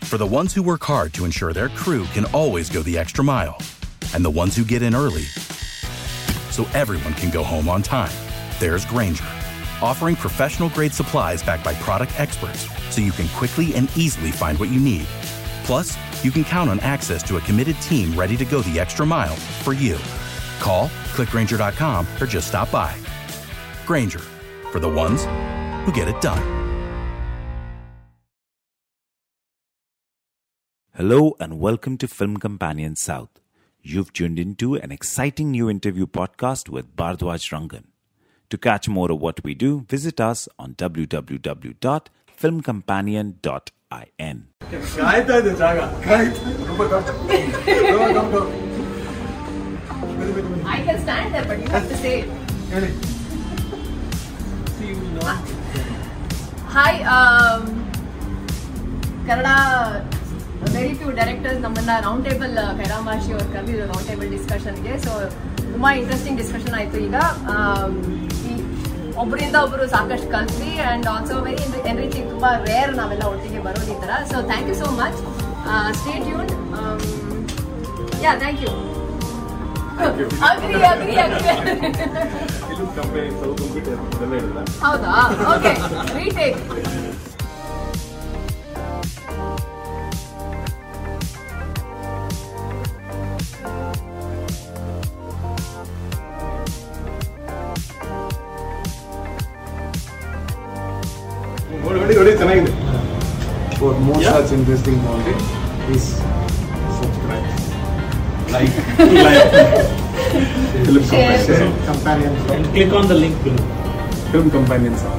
For the ones who work hard to ensure their crew can always go the extra mile, and the ones who get in early so everyone can go home on time, there's Granger, offering professional grade supplies backed by product experts so you can quickly and easily find what you need. Plus, you can count on access to a committed team ready to go the extra mile for you. Call, clickgranger.com, or just stop by. Granger, for the ones who get it done. Hello and welcome to Film Companion South. You've tuned into an exciting new interview podcast with Bardwaj Rangan. To catch more of what we do, visit us on www.filmcompanion.in. ಕಾಯ್ತಾ ಇದೆ ಜಾಗ ಕಾಯ್ತಾ I can stand there, but you have to say it. ಹೇಳಿ Hi, um, Kannada very few directors ನಮ್ಮನ್ನ round table ಕೈರಾಮಾಶಿ ಅವ್ರು ಕರೆದಿದ್ರು round table ಡಿಸ್ಕಷನ್ಗೆ ಸೊ ತುಂಬಾ ಇಂಟ್ರೆಸ್ಟಿಂಗ್ ಡಿಸ್ಕಷನ್ ಆಯ್ತು ಈಗ ಆಮ್, ಈ ಒಬ್ಬರಿಂದ ಒಬ್ಬರು ಸಾಕಷ್ಟು ಕಲ್ತ್ವಿ ಅಂಡ್ ಆಲ್ಸೋ ವೆರಿ ಎನ್ರಿಚಿಂಗ್ ತುಂಬಾ ರೇರ್ ನಾವೆಲ್ಲ ಒಟ್ಟಿಗೆ ಬರೋದು ಈ ತರ so thank you so much stay tuned yeah thank you ಅಗ್ರಿ ಅಗ್ರಿ ಅಗ್ರಿ ಫಿಲ್ಮ್ ಕಂಪನಿ ಸೌತ್ ಕಂಪ್ಲೀಟ್ ಅದೆಲ್ಲ ಹೇಳಿಲ್ಲ ಹೌದಾ ಓಕೆ ರೀಟೇಕ್ ನೋಡಿ ನೋಡಿ ನೋಡಿ ಚೆನ್ನಾಗಿದೆ For more Yeah. such interesting content, please subscribe. Like like film Share. Companion from click on the link below. Film companion song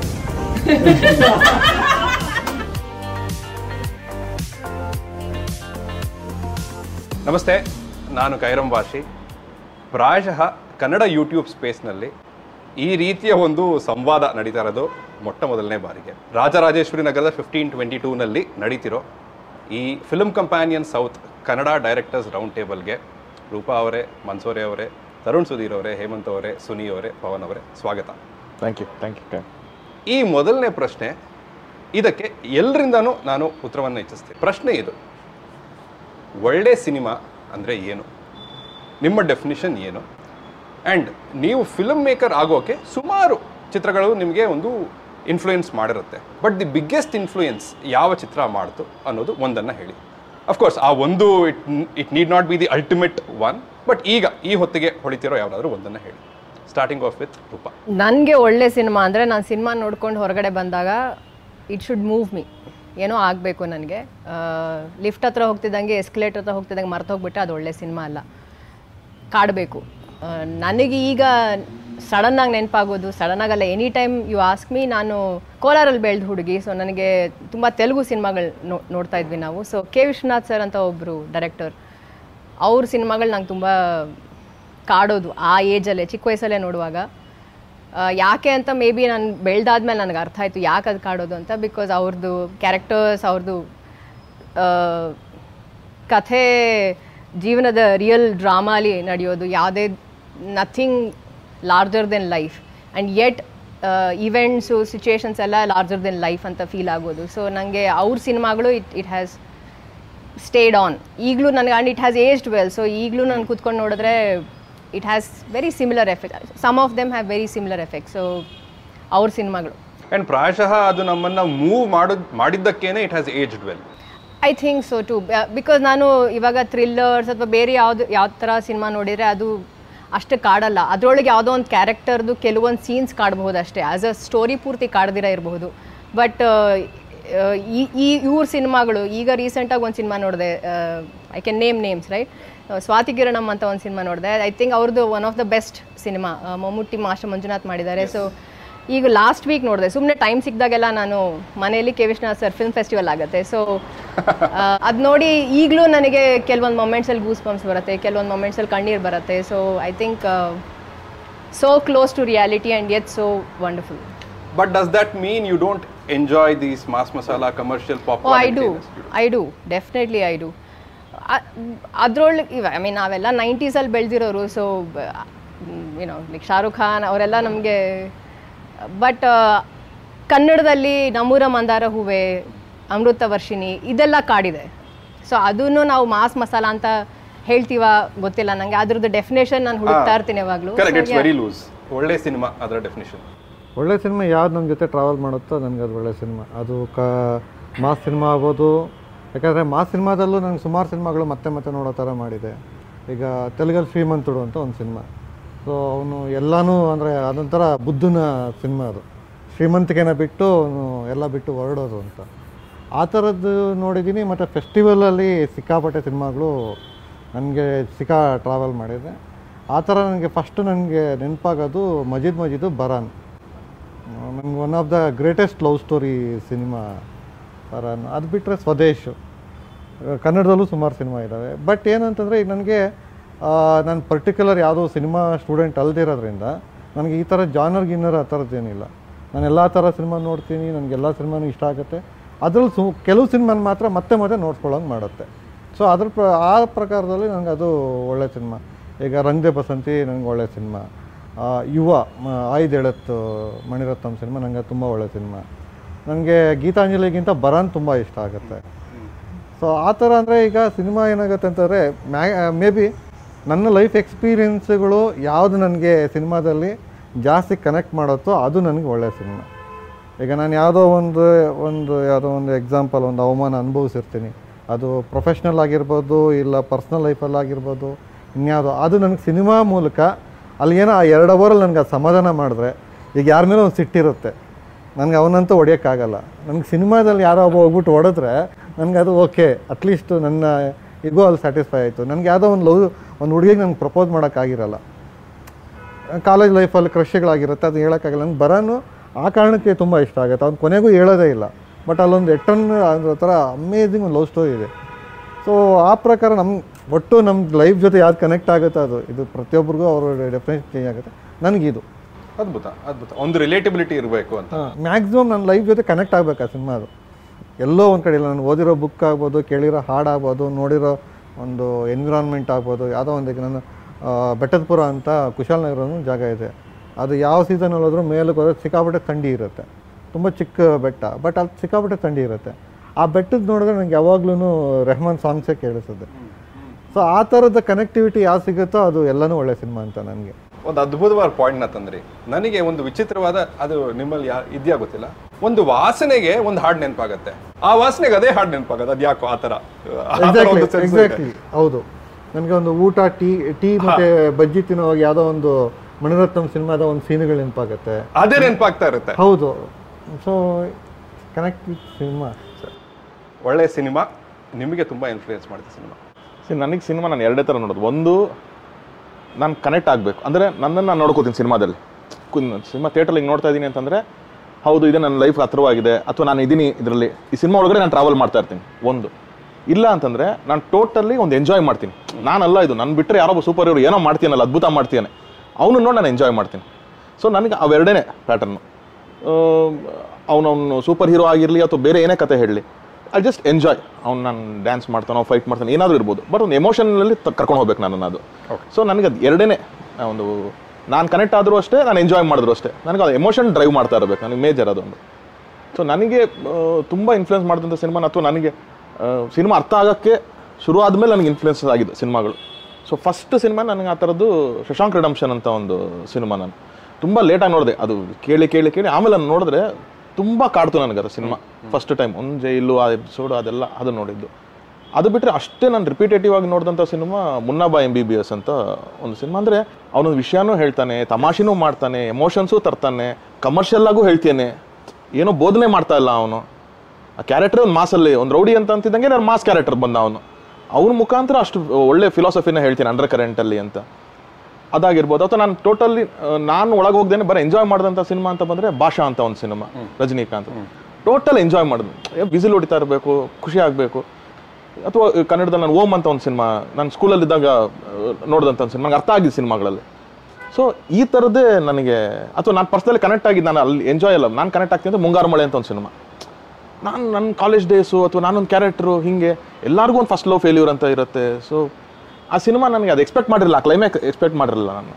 ನಮಸ್ತೆ ನಾನು ಕೈರಂ ಭಾಷಿ ಪ್ರಾಯಶಃ ಕನ್ನಡ ಯೂಟ್ಯೂಬ್ ಸ್ಪೇಸ್ನಲ್ಲಿ ಈ ರೀತಿಯ ಒಂದು ಸಂವಾದ ನಡೀತಾ ಇರೋದು ಮೊಟ್ಟ ಮೊದಲನೇ ಬಾರಿಗೆ ರಾಜರಾಜೇಶ್ವರಿ ನಗರದ ಫಿಫ್ಟೀನ್ ಟ್ವೆಂಟಿ ಟೂನಲ್ಲಿ ನಡೀತಿರೋ ಈ film companion south Kannada directors round ಟೇಬಲ್ಗೆ ರೂಪಾ ಅವರೇ ಮನ್ಸೂರೆ ಅವರೇ ತರುಣ್ ಸುಧೀರ್ ಅವರೇ ಹೇಮಂತ್ ಅವರೇ ಸುನಿ ಅವರೇ ಪವನ್ ಅವರೇ ಸ್ವಾಗತ Thank you. Thank you. ಈ ಮೊದಲನೇ ಪ್ರಶ್ನೆ ಇದಕ್ಕೆ ಎಲ್ಲರಿಂದನೂ ನಾನು ಉತ್ತರವನ್ನು ಇಚ್ಛಿಸ್ತೀನಿ ಪ್ರಶ್ನೆ ಇದು ಒಳ್ಳೆ ಸಿನಿಮಾ ಅಂದರೆ ಏನು ನಿಮ್ಮ ಡೆಫಿನಿಷನ್ ಏನು ಆ್ಯಂಡ್ ನೀವು ಫಿಲ್ಮ್ ಮೇಕರ್ ಆಗೋಕೆ ಸುಮಾರು ಚಿತ್ರಗಳು ನಿಮಗೆ ಒಂದು ಇನ್ಫ್ಲೂಯೆನ್ಸ್ ಮಾಡಿರುತ್ತೆ ಬಟ್ ದಿ ಬಿಗ್ಗೆಸ್ಟ್ ಇನ್ಫ್ಲೂಯೆನ್ಸ್ ಯಾವ ಚಿತ್ರ ಮಾಡ್ತು ಅನ್ನೋದು ಒಂದನ್ನು ಹೇಳಿ ಅಫ್ಕೋರ್ಸ್ ಆ ಒಂದು it it need not be the ultimate one but ಈಗ ಈ ಹೊತ್ತಿಗೆ ಹೊಳಿತಿರೋ ಯಾವುದಾದ್ರೂ ಒಂದನ್ನು ಹೇಳಿ ಸ್ಟಾರ್ಟಿಂಗ್ ಆಫ್ ವಿತ್ ರೂಪಾ ನನಗೆ ಒಳ್ಳೆ ಸಿನಿಮಾ ಅಂದರೆ ನಾನು ಸಿನಿಮಾ ನೋಡ್ಕೊಂಡು ಹೊರಗಡೆ ಬಂದಾಗ ಇಟ್ ಶುಡ್ ಮೂವ್ ಮೀ ಏನೋ ಆಗಬೇಕು ನನಗೆ ಲಿಫ್ಟ್ ಹತ್ರ ಹೋಗ್ತಿದ್ದಂಗೆ ಎಸ್ಕಲೇಟರ್ ಹತ್ರ ಹೋಗ್ತಿದ್ದಂಗೆ ಮರ್ತು ಹೋಗ್ಬಿಟ್ರೆ ಅದು ಒಳ್ಳೆ ಸಿನಿಮಾ ಅಲ್ಲ ಕಾಡಬೇಕು ನನಗೆ ಈಗ ಸಡನ್ನಾಗಿ ನೆನಪಾಗೋದು ಸಡನ್ನಾಗಲ್ಲ any time you ask me ನಾನು ಕೋಲಾರಲ್ಲಿ ಬೆಳೆದ ಹುಡುಗಿ ಸೊ ನನಗೆ ತುಂಬ ತೆಲುಗು ಸಿನಿಮಾಗಳು ನೋ ನೋಡ್ತಾ ಇದ್ವಿ ನಾವು ಸೊ ಕೆ ವಿಶ್ವನಾಥ್ ಸರ್ ಅಂತ ಒಬ್ಬರು ಡೈರೆಕ್ಟರ್ ಅವ್ರ ಸಿನಿಮಾಗಳು ನಂಗೆ ತುಂಬ ಕಾಡೋದು ಆ ಏಜಲ್ಲೇ ಚಿಕ್ಕ ವಯಸ್ಸಲ್ಲೇ ನೋಡುವಾಗ ಆ, ಯಾಕೆ ಅಂತ ಮೇ ಬಿ ನಾನು ಬೆಳೆದಾದ್ಮೇಲೆ ನನಗೆ ಅರ್ಥ ಆಯಿತು ಯಾಕೆ ಅದು ಕಾಡೋದು ಅಂತ ಬಿಕಾಸ್ ಅವ್ರದ್ದು ಕ್ಯಾರೆಕ್ಟರ್ಸ್ ಅವ್ರದ್ದು ಕಥೆ ಜೀವನದ ರಿಯಲ್ ಡ್ರಾಮಾಲಿ ನಡೆಯೋದು ಯಾವುದೇ nothing larger than life and yet events situations ಎಲ್ಲ ಲಾರ್ಜರ್ ದೆನ್ ಲೈಫ್ ಅಂತ ಫೀಲ್ ಆಗೋದು ಸೊ ನನಗೆ ಅವ್ರ ಸಿನಿಮಾಗಳು it it has stayed on ಈಗಲೂ ನನಗೆ and it has aged well so ಈಗಲೂ ನಾನು ಕೂತ್ಕೊಂಡು ನೋಡಿದ್ರೆ it has very similar effect some of them have very similar effect so ಅವ್ರ ಸಿನಿಮಾಗಳು ಆ್ಯಂಡ್ ಪ್ರಾಯಶಃ ಅದು ನಮ್ಮನ್ನು ಮೂವ್ ಮಾಡೋದು ಮಾಡಿದ್ದಕ್ಕೇನೆ it has aged well I think so to because ನಾನು ಇವಾಗ ಥ್ರಿಲ್ಲರ್ಸ್ ಅಥವಾ ಬೇರೆ ಯಾವುದು ಯಾವ ಥರ ಸಿನಿಮಾ ನೋಡಿದರೆ ಅದು ಅಷ್ಟು ಕಾಡಲ್ಲ ಅದರೊಳಗೆ ಯಾವುದೋ ಒಂದು ಕ್ಯಾರೆಕ್ಟರ್ದು ಕೆಲವೊಂದು ಸೀನ್ಸ್ ಕಾಡಬಹುದು ಅಷ್ಟೇ ಆ್ಯಸ್ ಅ ಸ್ಟೋರಿ ಪೂರ್ತಿ ಕಾಡ್ದಿರ ಇರಬಹುದು ಬಟ್ ಈ ಈ ಇವ್ರ ಸಿನಿಮಾಗಳು ಈಗ ರೀಸೆಂಟಾಗಿ ಒಂದು ಸಿನಿಮಾ ನೋಡಿದೆ I can name names right Swathi Kiranam ಅಂತ ಒಂದು ಸಿನಿಮಾ ನೋಡಿದೆ ಐ ಥಿಂಕ್ ಅವ್ರದ್ದು one of the best cinema Mammootty master Manjunath ಮಾಡಿದ್ದಾರೆ ಸೊ ಈಗ ಲಾಸ್ಟ್ ವೀಕ್ ನೋಡಿದೆ ಸುಮ್ಮನೆ ಟೈಮ್ ಸಿಕ್ಕಿದಾಗೆಲ್ಲ ನಾನು ಮನೆಯಲ್ಲಿ K Vishwanath sir film festival ಆಗುತ್ತೆ ಸೊ ಅದು ನೋಡಿ ಈಗಲೂ ನನಗೆ ಕೆಲವೊಂದು ಮೊಮೆಂಟ್ಸಲ್ಲಿ ಗೂಸ್ ಬಂಪ್ಸ್ ಬರುತ್ತೆ ಕೆಲವೊಂದು ಮೊಮೆಂಟ್ಸಲ್ಲಿ ಕಣ್ಣೀರು ಬರುತ್ತೆ so I think so close to reality and yet so wonderful but does that mean you don't enjoy these mass masala commercial pop oh I do I do definitely I do ಅದ್ರೊಳಗೆ ಇವ I mean ನಾವೆಲ್ಲ ನೈಂಟೀಸಲ್ಲಿ ಬೆಳೆದಿರೋರು so ಏನೋ like Shahrukh Khan ಅವರೆಲ್ಲ ನಮಗೆ but ಕನ್ನಡದಲ್ಲಿ ನಮ್ಮೂರ ಮಂದಾರ ಹೂವೆ ಅಮೃತ ವರ್ಷಿಣಿ ಇದೆಲ್ಲ ಕಾಡಿದೆ ಸೊ ಅದನ್ನು ನಾವು ಮಾಸ್ ಮಸಾಲ ಅಂತ ಹೇಳ್ತೀವ ಗೊತ್ತಿಲ್ಲ ನನಗೆ ಅದ್ರದ್ದು ಡೆಫಿನೇಷನ್ ನಾನು ಹುಡುಕ್ತಾ ಇರ್ತೀನಿ ಯಾವಾಗಲೂ ಕರೆಕ್ಟ್ ಇಟ್ಸ್ ವೆರಿ ಲೂಸ್ ಒಳ್ಳೆ ಸಿನಿಮಾ ಅದರ ಡೆಫಿನೇಷನ್ ಒಳ್ಳೆ ಸಿನಿಮಾ ಯಾವ್ದು ನಮ್ಮ ಜೊತೆ ಟ್ರಾವೆಲ್ ಮಾಡುತ್ತೋ ನನಗೆ ಅದು ಒಳ್ಳೆ ಸಿನಿಮಾ ಅದು ಕ ಮಾಸ್ ಸಿನಿಮಾ ಆಗ್ಬೋದು ಯಾಕಂದರೆ ಮಾಸ್ ಸಿನಿಮಾದಲ್ಲೂ ನನಗೆ ಸುಮಾರು ಸಿನಿಮಾಗಳು ಮತ್ತೆ ಮತ್ತೆ ನೋಡೋ ಥರ ಮಾಡಿದೆ ಈಗ ತೆಲುಗಲ್ಲಿ ಶ್ರೀಮಂತುಡು ಅಂತ ಒಂದು ಸಿನಿಮಾ ಸೊ ಅವನು ಎಲ್ಲನೂ ಅಂದರೆ ಅದೊಂಥರ ಬುದ್ಧನ ಸಿನಿಮಾ ಅದು ಶ್ರೀಮಂತಿಕೆನ ಬಿಟ್ಟು ಅವನು ಎಲ್ಲ ಬಿಟ್ಟು ಹೊರಡೋದು ಅಂತ ಆ ಥರದ್ದು ನೋಡಿದ್ದೀನಿ ಮತ್ತು ಫೆಸ್ಟಿವಲಲ್ಲಿ ಸಿಕ್ಕಾಪಟ್ಟೆ ಸಿನಿಮಾಗಳು ನನಗೆ ಸಿಕ್ಕಾ ಟ್ರಾವೆಲ್ ಮಾಡಿದೆ ಆ ಥರ ನನಗೆ ಫಸ್ಟ್ ನನಗೆ ನೆನಪಾಗೋದು ಮಜೀದ್ ಮಜೀದು ಬರಾನ್ ನನಗೆ one of the greatest love story cinema Baran ಅದು ಬಿಟ್ಟರೆ ಸ್ವದೇಶ್ ಕನ್ನಡದಲ್ಲೂ ಸುಮಾರು ಸಿನಿಮಾ ಇದ್ದಾವೆ ಬಟ್ ಏನಂತಂದರೆ ಈಗ ನನಗೆ ನಾನು ಪರ್ಟಿಕ್ಯುಲರ್ ಯಾವುದೋ ಸಿನಿಮಾ ಸ್ಟೂಡೆಂಟ್ ಅಲ್ದಿರೋದ್ರಿಂದ ನನಗೆ ಈ ಥರ ಜಾನರ್ ಗಿನ್ನರ್ ಆ ಥರದ್ದೇನಿಲ್ಲ ನಾನು ಎಲ್ಲ ಥರ ಸಿನಿಮಾ ನೋಡ್ತೀನಿ ನನಗೆ ಎಲ್ಲ ಸಿನಿಮಾನೂ ಇಷ್ಟ ಆಗುತ್ತೆ ಅದ್ರಲ್ಲಿ ಸು ಕೆಲವು ಸಿನಿಮಾನ ಮಾತ್ರ ಮತ್ತೆ ಮತ್ತೆ ನೋಡ್ಕೊಳ್ಳೋಂಗೆ ಮಾಡುತ್ತೆ ಸೊ ಅದ್ರ ಪ್ರ ಆ ಪ್ರಕಾರದಲ್ಲಿ ನನಗೆ ಅದು ಒಳ್ಳೆ ಸಿನಿಮಾ ಈಗ ರಂಗದೆ ಬಸಂತಿ ನನಗೆ ಒಳ್ಳೆ ಸಿನಿಮಾ ಆ, ಯುವ ಮ- ಆಯ್ದೆಳತ್ತು ಮಣಿರತ್ನಂ ಸಿನಿಮಾ ನನಗೆ ತುಂಬ ಒಳ್ಳೆ ಸಿನಿಮಾ ನನಗೆ ಗೀತಾಂಜಲಿಗಿಂತ ಬರಾನ್ ತುಂಬ ಇಷ್ಟ ಆಗುತ್ತೆ ಸೊ ಆ ಥರ ಅಂದರೆ ಈಗ ಸಿನಿಮಾ ಏನಾಗುತ್ತೆ ಅಂತಂದರೆ ಮ್ಯಾ ಮೇ ಬಿ ನನ್ನ ಲೈಫ್ ಎಕ್ಸ್ಪೀರಿಯನ್ಸ್ಗಳು ಯಾವುದು ನನಗೆ ಸಿನಿಮಾದಲ್ಲಿ ಜಾಸ್ತಿ ಕನೆಕ್ಟ್ ಮಾಡುತ್ತೋ ಅದು ನನಗೆ ಒಳ್ಳೆಯ ಸಿನಿಮಾ ಈಗ ನಾನು ಯಾವುದೋ ಒಂದು ಒಂದು ಯಾವುದೋ ಒಂದು ಎಕ್ಸಾಂಪಲ್ ಒಂದು ಅವಮಾನ ಅನುಭವಿಸಿರ್ತೀನಿ ಅದು ಪ್ರೊಫೆಷ್ನಲ್ ಆಗಿರ್ಬೋದು ಇಲ್ಲ ಪರ್ಸ್ನಲ್ ಲೈಫಲ್ಲಿ ಆಗಿರ್ಬೋದು ಇನ್ಯಾವುದೋ ಅದು ನನಗೆ ಸಿನಿಮಾ ಮೂಲಕ ಅಲ್ಲಿ ಏನೋ ಆ ಎರಡು ಅವರಲ್ಲಿ ನನಗೆ ಅದು ಸಮಾಧಾನ ಮಾಡಿದ್ರೆ ಈಗ ಯಾರ ಮೇಲೆ ಒಂದು ಸಿಟ್ಟಿರುತ್ತೆ ನನಗೆ ಅವನಂತೂ ಹೊಡಿಯೋಕ್ಕಾಗಲ್ಲ ನನಗೆ ಸಿನಿಮಾದಲ್ಲಿ ಯಾರೋ ಒಬ್ಬ ಹೋಗ್ಬಿಟ್ಟು ಹೊಡೆದ್ರೆ ನನಗೆ ಅದು ಓಕೆ ಅಟ್ಲೀಸ್ಟ್ ನನ್ನ ಇಗೋ ಅಲ್ಲಿ ಸ್ಯಾಟಿಸ್ಫೈ ಆಯಿತು ನನಗೆ ಯಾವುದೋ ಒಂದು ಲವ್ ಒಂದು ಹುಡುಗಿಗೆ ನನಗೆ ಪ್ರಪೋಸ್ ಮಾಡೋಕ್ಕಾಗಿರಲ್ಲ ಕಾಲೇಜ್ ಲೈಫಲ್ಲಿ ಕ್ರಶ್ಗಳಾಗಿರುತ್ತೆ ಅದು ಹೇಳೋಕ್ಕಾಗಲ್ಲ ನಂಗೆ ಬರೋನು ಆ ಕಾರಣಕ್ಕೆ ತುಂಬ ಇಷ್ಟ ಆಗುತ್ತೆ ಅವ್ನು ಕೊನೆಗೂ ಹೇಳೋದೇ ಇಲ್ಲ ಬಟ್ ಅಲ್ಲೊಂದು ಎಟ್ಟನ್ ಅದ್ರ ಥರ ಅಮೇಝಿಂಗ್ ಒಂದು ಲವ್ ಸ್ಟೋರಿ ಇದೆ ಸೊ ಆ ಪ್ರಕಾರ ನಮ್ಮ ಒಟ್ಟು ನಮ್ಮ ಲೈಫ್ ಜೊತೆ ಯಾವ್ದು ಕನೆಕ್ಟ್ ಆಗುತ್ತೆ ಅದು ಇದು ಪ್ರತಿಯೊಬ್ಬರಿಗೂ ಅವ್ರ ಡೆಫಿನೇಷನ್ ಚೇಂಜ್ ಆಗುತ್ತೆ ನನಗಿದು ಅದ್ಭುತ ಅದ್ಭುತ ಒಂದು ರಿಲೇಟಿಬಿಲಿಟಿ ಇರಬೇಕು ಅಂತ ಮ್ಯಾಕ್ಸಿಮಮ್ ನನ್ನ ಲೈಫ್ ಜೊತೆ ಕನೆಕ್ಟ್ ಆಗಬೇಕು ಆ ಸಿನಿಮಾ ಅದು ಎಲ್ಲೋ ಒಂದು ಕಡೆ ಇಲ್ಲ ನಾನು ಓದಿರೋ ಬುಕ್ ಆಗ್ಬೋದು ಕೇಳಿರೋ ಹಾಡು ಆಗ್ಬೋದು ನೋಡಿರೋ ಒಂದು ಎನ್ವಿರಾನ್ಮೆಂಟ್ ಆಗ್ಬೋದು ಯಾವುದೋ ಒಂದು ಈಗ ನಾನು ಆ, ಬೆಟ್ಟದಪುರ ಅಂತ ಕುಶಾಲನಗರ ಅನ್ನೋ ಜಾಗ ಇದೆ ಅದು ಯಾವ ಸೀಸನಲ್ಲಿ ಹೋದ್ರೂ ಮೇಲಕ್ಕೆ ಹೋದ್ರೆ ಸಿಕ್ಕಾಪಟ್ಟೆ ಥಂಡಿ ಇರುತ್ತೆ ತುಂಬ ಚಿಕ್ಕ ಬೆಟ್ಟ ಬಟ್ ಅಲ್ಲಿ ಸಿಕ್ಕಾಪಟ್ಟೆ ಥಂಡಿ ಇರುತ್ತೆ ಆ ಬೆಟ್ಟದ ನೋಡಿದ್ರೆ ನನಗೆ ಯಾವಾಗ್ಲೂ ರೆಹಮಾನ್ ಸಾಂಗ್ಸೇ ಕೇಳಿಸುತ್ತೆ ಸೊ ಆ ಥರದ ಕನೆಕ್ಟಿವಿಟಿ ಯಾವ್ದು ಸಿಗುತ್ತೋ ಅದು ಎಲ್ಲನೂ ಒಳ್ಳೆ ಸಿನಿಮಾ ಅಂತ ನನಗೆ ಒಂದು ಅದ್ಭುತವಾದ ಪಾಯಿಂಟ್ನ ತಂದ್ರಿ ನನಗೆ ಒಂದು ವಿಚಿತ್ರವಾದ ಅದು ನಿಮ್ಮಲ್ಲಿ ಯಾ ಇದೆಯಾ ಗೊತ್ತಿಲ್ಲ ಒಂದು ವಾಸನೆಗೆ ಒಂದು ಹಾಡು ನೆನಪಾಗತ್ತೆ ಆ ವಾಸನೆಗೆ ಅದೇ ಹಾಡು ನೆನಪಾಗತ್ತೆ ಅದು ಯಾಕೋ ಆ ಥರ ಆ ಥರ ಎಕ್ಸಾಕ್ಟ್ಲಿ ಒಂದು sense ಇದೆ. ಎಕ್ಸಾಕ್ಟ್ಲಿ ಹೌದು ನನಗೆ ಒಂದು ಊಟ ಟೀ ಟೀ ಮತ್ತೆ ಬಜ್ಜಿ ತಿನ್ನೋವಾಗ ಯಾವುದೋ ಒಂದು ಮಣಿರತ್ನಂ ಸಿನಿಮಾದ ಒಂದು ಸೀನ್ಗಳು ನೆನಪಾಗುತ್ತೆ ಅದೇ ನೆನಪಾಗ್ತಾ ಇರುತ್ತೆ ಹೌದು ಸೊ ಕನೆಕ್ಟ್ ವಿತ್ ಸಿನಿಮಾ ಒಳ್ಳೆ ಸಿನಿಮಾ ನಿಮಗೆ ತುಂಬಾ ಇನ್ಫ್ಲೂಯೆನ್ಸ್ ಮಾಡಿದೆ ಸಿನಿಮಾ ಸಿ ನನಗೆ ಸಿನಿಮಾ ನಾನು ಎರಡೇ ಥರ ನೋಡೋದು ಒಂದು ನಾನು ಕನೆಕ್ಟ್ ಆಗಬೇಕು ಅಂದರೆ ನನ್ನನ್ನು ನಾನು ನೋಡ್ಕೋತೀನಿ ಸಿನಿಮಾದಲ್ಲಿ ಸಿನಿಮಾ ಥಿಯೇಟ್ರಲ್ಲಿ ಹಿಂಗೆ ನೋಡ್ತಾ ಇದ್ದೀನಿ ಅಂತಂದರೆ ಹೌದು ಇದು ನನ್ನ ಲೈಫ್ ಹತ್ರವಾಗಿದೆ ಅಥವಾ ನಾನು ಇದ್ದೀನಿ ಇದರಲ್ಲಿ ಈ ಸಿನಿಮಾ ಒಳಗಡೆ ನಾನು ಟ್ರಾವೆಲ್ ಮಾಡ್ತಾ ಇರ್ತೀನಿ ಒಂದು ಇಲ್ಲ ಅಂತಂದರೆ ನಾನು ಟೋಟಲಿ ಒಂದು ಎಂಜಾಯ್ ಮಾಡ್ತೀನಿ ನಾನಲ್ಲ ಇದು ನನ್ನ ಬಿಟ್ಟರೆ ಯಾರೊಬ್ಬ ಸೂಪರ್ ಹೀರೋ ಏನೋ ಮಾಡ್ತೀನಲ್ಲ ಅದ್ಭುತ ಮಾಡ್ತೀಯಾನೆ ಅವನು ನೋಡಿ ನಾನು ಎಂಜಾಯ್ ಮಾಡ್ತೀನಿ ಸೊ ನನಗೆ ಅವೆರಡೇ ಪ್ಯಾಟರ್ನು ಅವನವನು ಸೂಪರ್ ಹೀರೋ ಆಗಿರಲಿ ಅಥವಾ ಬೇರೆ ಏನೇ ಕತೆ ಹೇಳಲಿ ಐ ಜಸ್ಟ್ ಎಂಜಾಯ್ ಅವ್ನು ನಾನು ಡ್ಯಾನ್ಸ್ ಮಾಡ್ತಾನೋ ಫೈಟ್ ಮಾಡ್ತಾನೆ ಏನಾದರೂ ಇರ್ಬೋದು ಬಟ್ ಒಂದು ಎಮೋಷನಲ್ಲಿ ಕರ್ಕೊಂಡು ಹೋಗ್ಬೇಕು ನಾನು ಅದು ಸೊ ನನಗೆ ಅದು ಎರಡೇ ಒಂದು ನಾನು ಕನೆಕ್ಟ್ ಆದರೂ ಅಷ್ಟೇ ನಾನು ಎಂಜಾಯ್ ಮಾಡಿದ್ರು ಅಷ್ಟೇ ನನಗೆ ಅದು ಎಮೋಷನ್ ಡ್ರೈವ್ ಮಾಡ್ತಾ ಇರಬೇಕು ನನಗೆ ಮೇಜರ್ ಅದೊಂದು ಸೊ ನನಗೆ ತುಂಬ ಇನ್ಫ್ಲುಯೆನ್ಸ್ ಮಾಡಿದಂಥ ಸಿನಿಮಾ ಅಥವಾ ನನಗೆ ಸಿನಿಮಾ ಅರ್ಥ ಆಗೋಕ್ಕೆ ಶುರು ಆದಮೇಲೆ ನನಗೆ ಇನ್ಫ್ಲುಯೆನ್ಸ್ ಆಗಿದೆ ಸಿನಿಮಾಗಳು ಸೊ ಫಸ್ಟ್ ಸಿನಿಮಾ ನನಗೆ ಆ ಥರದ್ದು ಶಶಾಂಕ್ ರಿಡಂಪ್ಷನ್ ಅಂತ ಒಂದು ಸಿನಿಮಾ ನಾನು ತುಂಬ ಲೇಟಾಗಿ ನೋಡಿದೆ ಅದು ಕೇಳಿ ಕೇಳಿ ಕೇಳಿ ಆಮೇಲೆ ನಾನು ನೋಡಿದ್ರೆ ತುಂಬ ಕಾಡ್ತು ನನಗೆ ಅದು ಸಿನಿಮಾ ಫಸ್ಟ್ ಟೈಮ್ ಒಂದು ಜೈಲು ಆ ಎಪಿಸೋಡು ಅದೆಲ್ಲ ಅದು ನೋಡಿದ್ದು ಅದು ಬಿಟ್ಟರೆ ಅಷ್ಟೇ ನಾನು ರಿಪೀಟೇಟಿವ್ ಆಗಿ ನೋಡಿದಂಥ cinema Munnabhai M B B S ಅಂತ ಒಂದು ಸಿನಿಮಾ ಅಂದರೆ ಅವನೊಂದು ವಿಷಯನೂ ಹೇಳ್ತಾನೆ ತಮಾಷೆನೂ ಮಾಡ್ತಾನೆ ಎಮೋಷನ್ಸು ತರ್ತಾನೆ ಕಮರ್ಷಿಯಲ್ ಆಗು ಹೇಳ್ತಾನೆ ಏನೋ ಬೋಧನೆ ಮಾಡ್ತಾ ಇಲ್ಲ ಅವನು ಆ ಕ್ಯಾರೆಕ್ಟರ್ ಒಂದು ಮಾಸಲ್ಲಿ ಒಂದು ರೌಡಿ ಅಂತ ಅಂತಿದ್ದಂಗೆ ನಾನು ಮಾಸ್ ಕ್ಯಾರೆಕ್ಟರ್ ಬಂದ ಅವನು ಅವನ ಮುಖಾಂತರ ಅಷ್ಟು ಒಳ್ಳೆ ಫಿಲಾಸಫಿನ ಹೇಳ್ತೀನಿ ಅಂಡರ್ ಕರೆಂಟಲ್ಲಿ ಅಂತ ಅದಾಗಿರ್ಬೋದು ಅಥವಾ ನಾನು ಟೋಟಲಿ ನಾನು ಒಳಗೆ ಹೋಗ್ದೇನೆ ಬರೀ ಎಂಜಾಯ್ ಮಾಡಿದಂಥ ಸಿನಿಮಾ ಅಂತ ಬಂದರೆ ಭಾಷಾ ಅಂತ ಒಂದು ಸಿನಿಮಾ ರಜನಿಕಾಂತ್ ಟೋಟಲ್ ಎಂಜಾಯ್ ಮಾಡಿದ್ನು ಬಿಸಿಲು ಹೊಡಿತಾ ಇರಬೇಕು ಖುಷಿ ಆಗಬೇಕು ಅಥವಾ ಕನ್ನಡದಲ್ಲಿ ನಾನು ಓಮ್ ಅಂತ ಒಂದು ಸಿನಿಮಾ ನಾನು ಸ್ಕೂಲಲ್ಲಿದ್ದಾಗ ನೋಡಿದಂಥ ಒಂದು ಸಿನಿಮಾ ನಂಗೆ ಅರ್ಥ ಆಗಿದ್ದು ಸಿನಿಮಾಗಳಲ್ಲಿ ಸೊ ಈ ಥರದ್ದೇ ನನಗೆ ಅಥವಾ ನಾನು ಪರ್ಸ್ನಲಿ ಕನೆಕ್ಟ್ ಆಗಿದ್ದು ನಾನು ಅಲ್ಲಿ ಎಂಜಾಯ್ ಅಲ್ಲ ನಾನು ಕನೆಕ್ಟ್ ಆಗ್ತೀನಿ ಅಂತ ಮುಂಗಾರು ಮಳೆ ಅಂತ ಒಂದು ಸಿನಿಮಾ ನಾನು ನನ್ನ ಕಾಲೇಜ್ ಡೇಸು ಅಥವಾ ನಾನೊಂದು ಕ್ಯಾರೆಕ್ಟ್ರು ಹಿಂಗೆ ಎಲ್ಲರಿಗೂ ಒಂದು ಫಸ್ಟ್ ಲವ್ ಫೇಲ್ಯೂರ್ ಅಂತ ಇರುತ್ತೆ ಸೊ ಆ ಸಿನಿಮಾ ನನಗೆ ಅದು ಎಕ್ಸ್ಪೆಕ್ಟ್ ಮಾಡಿರಲಿಲ್ಲ ಕ್ಲೈಮ್ಯಾಕ್ ಎಕ್ಸ್ಪೆಕ್ಟ್ ಮಾಡಿರಲಿಲ್ಲ ನಾನು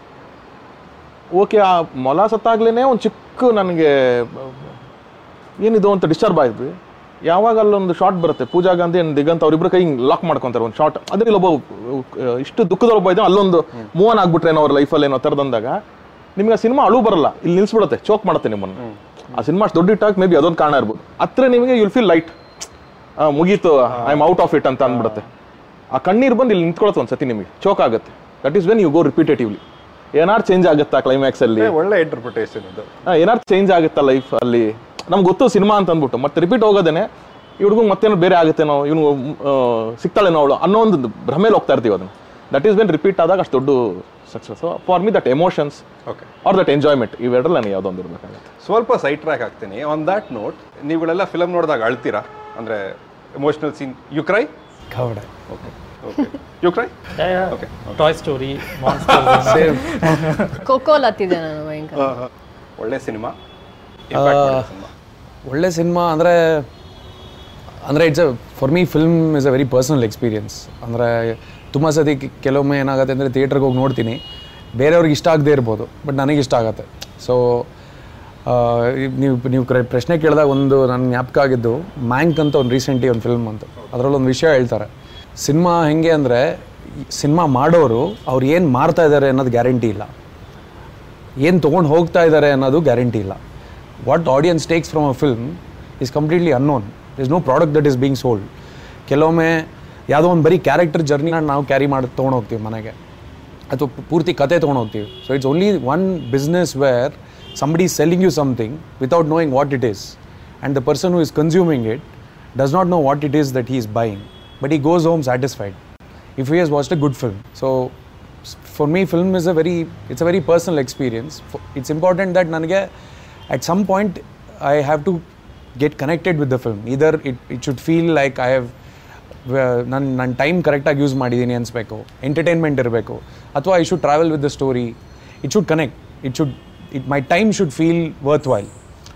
ಓಕೆ ಆ ಮೊಲ ಸತ್ತಾಗ್ಲೇ ಒಂದು ಚಿಕ್ಕ ನನಗೆ ಏನಿದು ಅಂತ ಡಿಸ್ಟರ್ಬ್ ಆಯಿತು ಯಾವಾಗ ಅಲ್ಲೊಂದು ಶಾರ್ಟ್ ಬರುತ್ತೆ ಪೂಜಾ ಗಾಂಧಿ ಅಂಡ್ ದಿಗಂತ್ ಅವ್ರಿಬ್ರು ಕೈ ಲಾಕ್ ಮಾಡ್ಕೊಂತಾರೆ ಒಂದು ಶಾರ್ಟ್ ಅದ್ರ ಇಲ್ಲೊಬ್ಬ ಅಹ್, ಇಷ್ಟು ದುಃಖದ ಒಬ್ಬ ಇದ್ದಾನೆ ಅಲ್ಲೊಂದು ಮೂವ್ ಆನ್ ಆಗ್ಬಿಟ್ರೆ ಏನೋ ಅವ್ರ ಲೈಫಲ್ಲಿ ಏನೋ ಥರದಂದಾಗ ನಿಮ್ಗೆ ಆ ಸಿನಿಮಾ ಅಳು ಬರಲ್ಲ ಇಲ್ಲಿ ನಿಲ್ಸ್ಬಿಡುತ್ತೆ ಚೋಕ್ ಮಾಡುತ್ತೆ ನಿಮ್ಮನ್ನು ಆ ಸಿನಿಮಾ ಅಷ್ಟು ದೊಡ್ಡ ಇಟ್ಟಾಗ ಮೇ ಬಿ ಅದೊಂದು ಕಾರಣ ಇರ್ಬೋದು ಹತ್ರ ನಿಮಗೆ ಯುಲ್ ಫೀಲ್ ಲೈಟ್ ಮುಗೀತು I am out of it ಅಂತ ಅಂದ್ಬಿಡುತ್ತೆ ಆ ಕಣ್ಣೀರು ಬಂದು ಇಲ್ಲಿ ನಿಂತ್ಕೊಳತ್ತೆ ಒಂದ್ಸತಿ ನಿಮಗೆ ಚೋಕ್ ಆಗುತ್ತೆ that is when you go repetitively ಏನಾರು ಚೇಂಜ್ ಆಗುತ್ತಾ ಕ್ಲೈಮ್ಯಾಕ್ಸ್ ಅಲ್ಲಿ ಒಳ್ಳೆ ಇಂಟರ್ಪ್ರಿಟೇಷನ್ ಇದು ಆ, ಏನಾದ್ರು ಚೇಂಜ್ ಆಗುತ್ತಾ ಲೈಫ್ ಅಲ್ಲಿ ನಮ್ಗೆ ಗೊತ್ತು ಸಿನಿಮಾ ಅಂತ ಅಂದ್ಬಿಟ್ಟು ಮತ್ತೆ ರಿಪೀಟ್ ಹೋಗೋದೇನೆ ಇವ್ರಿಗೂ ಮತ್ತೇನೋ ಬೇರೆ ಆಗುತ್ತೇನೋ ಇವನು ಸಿಗ್ತಾಳೇನೋ ಅವಳು ಅನ್ನೋ ಒಂದು ಭ್ರಮೇಲಿ ಹೋಗ್ತಾ ಇರ್ತೀವಿ ಅದನ್ನ ದಟ್ ಈಸ್ ವೆನ್ ರಿಪೀಟ್ ಆದಾಗ ಅಷ್ಟು ದೊಡ್ಡ success for me that emotions okay or that enjoyment ಇವೆರಡಲ್ಲಿ ನನಗೆ ಯಾವುದೊಂದು ಇರಬೇಕಾಗುತ್ತೆ ಸ್ವಲ್ಪ ಸೈಡ್ ಟ್ರ್ಯಾಕ್ ಆಗ್ತೀನಿ ಆನ್ ದ್ಯಾಟ್ ನೋಟ್ ನೀವುಗಳೆಲ್ಲ ಫಿಲಮ್ ನೋಡಿದಾಗ ಅಳ್ತೀರಾ ಅಂದ್ರೆ emotional scene you cry Kavada. Okay okay you cry Yeah, yeah. Okay, Toy Story, Monsters. Same. ಖೋಖೋಲ್ ಹತ್ತಿದೆ ನಾನು ಭಯಂಕರ ಒಳ್ಳೆ ಸಿನಿಮಾ ಒಳ್ಳೆ ಸಿನಿಮಾ ಅಂದರೆ ಅಂದರೆ it's a for me film is a very personal experience ಅಂದರೆ ತುಂಬ ಸತಿ ಕೆ- ಕೆಲವೊಮ್ಮೆ ಏನಾಗುತ್ತೆ ಅಂದರೆ ಥಿಯೇಟ್ರಿಗೆ ಹೋಗಿ ನೋಡ್ತೀನಿ ಬೇರೆಯವ್ರಿಗೆ ಇಷ್ಟ ಆಗದೆ ಇರ್ಬೋದು ಬಟ್ ನನಗೆ ಇಷ್ಟ ಆಗುತ್ತೆ ಸೊ ನೀವು ನೀವು ಕ್ರ- ಪ್ರಶ್ನೆ ಕೇಳಿದಾಗ ಒಂದು ನನ್ನ ಜ್ಞಾಪಕ ಆಗಿದ್ದು ಮ್ಯಾಂಕ್ ಅಂತ ಒಂದು ರೀಸೆಂಟ್ಲಿ ಒಂದು ಫಿಲ್ಮ್ ಅಂತ ಅದರಲ್ಲಿ ಒಂದು ವಿಷಯ ಹೇಳ್ತಾರೆ ಸಿನಿಮಾ ಹೆಂಗೆ ಅಂದರೆ ಸಿನಿಮಾ ಮಾಡೋರು ಅವ್ರು ಏನು ಮಾರ್ತಾ ಇದ್ದಾರೆ ಅನ್ನೋದು ಗ್ಯಾರಂಟಿ ಇಲ್ಲ ಏನು ತೊಗೊಂಡು ಹೋಗ್ತಾ ಇದ್ದಾರೆ ಅನ್ನೋದು ಗ್ಯಾರಂಟಿ ಇಲ್ಲ what audience takes from a film is completely unknown is no product that is being sold ಕೆಲವೊಮ್ಮೆ ಯಾವುದೋ ಒಂದು ಬರೀ ಕ್ಯಾರೆಕ್ಟರ್ ಜರ್ನಿನ ನಾವು ಕ್ಯಾರಿ ಮಾಡಿ ತೊಗೊಂಡು ಹೋಗ್ತೀವಿ ಮನೆಗೆ ಅಥವಾ ಪೂರ್ತಿ ಕತೆ ತೊಗೊಂಡು ಹೋಗ್ತೀವಿ so it's only one business where somebody selling you something without knowing what it is and the person who is consuming it does not know what it is that he is buying but he goes home satisfied if he has watched a good film. So s- for me, film is a very it's a very personal experience. F- It's important that ನನಗೆ at some point I have to get connected with the film. Either it, it should feel like I have ನನ್ನ ನನ್ನ time ಕರೆಕ್ಟಾಗಿ use ಮಾಡಿದ್ದೀನಿ ಅನಿಸ್ಬೇಕು entertainment ಇರಬೇಕು ಅಥವಾ I should travel with the story it should connect it should it my time should feel worthwhile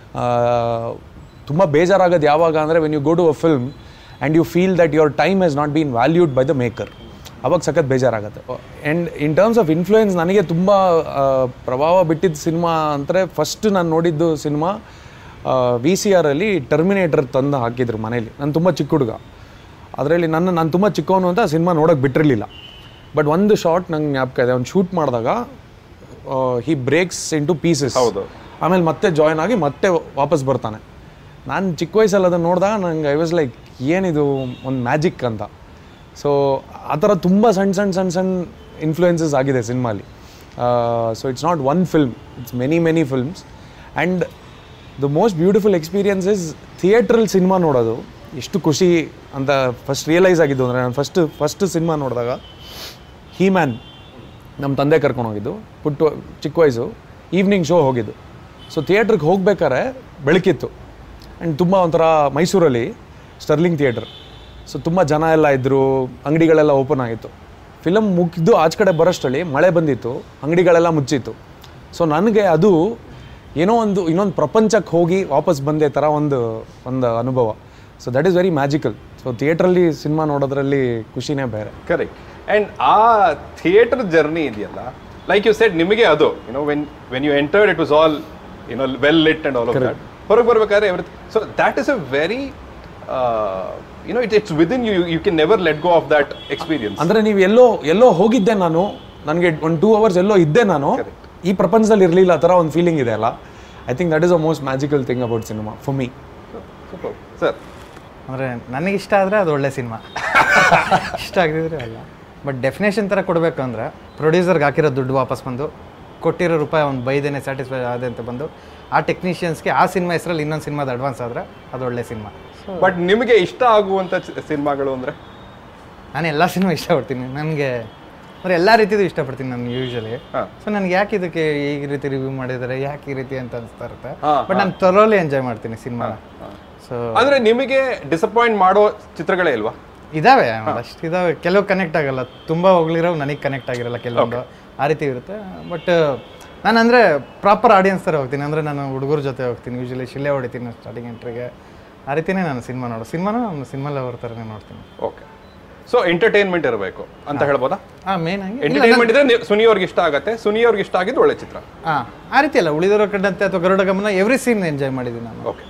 ತುಂಬ ಬೇಜಾರಾಗೋದು ಯಾವಾಗ ಅಂದರೆ when you go to a film and you feel that your time has not been valued by the maker ಅವಾಗ ಸಖತ್ ಬೇಜಾರಾಗುತ್ತೆ and in terms of influence ನನಗೆ ತುಂಬ ಪ್ರಭಾವ ಬಿಟ್ಟಿದ್ದ ಸಿನಿಮಾ ಅಂದರೆ ಫಸ್ಟ್ ನಾನು ನೋಡಿದ್ದು ಸಿನಿಮಾ ವಿ ಸಿ ಆರಲ್ಲಿ ಟರ್ಮಿನೇಟರ್ ತಂದು ಹಾಕಿದ್ರು ಮನೇಲಿ ನಾನು ತುಂಬ ಚಿಕ್ಕ ಹುಡುಗ ಅದರಲ್ಲಿ ನನ್ನ ನಾನು ತುಂಬ ಚಿಕ್ಕವನು ಅಂತ ಸಿನಿಮಾ ನೋಡೋಕೆ ಬಿಟ್ಟಿರಲಿಲ್ಲ ಬಟ್ ಒಂದು ಶಾರ್ಟ್ ನಂಗೆ ಜ್ಞಾಪಕ ಇದೆ ಅವ್ನು ಶೂಟ್ ಮಾಡಿದಾಗ he breaks into pieces ಹೌದು. ಆಮೇಲೆ ಮತ್ತೆ ಜಾಯ್ನ್ ಆಗಿ ಮತ್ತೆ ವಾಪಸ್ ಬರ್ತಾನೆ ನಾನು ಚಿಕ್ಕ ವಯಸ್ಸಲ್ಲಿ ಅದನ್ನು ನೋಡಿದಾಗ ನಂಗೆ ಐ ವಾಸ್ ಲೈಕ್ ಏನಿದು ಒಂದು ಮ್ಯಾಜಿಕ್ ಅಂತ ಸೊ ಆ ಥರ ತುಂಬ ಸಣ್ಣ ಸಣ್ಣ ಸಣ್ಣ ಸಣ್ಣ ಇನ್ಫ್ಲೂಯೆನ್ಸಸ್ ಆಗಿದೆ ಸಿನಿಮಾಲಿ so it's not one film it's many many films and the most beautiful experience is ಥಿಯೇಟ್ರಲ್ಲಿ ಸಿನಿಮಾ ನೋಡೋದು ಎಷ್ಟು ಖುಷಿ ಅಂತ ಫಸ್ಟ್ ರಿಯಲೈಸ್ ಆಗಿದ್ದು ಅಂದರೆ ನಾನು ಫಸ್ಟ್ ಫಸ್ಟ್ ಸಿನಿಮಾ ನೋಡಿದಾಗ ಹೀ ಮ್ಯಾನ್ ನಮ್ಮ ತಂದೆ ಕರ್ಕೊಂಡು ಹೋಗಿದ್ದು ಪುಟ್ಟ ಚಿಕ್ಕ ವಯಸ್ಸು ಈವ್ನಿಂಗ್ ಶೋ ಹೋಗಿದ್ದು ಸೊ ಥಿಯೇಟ್ರಿಗೆ ಹೋಗ್ಬೇಕಾದ್ರೆ ಬೆಳಕಿತ್ತು ಆ್ಯಂಡ್ ತುಂಬ ಒಂಥರ ಮೈಸೂರಲ್ಲಿ ಸ್ಟರ್ಲಿಂಗ್ ಥಿಯೇಟ್ರ್ ಸೊ ತುಂಬ ಜನ ಎಲ್ಲ ಇದ್ದರು ಅಂಗಡಿಗಳೆಲ್ಲ ಓಪನ್ ಆಗಿತ್ತು ಫಿಲಮ್ ಮುಗಿದು ಆಚೆ ಕಡೆ ಬರೋಷ್ಟರಲ್ಲಿ ಮಳೆ ಬಂದಿತ್ತು ಅಂಗಡಿಗಳೆಲ್ಲ ಮುಚ್ಚಿತ್ತು ಸೊ ನನಗೆ ಅದು ಏನೋ ಒಂದು ಇನ್ನೊಂದು ಪ್ರಪಂಚಕ್ಕೆ ಹೋಗಿ ವಾಪಸ್ ಬಂದೆ ಥರ ಒಂದು ಒಂದು ಅನುಭವ so that is very magical so ಥಿಯೇಟ್ರಲ್ಲಿ ಸಿನಿಮಾ ನೋಡೋದ್ರಲ್ಲಿ ಖುಷಿನೇ ಬೇರೆ ಕರೆಕ್ಟ್ ಅಂಡ್ ಆ ಥಿಯೇಟರ್ ಜರ್ನಿ ಇದೆಯಲ್ಲ ಲೈಕ್ ಯು ಸೆಡ್ ನಿಮಗೆ ಅದು you know when when you entered it was all you know well lit and all of that ಹೊರಗೆ ಬರ್ಬೇಕಾದ್ರೆ every so that is a very you know it it's within you you can never let go of that experience ಅಂದ್ರೆ ನೀವು ಎಲ್ಲೋ ಎಲ್ಲೋ ಹೋಗಿದ್ದೆ ನಾನು ನನಗೆ ಒಂದು two hours ಎಲ್ಲೋ ಇದ್ದೆ ನಾನು ಈ ಪ್ರಪಂಚದಲ್ಲಿ ಇರಲಿಲ್ಲ ಆ ಥರ ಒಂದು ಫೀಲಿಂಗ್ ಇದೆ ಅಲ್ಲ I think that is a most magical thing about cinema for me super sir ಅಂದರೆ ನನಗೆ ಇಷ್ಟ ಆದರೆ ಅದು ಒಳ್ಳೆ ಸಿನಿಮಾ ಇಷ್ಟ ಆಗದಿದ್ರೆ ಅಲ್ಲ ಬಟ್ ಡೆಫಿನೇಷನ್ ಥರ ಕೊಡಬೇಕು ಅಂದರೆ ಪ್ರೊಡ್ಯೂಸರ್ಗೆ ಹಾಕಿರೋ ದುಡ್ಡು ವಾಪಸ್ ಬಂದು ಕೊಟ್ಟಿರೋ ರೂಪಾಯಿ ಅವ್ನು ಬೈದೇನೆ ಸ್ಯಾಟಿಸ್ಫೈ ಆದೆ ಅಂತ ಬಂದು ಆ ಟೆಕ್ನಿಷಿಯನ್ಸ್ಗೆ ಆ ಸಿನಿಮಾ ಹೆಸರಲ್ಲಿ ಇನ್ನೊಂದು ಸಿನಿಮಾದ ಅಡ್ವಾನ್ಸ್ ಆದರೆ ಅದು ಒಳ್ಳೆ ಸಿನಿಮಾ ಬಟ್ ನಿಮಗೆ ಇಷ್ಟ ಆಗುವಂತ ಸಿನಿಮಾಗಳು ಅಂದ್ರೆ ನಾನು ಎಲ್ಲ ಸಿನಿಮಾ ಇಷ್ಟಪಡ್ತೀನಿ ನನಗೆ ಅಂದರೆ ಎಲ್ಲ ರೀತಿದು ಇಷ್ಟಪಡ್ತೀನಿ ನಾನು ಯೂಶಲಿ ಸೊ ನನಗೆ ಯಾಕೆ ಇದಕ್ಕೆ ಈ ರೀತಿ ರಿವ್ಯೂ ಮಾಡಿದ್ದಾರೆ ಯಾಕೆ ಈ ರೀತಿ ಅಂತ ಅನಿಸ್ತಾ ಇರುತ್ತೆ ಬಟ್ ನಾನು ತೊರೋಲಿ ಎಂಜಾಯ್ ಮಾಡ್ತೀನಿ ಸಿನಿಮಾ ಸೊ ಅಂದ್ರೆ ನಿಮಗೆ ಡಿಸಪಾಯಿಂಟ್ ಮಾಡೋ ಚಿತ್ರಗಳೇ ಇಲ್ವಾ ಇದಾವೆ ಅಷ್ಟು ಇದಾವೆ ಕೆಲವು ಕನೆಕ್ಟ್ ಆಗಲ್ಲ ತುಂಬ ಹೋಗ್ಲಿರೋ ನನಗೆ ಕನೆಕ್ಟ್ ಆಗಿರಲ್ಲ ಕೆಲವೊಂದು ಆ ರೀತಿ ಇರುತ್ತೆ ಬಟ್ ನಾನು ಅಂದರೆ ಪ್ರಾಪರ್ ಆಡಿಯನ್ಸ್ ಥರ ಹೋಗ್ತೀನಿ ಅಂದರೆ ನಾನು ಹುಡುಗರ ಜೊತೆ ಹೋಗ್ತೀನಿ ಯೂಶಲಿ ಶಿಲೆ ಹೊಡಿತೀನಿ ಸ್ಟಾರ್ಟಿಂಗ್ ಎಂಟ್ರಿಗೆ ಆ ರೀತಿನೇ ನಾನು ಸಿನಿಮಾ ನೋಡೋ ಸಿನಿಮಾನ ನಾನು ಸಿನಿಮಾ ಲವರ್ ಥರನೇ ನೋಡ್ತೀನಿ ಓಕೆ ಸೊ ಎಂಟರ್ಟೈನ್ಮೆಂಟ್ ಇರಬೇಕು ಅಂತ ಹೇಳ್ಬೋದಾ ಹಾಂ ಮೇನ್ ಆಗಿ ಎಂಟರ್ಟೈನ್ಮೆಂಟ್ ಇದ್ರೆ ನೀವು ಸುನಿ ಅವ್ರಿಗೆ ಇಷ್ಟ ಆಗತ್ತೆ ಸುನಿ ಅವ್ರಿಗೆ ಇಷ್ಟ ಆಗಿದ್ದು ಒಳ್ಳೆ ಚಿತ್ರ ಹಾಂ ಆ ರೀತಿ ಅಲ್ಲ ಉಳಿದವರ ಕಂಡಂತೆ ಅಥವಾ ಗರುಡ ಗಮನ ಎವ್ರಿ ಸೀನ್ ಎಂಜಾಯ್ ಮಾಡಿದ್ದೀನಿ ನಾನು ಓಕೆ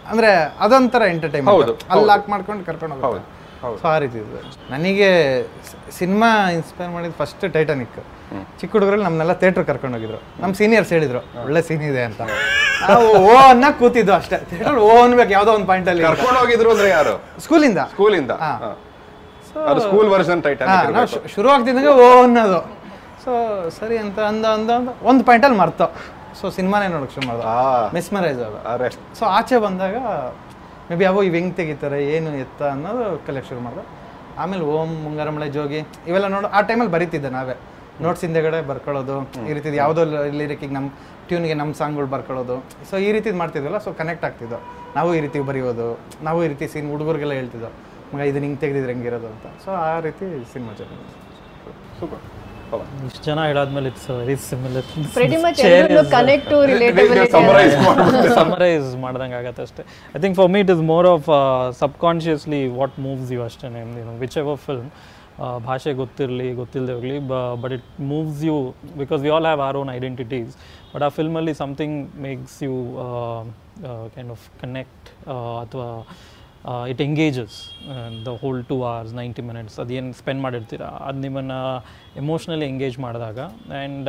ಅಂದ್ರೆ ಅದೊಂಥರ ಎಂಟರ್ಟೈನ್ಮೆಂಟ್ ಹೌದು, ಅಲ್ಲಿ ಹೌದು. ಲಾಕ್ ಮಾಡ್ಕೊಂಡು ಕರ್ಕೊಂಡು ಹೋಗೋದು ಸೊ ಆ ರೀತಿ ಇದೆ ನನಗೆ ಸಿನಿಮಾ ಇನ್ಸ್ಪೈರ್ ಮಾಡಿದ ಫಸ್ಟ್ ಟೈಟಾನಿಕ್ ಚಿಕ್ಕ ಹುಡುಗರಲ್ಲಿ ನಮ್ಮನ್ನೆಲ್ಲ ಥಿಯೇಟ್ರ್ ಕರ್ಕೊಂಡು ಹೋಗಿದ್ರು ನಮ್ಮ ಸೀನಿಯರ್ಸ್ ಹೇಳಿದ್ರು ಒಳ್ಳೆ ಸೀನ್ ಇದೆ ಅಂತ ನಾವು ಓ ಅನ್ನ ಕೂತಿದ್ದು ಅಷ್ಟೇ ಥಿಯೇಟರ್ ಓ ಅನ್ಬೇಕು ಯಾವುದೋ ಒಂದು ಪಾಯಿಂಟ್ ಅಲ್ಲಿ ಕರ್ಕೊಂಡು ಹೋಗಿದ್ರು ಅಂದ್ರೆ ಯಾರು ಸ್ಕೂಲಿಂದ ಸ್ಕೂಲಿಂದ ಹಾ. ಅದು ಸ್ಕೂಲ್ ವರ್ಷನ್ ಹಾ, ಟೈಟಾನಿಕ್ ನಾವು ಶು- ಶುರು ಆಗ್ತಿದ್ದಂಗೆ ಓ ಅನ್ನೋದು ಸೊ ಸರಿ ಅಂತ ಅಂದ ಅಂದ ಅಂದ ಒಂದು ಪಾಯಿಂಟಲ್ಲಿ ಮರ್ತೋ ಸೊ ಸಿನಿಮಾನೇ ನೋಡಕ್ ಶುರು ಮಾಡ್ದ ಮಿಸ್ಮರೈಸ್ ಆಗ ಅರೆ ಸೊ ಆಚೆ ಬಂದಾಗ ಮೇ ಬಿ ಅವು ಇವು ಹೆಂಗೆ ತೆಗಿತಾರೆ ಏನು ಎತ್ತ ಅನ್ನೋದು ಕಲೆಕ್ಟ್ ಶುರು ಮಾಡ್ದೆ ಆಮೇಲೆ ಓಂ ಮುಂಗಾರಮಳೆ ಜೋಗಿ ಇವೆಲ್ಲ ನೋಡು ಆ ಟೈಮಲ್ಲಿ ಬರೀತಿದ್ದೆ ನಾವೇ ನೋಟ್ಸ್ ಹಿಂದೆಗಡೆ ಬರ್ಕೊಳ್ಳೋದು ಈ ರೀತಿ ಯಾವುದೋ ಲಿರಿಕಿಗೆ ನಮ್ಮ ಟ್ಯೂನ್ಗೆ ನಮ್ಮ ಸಾಂಗ್ಗಳು ಬರ್ಕೊಳ್ಳೋದು ಸೊ ಈ ರೀತಿ ಮಾಡ್ತಿದ್ವಲ್ಲ ಸೊ ಕನೆಕ್ಟ್ ಆಗ್ತಿದ್ದೋ ನಾವು ಈ ರೀತಿ ಬರೆಯೋದು ನಾವು ಈ ರೀತಿ ಸೀನ್ ಹುಡುಗರಿಗೆಲ್ಲ ಹೇಳ್ತಿದ್ದೋ ಮಗ ಇದನ್ನ ಹಿಂಗೆ ತೆಗೆದಿದ್ರೆ ಹೆಂಗಿರೋದು ಅಂತ ಸೊ ಆ ರೀತಿ ಸಿನಿಮಾ ಜೊತೆ ಸೂಪರ್ ಇಷ್ಟು ಜನ ಹೇಳಾದ್ಮೇಲೆ it's very similar pretty much ಎಲ್ಲರೂ ಕನೆಕ್ಟ್ ಟು ರಿಲೇಟಬಿಲಿಟಿ ಸಮರೈಸ್ ಮಾಡ್ಬಿಟ್ಟು ಸಮರೈಸ್ ಮಾಡ್ದಂಗೆ ಆಗತ್ತೆ ಅಷ್ಟೇ I think for me it is more of subconsciously what moves you ಅಷ್ಟೇ ಯು ವಿಚ್ ಎವರ್ ಫಿಲ್ಮ್ ಭಾಷೆ ಗೊತ್ತಿರಲಿ ಗೊತ್ತಿಲ್ಲದೆ ಹೋಗಲಿ but it moves you because we all have our own identities but ಆ ಫಿಲ್ಮಲ್ಲಿ something makes you kind of connect ಅಥವಾ it engages the whole two hours ninety minutes ಅದೇನು spend ಮಾಡಿರ್ತೀರ ಅದು ನಿಮ್ಮನ್ನು ಎಮೋಷ್ನಲಿ ಎಂಗೇಜ್ ಮಾಡಿದಾಗ ಆ್ಯಂಡ್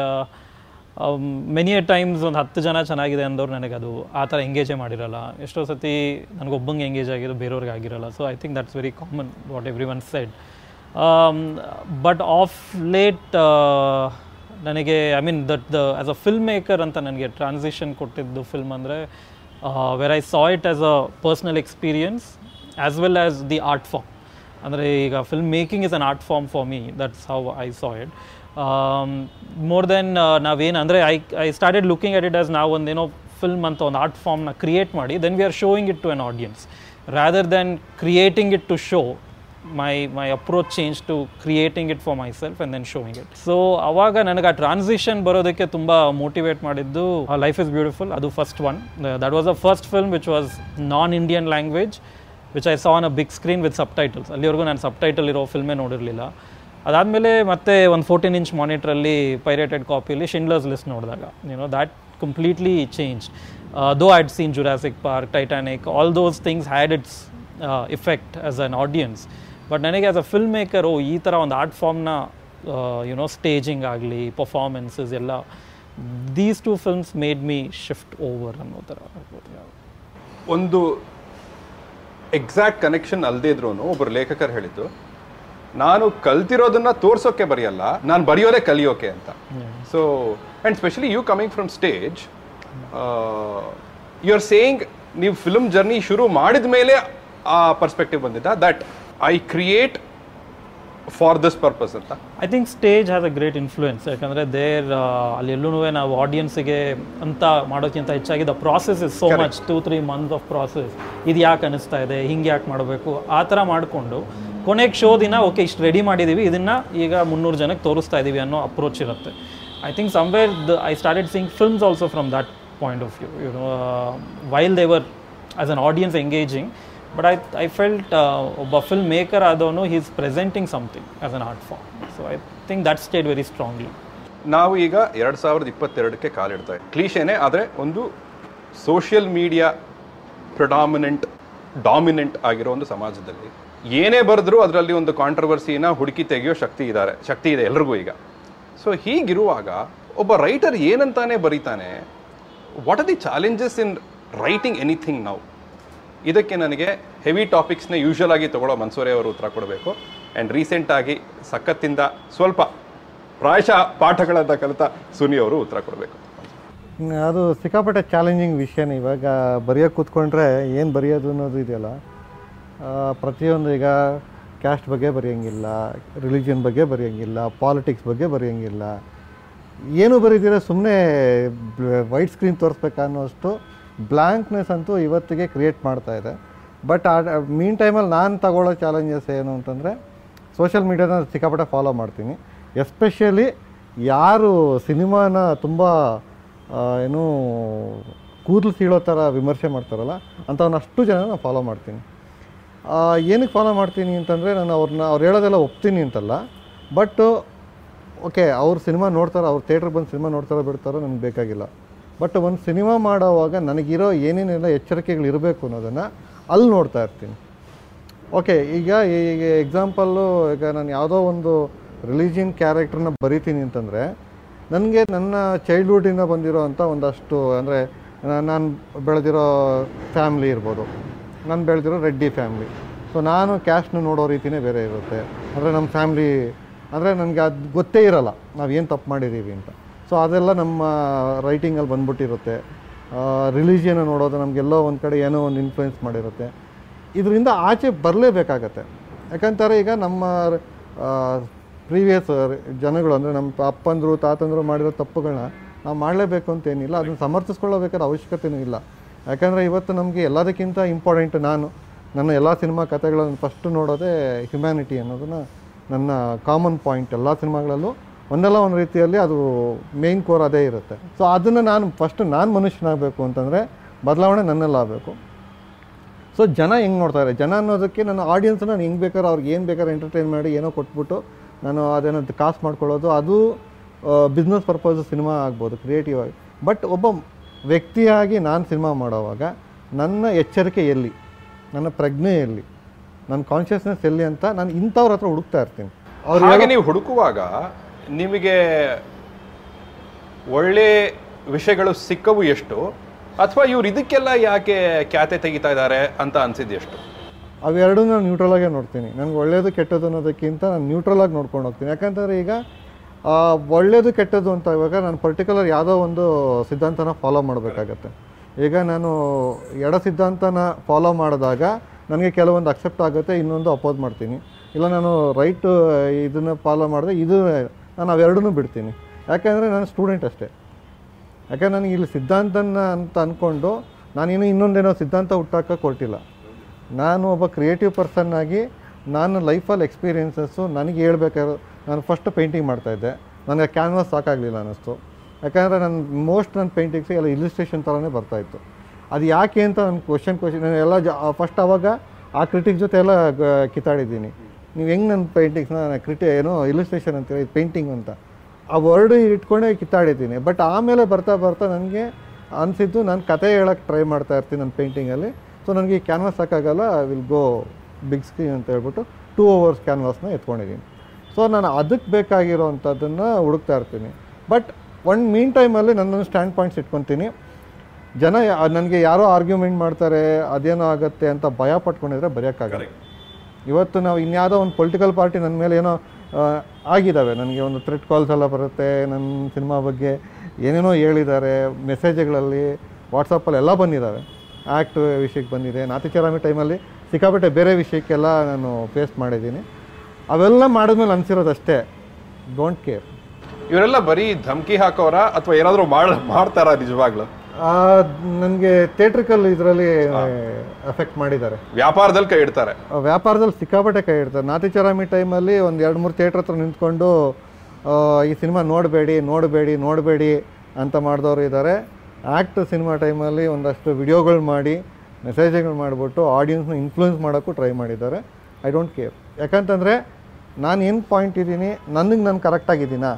ಮೆನಿ ಎ ಟೈಮ್ಸ್ ಒಂದು ಹತ್ತು ಜನ ಚೆನ್ನಾಗಿದೆ ಅಂದವ್ರು ನನಗೆ ಅದು ಆ ಥರ ಎಂಗೇಜೇ ಮಾಡಿರಲ್ಲ ಎಷ್ಟೋ ಸತಿ ನನಗೊಬ್ಬಂಗೆ ಎಂಗೇಜ್ ಆಗಿರೋ ಬೇರೆಯವ್ರಿಗೆ ಆಗಿರಲ್ಲ so I think that's very common what everyone said but of late ನನಗೆ I mean that the as a film maker ಅಂತ ನನಗೆ ಟ್ರಾನ್ಸಿಷನ್ ಕೊಟ್ಟಿದ್ದು ಫಿಲ್ಮ್ ಅಂದರೆ where I saw it as a personal experience as well as the art form ಅಂದರೆ ಈಗ film making is an art form for me that's how I saw it more than ನಾವೇನು ಅಂದರೆ I I started looking at it as ನಾವು ಒಂದೇನೋ film ಅಂತ ಒಂದು art ಫಾರ್ಮ್ನ create ಮಾಡಿ then we are showing it to an audience rather than creating it to show my my approach change to creating it for myself and then showing it so ಅವಾಗ ನನಗೆ ಆ transition ಬರೋದಕ್ಕೆ ತುಂಬ motivate ಮಾಡಿದ್ದು life is beautiful ಅದು first one that was a first film which was non Indian language which I saw on a big screen with subtitles ಅಲ್ಲಿವರೆಗೂ ನಾನು ಸಬ್ title ಇರೋ ಫಿಲ್ಮೇ ನೋಡಿರಲಿಲ್ಲ ಅದಾದಮೇಲೆ ಮತ್ತೆ ಒಂದು ಫೋರ್ಟೀನ್ ಇಂಚ್ ಮಾನಿಟ್ರಲ್ಲಿ ಪೈರೇಟೆಡ್ ಕಾಪಿಯಲ್ಲಿ ಶಿಂಡ್ಲರ್ಸ್ ಲಿಸ್ಟ್ ನೋಡಿದಾಗ you know that completely change though I'd seen Jurassic Park Titanic all those things had its effect as an audience but ನನಗೆ ಆಸ್ ಅ ಫಿಲ್ಮ್ ಮೇಕರು ಈ ಥರ ಒಂದು ಆರ್ಟ್ ಫಾರ್ಮ್ನ ಯುನೋ ಸ್ಟೇಜಿಂಗ್ ಆಗಲಿ performances ಎಲ್ಲ these two films made me shift over ಅನ್ನೋ ಥರ ಒಂದು ಎಕ್ಸಾಕ್ಟ್ ಕನೆಕ್ಷನ್ ಅಲ್ಲದೇ ಇದ್ರು ಒಬ್ಬರು ಲೇಖಕರು ಹೇಳಿದ್ದು ನಾನು ಕಲ್ತಿರೋದನ್ನ ತೋರ್ಸೋಕೆ ಬರೆಯಲ್ಲ ನಾನು ಬರೆಯೋದೇ ಕಲಿಯೋಕೆ ಅಂತ so and specially you coming from stage you are saying ನೀವು ಫಿಲ್ಮ್ ಜರ್ನಿ ಶುರು ಮಾಡಿದ ಮೇಲೆ ಆ ಪರ್ಸ್ಪೆಕ್ಟಿವ್ ಬಂದಿದ್ದ that I create for this purpose ಅಂತ I think stage has a great influence ಯಾಕಂದರೆ ದೇರ್ ಅಲ್ಲಿ ಎಲ್ಲೂ ನಾವು ಆಡಿಯನ್ಸಿಗೆ ಅಂತ ಮಾಡೋಕ್ಕಿಂತ ಹೆಚ್ಚಾಗಿ the process is so much two three month of process ಇದು ಯಾಕೆ ಅನಿಸ್ತಾ ಇದೆ ಹಿಂಗೆ ಯಾಕೆ ಮಾಡಬೇಕು ಆ ಥರ ಮಾಡಿಕೊಂಡು ಕೊನೆಗೆ ಶೋ ದಿನ ಓಕೆ ಇಷ್ಟು ರೆಡಿ ಮಾಡಿದ್ದೀವಿ ಇದನ್ನು ಈಗ ಮುನ್ನೂರು ಜನಕ್ಕೆ ತೋರಿಸ್ತಾ ಇದ್ದೀವಿ ಅನ್ನೋ ಅಪ್ರೋಚ್ ಇರುತ್ತೆ I think somewhere the I started seeing films also from that point of view you know while they're as an audience engaging but I I felt ಒಬ್ಬ ಫಿಲ್ಮ್ ಮೇಕರ್ ಆದವನು he is presenting something as an art form so I think that stayed very strongly ನಾವು ಈಗ ಎರಡು ಸಾವಿರದ ಇಪ್ಪತ್ತೆರಡಕ್ಕೆ ಕಾಲಿಡ್ತಾ ಕ್ಲೀಶೇನೆ ಆದರೆ ಒಂದು social media predominant dominant ಆಗಿರೋ ಒಂದು ಸಮಾಜದಲ್ಲಿ ಏನೇ ಬರೆದ್ರೂ ಅದರಲ್ಲಿ ಒಂದು ಕಾಂಟ್ರವರ್ಸಿನ ಹುಡುಕಿ ತೆಗೆಯೋ ಶಕ್ತಿ ಇದ್ದಾರೆ ಶಕ್ತಿ ಇದೆ ಎಲ್ರಿಗೂ ಈಗ ಸೊ ಹೀಗಿರುವಾಗ ಒಬ್ಬ ರೈಟರ್ ಏನಂತಾನೆ ಬರೀತಾನೆ what are the challenges in writing anything ನಾವು ಇದಕ್ಕೆ ನನಗೆ ಹೆವಿ ಟಾಪಿಕ್ಸ್ನ ಯೂಶುವಲ್ ಆಗಿ ತಗೊಳ್ಳೋ ಮನ್ಸೂರೆ ಅವರು ಉತ್ತರ ಕೊಡಬೇಕು ಆ್ಯಂಡ್ ರೀಸೆಂಟಾಗಿ ಸಖತ್ತಿಂದ ಸ್ವಲ್ಪ ಪ್ರಾಯಶಃ ಪಾಠಗಳಂತ ಕಲಿತ ಸುನಿ ಅವರು ಉತ್ತರ ಕೊಡಬೇಕು ಅದು ಸಿಕ್ಕಾಪಟ್ಟೆ ಚಾಲೆಂಜಿಂಗ್ ವಿಷಯನೇ ಇವಾಗ ಬರೆಯೋಕೆ ಕೂತ್ಕೊಂಡ್ರೆ ಏನು ಬರೆಯೋದು ಅನ್ನೋದು ಇದೆಯಲ್ಲ ಆ, ಪ್ರತಿಯೊಂದು ಈಗ ಕ್ಯಾಸ್ಟ್ ಬಗ್ಗೆ ಬರೆಯೋಂಗಿಲ್ಲ ರಿಲಿಜನ್ ಬಗ್ಗೆ ಬರೆಯೋಂಗಿಲ್ಲ ಪಾಲಿಟಿಕ್ಸ್ ಬಗ್ಗೆ ಬರೆಯೋಂಗಿಲ್ಲ ಏನು ಬರೀದಿರ ಸುಮ್ಮನೆ ವೈಟ್ ಸ್ಕ್ರೀನ್ ತೋರಿಸ್ಬೇಕಾ ಅನ್ನೋಷ್ಟು ಬ್ಲ್ಯಾಂಕ್ನೆಸ್ ಅಂತೂ ಇವತ್ತಿಗೆ ಕ್ರಿಯೇಟ್ ಮಾಡ್ತಾ ಇದೆ ಬಟ್ ಆ ಮೀನ್ ಟೈಮಲ್ಲಿ ನಾನು ತಗೊಳ್ಳೋ ಚಾಲೆಂಜಸ್ ಏನು ಅಂತಂದರೆ ಸೋಷಿಯಲ್ ಮೀಡ್ಯಾನ ಸಿಕ್ಕಾಪಟ್ಟೆ ಫಾಲೋ ಮಾಡ್ತೀನಿ ಎಸ್ಪೆಷಲಿ ಯಾರು ಸಿನಿಮಾನ ತುಂಬ ಆ, ಏನು ಕೂದಲು ಸೀಳೋ ಥರ ವಿಮರ್ಶೆ ಮಾಡ್ತಾರಲ್ಲ ಅಂಥವನ್ನ ಅಷ್ಟು ಜನ ನಾನು ಫಾಲೋ ಮಾಡ್ತೀನಿ ಆ, ಏನಕ್ಕೆ ಫಾಲೋ ಮಾಡ್ತೀನಿ ಅಂತಂದರೆ ನಾನು ಅವ್ರನ್ನ ಅವ್ರು ಹೇಳೋದೆಲ್ಲ ಒಪ್ತೀನಿ ಅಂತಲ್ಲ ಬಟ್ ಓಕೆ ಅವ್ರು ಸಿನಿಮಾ ನೋಡ್ತಾರೋ ಅವ್ರು ಥಿಯೇಟ್ರಿಗೆ ಬಂದು ಸಿನಿಮಾ ನೋಡ್ತಾರೋ ಬಿಡ್ತಾರೋ ನನಗೆ ಬೇಕಾಗಿಲ್ಲ ಬಟ್ ಒಂದು ಸಿನಿಮಾ ಮಾಡೋವಾಗ ನನಗಿರೋ ಏನೇನೆಲ್ಲ ಎಚ್ಚರಿಕೆಗಳು ಇರಬೇಕು ಅನ್ನೋದನ್ನು ಅಲ್ಲಿ ನೋಡ್ತಾ ಇರ್ತೀನಿ ಓಕೆ ಈಗ ಈಗ ಎಕ್ಸಾಂಪಲ್ಲು ಈಗ ನಾನು ಯಾವುದೋ ಒಂದು ರಿಲಿಜಿಯನ್ ಕ್ಯಾರೆಕ್ಟ್ರನ್ನ ಬರಿತೀನಿ ಅಂತಂದರೆ ನನಗೆ ನನ್ನ ಚೈಲ್ಡ್ಹುಡ್ಡಿಂದ ಬಂದಿರೋ ಅಂಥ ಒಂದಷ್ಟು ಅಂದರೆ ನಾನು ಬೆಳೆದಿರೋ ಫ್ಯಾಮ್ಲಿ ಇರ್ಬೋದು ನಾನು ಬೆಳೆದಿರೋ ರೆಡ್ಡಿ ಫ್ಯಾಮ್ಲಿ ಸೊ ನಾನು ಕ್ಯಾಸ್ಟ್ನ ನೋಡೋ ರೀತಿನೇ ಬೇರೆ ಇರುತ್ತೆ ಅಂದರೆ ನಮ್ಮ ಫ್ಯಾಮ್ಲಿ ಅಂದರೆ ನನಗೆ ಅದು ಗೊತ್ತೇ ಇರಲ್ಲ ನಾವು ಏನು ತಪ್ಪು ಮಾಡಿದ್ದೀವಿ ಅಂತ ಸೊ ಅದೆಲ್ಲ ನಮ್ಮ ರೈಟಿಂಗಲ್ಲಿ ಬಂದ್ಬಿಟ್ಟಿರುತ್ತೆ ರಿಲಿಜಿಯನ್ನ ನೋಡೋದು ನಮಗೆಲ್ಲೋ ಒಂದು ಕಡೆ ಏನೋ ಒಂದು ಇನ್ಫ್ಲುಯೆನ್ಸ್ ಮಾಡಿರುತ್ತೆ ಇದರಿಂದ ಆಚೆ ಬರಲೇಬೇಕಾಗತ್ತೆ ಯಾಕಂತಾರೆ ಈಗ ನಮ್ಮ ಪ್ರೀವಿಯಸ್ ಜನಗಳು ಅಂದರೆ ನಮ್ಮ ಅಪ್ಪಂದರು ತಾತಂದರು ಮಾಡಿರೋ ತಪ್ಪುಗಳನ್ನ ನಾವು ಮಾಡಲೇಬೇಕು ಅಂತ ಏನಿಲ್ಲ ಅದನ್ನು ಸಮರ್ಥಿಸ್ಕೊಳ್ಳಬೇಕಾದ ಅವಶ್ಯಕತೆಯೂ ಇಲ್ಲ ಯಾಕಂದರೆ ಇವತ್ತು ನಮಗೆ ಎಲ್ಲದಕ್ಕಿಂತ ಇಂಪಾರ್ಟೆಂಟ್ ನಾನು ನನ್ನ ಎಲ್ಲ ಸಿನಿಮಾ ಕಥೆಗಳನ್ನು ಫಸ್ಟ್ ನೋಡೋದೇ ಹ್ಯುಮ್ಯಾನಿಟಿ ಅನ್ನೋದನ್ನು ನನ್ನ ಕಾಮನ್ ಪಾಯಿಂಟ್ ಎಲ್ಲ ಸಿನಿಮಾಗಳಲ್ಲೂ ಒಂದಲ್ಲ ಒಂದು ರೀತಿಯಲ್ಲಿ ಅದು ಮೇಯ್ನ್ ಕೋರ್ ಅದೇ ಇರುತ್ತೆ ಸೊ ಅದನ್ನು ನಾನು ಫಸ್ಟ್ ನಾನು ಮನುಷ್ಯನಾಗಬೇಕು ಅಂತಂದರೆ ಬದಲಾವಣೆ ನನ್ನಲ್ಲಾಗಬೇಕು ಸೊ ಜನ ಹೆಂಗೆ ನೋಡ್ತಾರೆ ಜನ ಅನ್ನೋದಕ್ಕೆ ನನ್ನ ಆಡಿಯನ್ಸ್ನ ನಾನು ಹೆಂಗೆ ಬೇಕಾದ್ರೆ ಅವ್ರಿಗೆ ಏನು ಬೇಕಾದ್ರೆ ಎಂಟರ್ಟೈನ್ ಮಾಡಿ ಏನೋ ಕೊಟ್ಬಿಟ್ಟು ನಾನು ಅದೇನೋ ಕಾಸು ಮಾಡ್ಕೊಳ್ಳೋದು ಅದು ಬಿಸ್ನೆಸ್ ಪರ್ಪಸ್ ಸಿನಿಮಾ ಆಗ್ಬೋದು ಕ್ರಿಯೇಟಿವ್ ಆಗಿ ಬಟ್ ಒಬ್ಬ ವ್ಯಕ್ತಿಯಾಗಿ ನಾನು ಸಿನಿಮಾ ಮಾಡೋವಾಗ ನನ್ನ ಎಚ್ಚರಿಕೆ ಎಲ್ಲಿ ನನ್ನ ಪ್ರಜ್ಞೆ ಎಲ್ಲಿ ನನ್ನ ಕಾನ್ಷಿಯಸ್ನೆಸ್ ಎಲ್ಲಿ ಅಂತ ನಾನು ಇಂಥವ್ರ ಹತ್ರ ಹುಡುಕ್ತಾ ಇರ್ತೀನಿ ಅವ್ರು ಹಾಗೆ ನೀವು ಹುಡುಕುವಾಗ ನಿಮಗೆ ಒಳ್ಳೆ ವಿಷಯಗಳು ಸಿಕ್ಕವು ಎಷ್ಟು ಅಥವಾ ಇವ್ರು ಇದಕ್ಕೆಲ್ಲ ಯಾಕೆ ಖ್ಯಾತೆ ತೆಗಿತಾ ಇದ್ದಾರೆ ಅಂತ ಅನ್ಸಿದ್ದು ಎಷ್ಟು ಅವೆರಡೂ ನಾನು ನ್ಯೂಟ್ರಲ್ ಆಗೇ ನೋಡ್ತೀನಿ ನನಗೆ ಒಳ್ಳೆಯದು ಕೆಟ್ಟದ್ದು ಅನ್ನೋದಕ್ಕಿಂತ ನಾನು ನ್ಯೂಟ್ರಲ್ ಆಗಿ ನೋಡ್ಕೊಂಡು ಹೋಗ್ತೀನಿ ಯಾಕಂತಂದರೆ ಈಗ ಆ, ಒಳ್ಳೆಯದು ಕೆಟ್ಟದ್ದು ಅಂತ ಇವಾಗ ನಾನು ಪರ್ಟಿಕ್ಯುಲರ್ ಯಾವುದೋ ಒಂದು ಸಿದ್ಧಾಂತನ ಫಾಲೋ ಮಾಡಬೇಕಾಗತ್ತೆ ಈಗ ನಾನು ಎಡ ಸಿದ್ಧಾಂತನ ಫಾಲೋ ಮಾಡಿದಾಗ ನನಗೆ ಕೆಲವೊಂದು ಅಕ್ಸೆಪ್ಟ್ ಆಗುತ್ತೆ ಇನ್ನೊಂದು ಅಪೋಸ್ ಮಾಡ್ತೀನಿ ಇಲ್ಲ ನಾನು ರೈಟ್ ಇದನ್ನು ಫಾಲೋ ಮಾಡಿದ್ರೆ ಇದು ನಾನು ಅವೆರಡನ್ನೂ ಬಿಡ್ತೀನಿ ಯಾಕೆಂದರೆ ನಾನು ಸ್ಟೂಡೆಂಟ್ ಅಷ್ಟೇ ಯಾಕಂದ್ರೆ ನನಗೆ ಇಲ್ಲಿ ಸಿದ್ಧಾಂತನ ಅಂತ ಅಂದ್ಕೊಂಡು ನಾನೇನು ಇನ್ನೊಂದೇನೋ ಸಿದ್ಧಾಂತ ಹುಟ್ಟಾಕಕ್ಕೆ ಹೊರಟಿಲ್ಲ ನಾನು ಒಬ್ಬ ಕ್ರಿಯೇಟಿವ್ ಪರ್ಸನ್ ಆಗಿ ನಾನು ಲೈಫಲ್ಲಿ ಎಕ್ಸ್ಪೀರಿಯನ್ಸಸ್ಸು ನನಗೆ ಹೇಳ್ಬೇಕಾದ್ರೆ ನಾನು ಫಸ್ಟ್ ಪೇಂಟಿಂಗ್ ಮಾಡ್ತಾಯಿದ್ದೆ ನನಗೆ ಕ್ಯಾನ್ವಾಸ್ ಸಾಕಾಗಲಿಲ್ಲ ಅನ್ನಿಸ್ತು ಯಾಕಂದರೆ ನನ್ನ ಮೋಸ್ಟ್ ನನ್ನ ಪೇಂಟಿಂಗ್ಸ್ ಎಲ್ಲ ಇಲಿಸ್ಟ್ರೇಷನ್ ಥರನೇ ಬರ್ತಾಯಿತ್ತು ಅದು ಯಾಕೆ ಅಂತ ನನ್ನ ಕ್ವಶನ್ ಕ್ವಶನ್ ನಾನು ಎಲ್ಲ ಜ ಫಸ್ಟ್ ಆವಾಗ ಆ ಕ್ರಿಟಿಕ್ ಜೊತೆ ಎಲ್ಲ ಗ- ಕಿತ್ತಾಡಿದ್ದೀನಿ ನೀವು ಹೆಂಗೆ ನನ್ನ ಪೇಂಟಿಂಗ್ಸ್ನ ಕ್ರಿಟಿ ಏನೋ ಇಲಿಸ್ಟ್ರೇಷನ್ ಅಂತೀರ ಇದು ಪೇಂಟಿಂಗ್ ಅಂತ ಆ ವರ್ಡ್ ಇಟ್ಕೊಂಡೇ ಕಿತ್ತಾಡಿದ್ದೀನಿ ಬಟ್ ಆಮೇಲೆ ಬರ್ತಾ ಬರ್ತಾ ನನಗೆ ಅನಿಸಿದ್ದು ನಾನು ಕತೆ ಹೇಳೋಕ್ಕೆ ಟ್ರೈ ಮಾಡ್ತಾ ಇರ್ತೀನಿ ನನ್ನ ಪೇಂಟಿಂಗಲ್ಲಿ ಸೊ ನನಗೆ ಈ ಕ್ಯಾನ್ವಾಸ್ ಸಾಕಾಗಲ್ಲ I will go big screen ಅಂತ ಹೇಳ್ಬಿಟ್ಟು ಟೂ ಅವರ್ಸ್ ಕ್ಯಾನ್ವಾಸ್ನ ಎತ್ಕೊಂಡಿದ್ದೀನಿ ಸೊ ನಾನು ಅದಕ್ಕೆ ಬೇಕಾಗಿರೋ ಅಂಥದ್ದನ್ನು ಹುಡುಕ್ತಾ ಇರ್ತೀನಿ ಬಟ್ ಒನ್ ಮೀನ್ ಟೈಮಲ್ಲಿ ನನ್ನ ಸ್ಟ್ಯಾಂಡ್ ಪಾಯಿಂಟ್ಸ್ ಇಟ್ಕೊತೀನಿ ಜನ ನನಗೆ ಯಾರೋ ಆರ್ಗ್ಯುಮೆಂಟ್ ಮಾಡ್ತಾರೆ ಅದೇನೋ ಆಗುತ್ತೆ ಅಂತ ಭಯ ಪಟ್ಕೊಂಡಿದ್ರೆ ಬರೆಯೋಕ್ಕಾಗಲ್ಲ ಇವತ್ತು ನಾವು ಇನ್ಯಾವುದೋ ಒಂದು ಪೊಲಿಟಿಕಲ್ ಪಾರ್ಟಿ ನನ್ನ ಮೇಲೆ ಏನೋ ಆ, ಆಗಿದ್ದಾವೆ ನನಗೆ ಒಂದು ಥ್ರೆಟ್ ಕಾಲ್ಸ್ ಎಲ್ಲ ಬರುತ್ತೆ ನನ್ನ ಸಿನಿಮಾ ಬಗ್ಗೆ ಏನೇನೋ ಹೇಳಿದ್ದಾರೆ ಮೆಸೇಜ್ಗಳಲ್ಲಿ ವಾಟ್ಸಪ್ಪಲ್ಲಿ ಎಲ್ಲ ಬಂದಿದ್ದಾವೆ ಆ್ಯಕ್ಟ್ ವಿಷಯಕ್ಕೆ ಬಂದಿದೆ ನಾತಿಚರಾಮಿ ಟೈಮಲ್ಲಿ ಸಿಕ್ಕಾಪಟ್ಟೆ ಬೇರೆ ವಿಷಯಕ್ಕೆಲ್ಲ ನಾನು ಫೇಸ್ ಮಾಡಿದ್ದೀನಿ ಅವೆಲ್ಲ ಮಾಡಿದ್ಮೇಲೆ ಅನಿಸಿರೋದಷ್ಟೇ ಡೋಂಟ್ ಕೇರ್ ಇವರೆಲ್ಲ ಬರೀ ಧಮಕಿ ಹಾಕೋರ ಅಥವಾ ಏನಾದರೂ ಮಾಡ್ ಮಾಡ್ತಾರಾ ನಿಜವಾಗ್ಲು ನನಗೆ ಥಿಯೇಟ್ರಿಕಲ್ ಇದರಲ್ಲಿ ಎಫೆಕ್ಟ್ ಮಾಡಿದ್ದಾರೆ ವ್ಯಾಪಾರದಲ್ಲಿ ಕೈ ಇಡ್ತಾರೆ ಆ, ವ್ಯಾಪಾರದಲ್ಲಿ ಸಿಕ್ಕಾಪಟ್ಟೆ ಕೈ ಇಡ್ತಾರೆ ನಾತಿಚರಾಮಿ ಟೈಮಲ್ಲಿ ಒಂದು ಎರಡು ಮೂರು ಥಿಯೇಟ್ರ್ ಹತ್ರ ನಿಂತ್ಕೊಂಡು ಆ, ಈ ಸಿನಿಮಾ ನೋಡಬೇಡಿ ನೋಡಬೇಡಿ ನೋಡಬೇಡಿ ಅಂತ ಮಾಡಿದವರು ಇದ್ದಾರೆ ಆ್ಯಕ್ಟ್ ಸಿನಿಮಾ ಟೈಮಲ್ಲಿ ಒಂದಷ್ಟು ವಿಡಿಯೋಗಳು ಮಾಡಿ ಮೆಸೇಜ್ಗಳು ಮಾಡಿಬಿಟ್ಟು ಆಡಿಯನ್ಸ್ನ ಇನ್ಫ್ಲೂಯೆನ್ಸ್ ಮಾಡೋಕ್ಕೂ ಟ್ರೈ ಮಾಡಿದ್ದಾರೆ ಐ ಡೋಂಟ್ ಕೇರ್ ಯಾಕಂತಂದರೆ ನಾನು ಏನು ಪಾಯಿಂಟ್ ಇದ್ದೀನಿ ನನಗೆ ನಾನು ಕರೆಕ್ಟಾಗಿದ್ದೀನಾ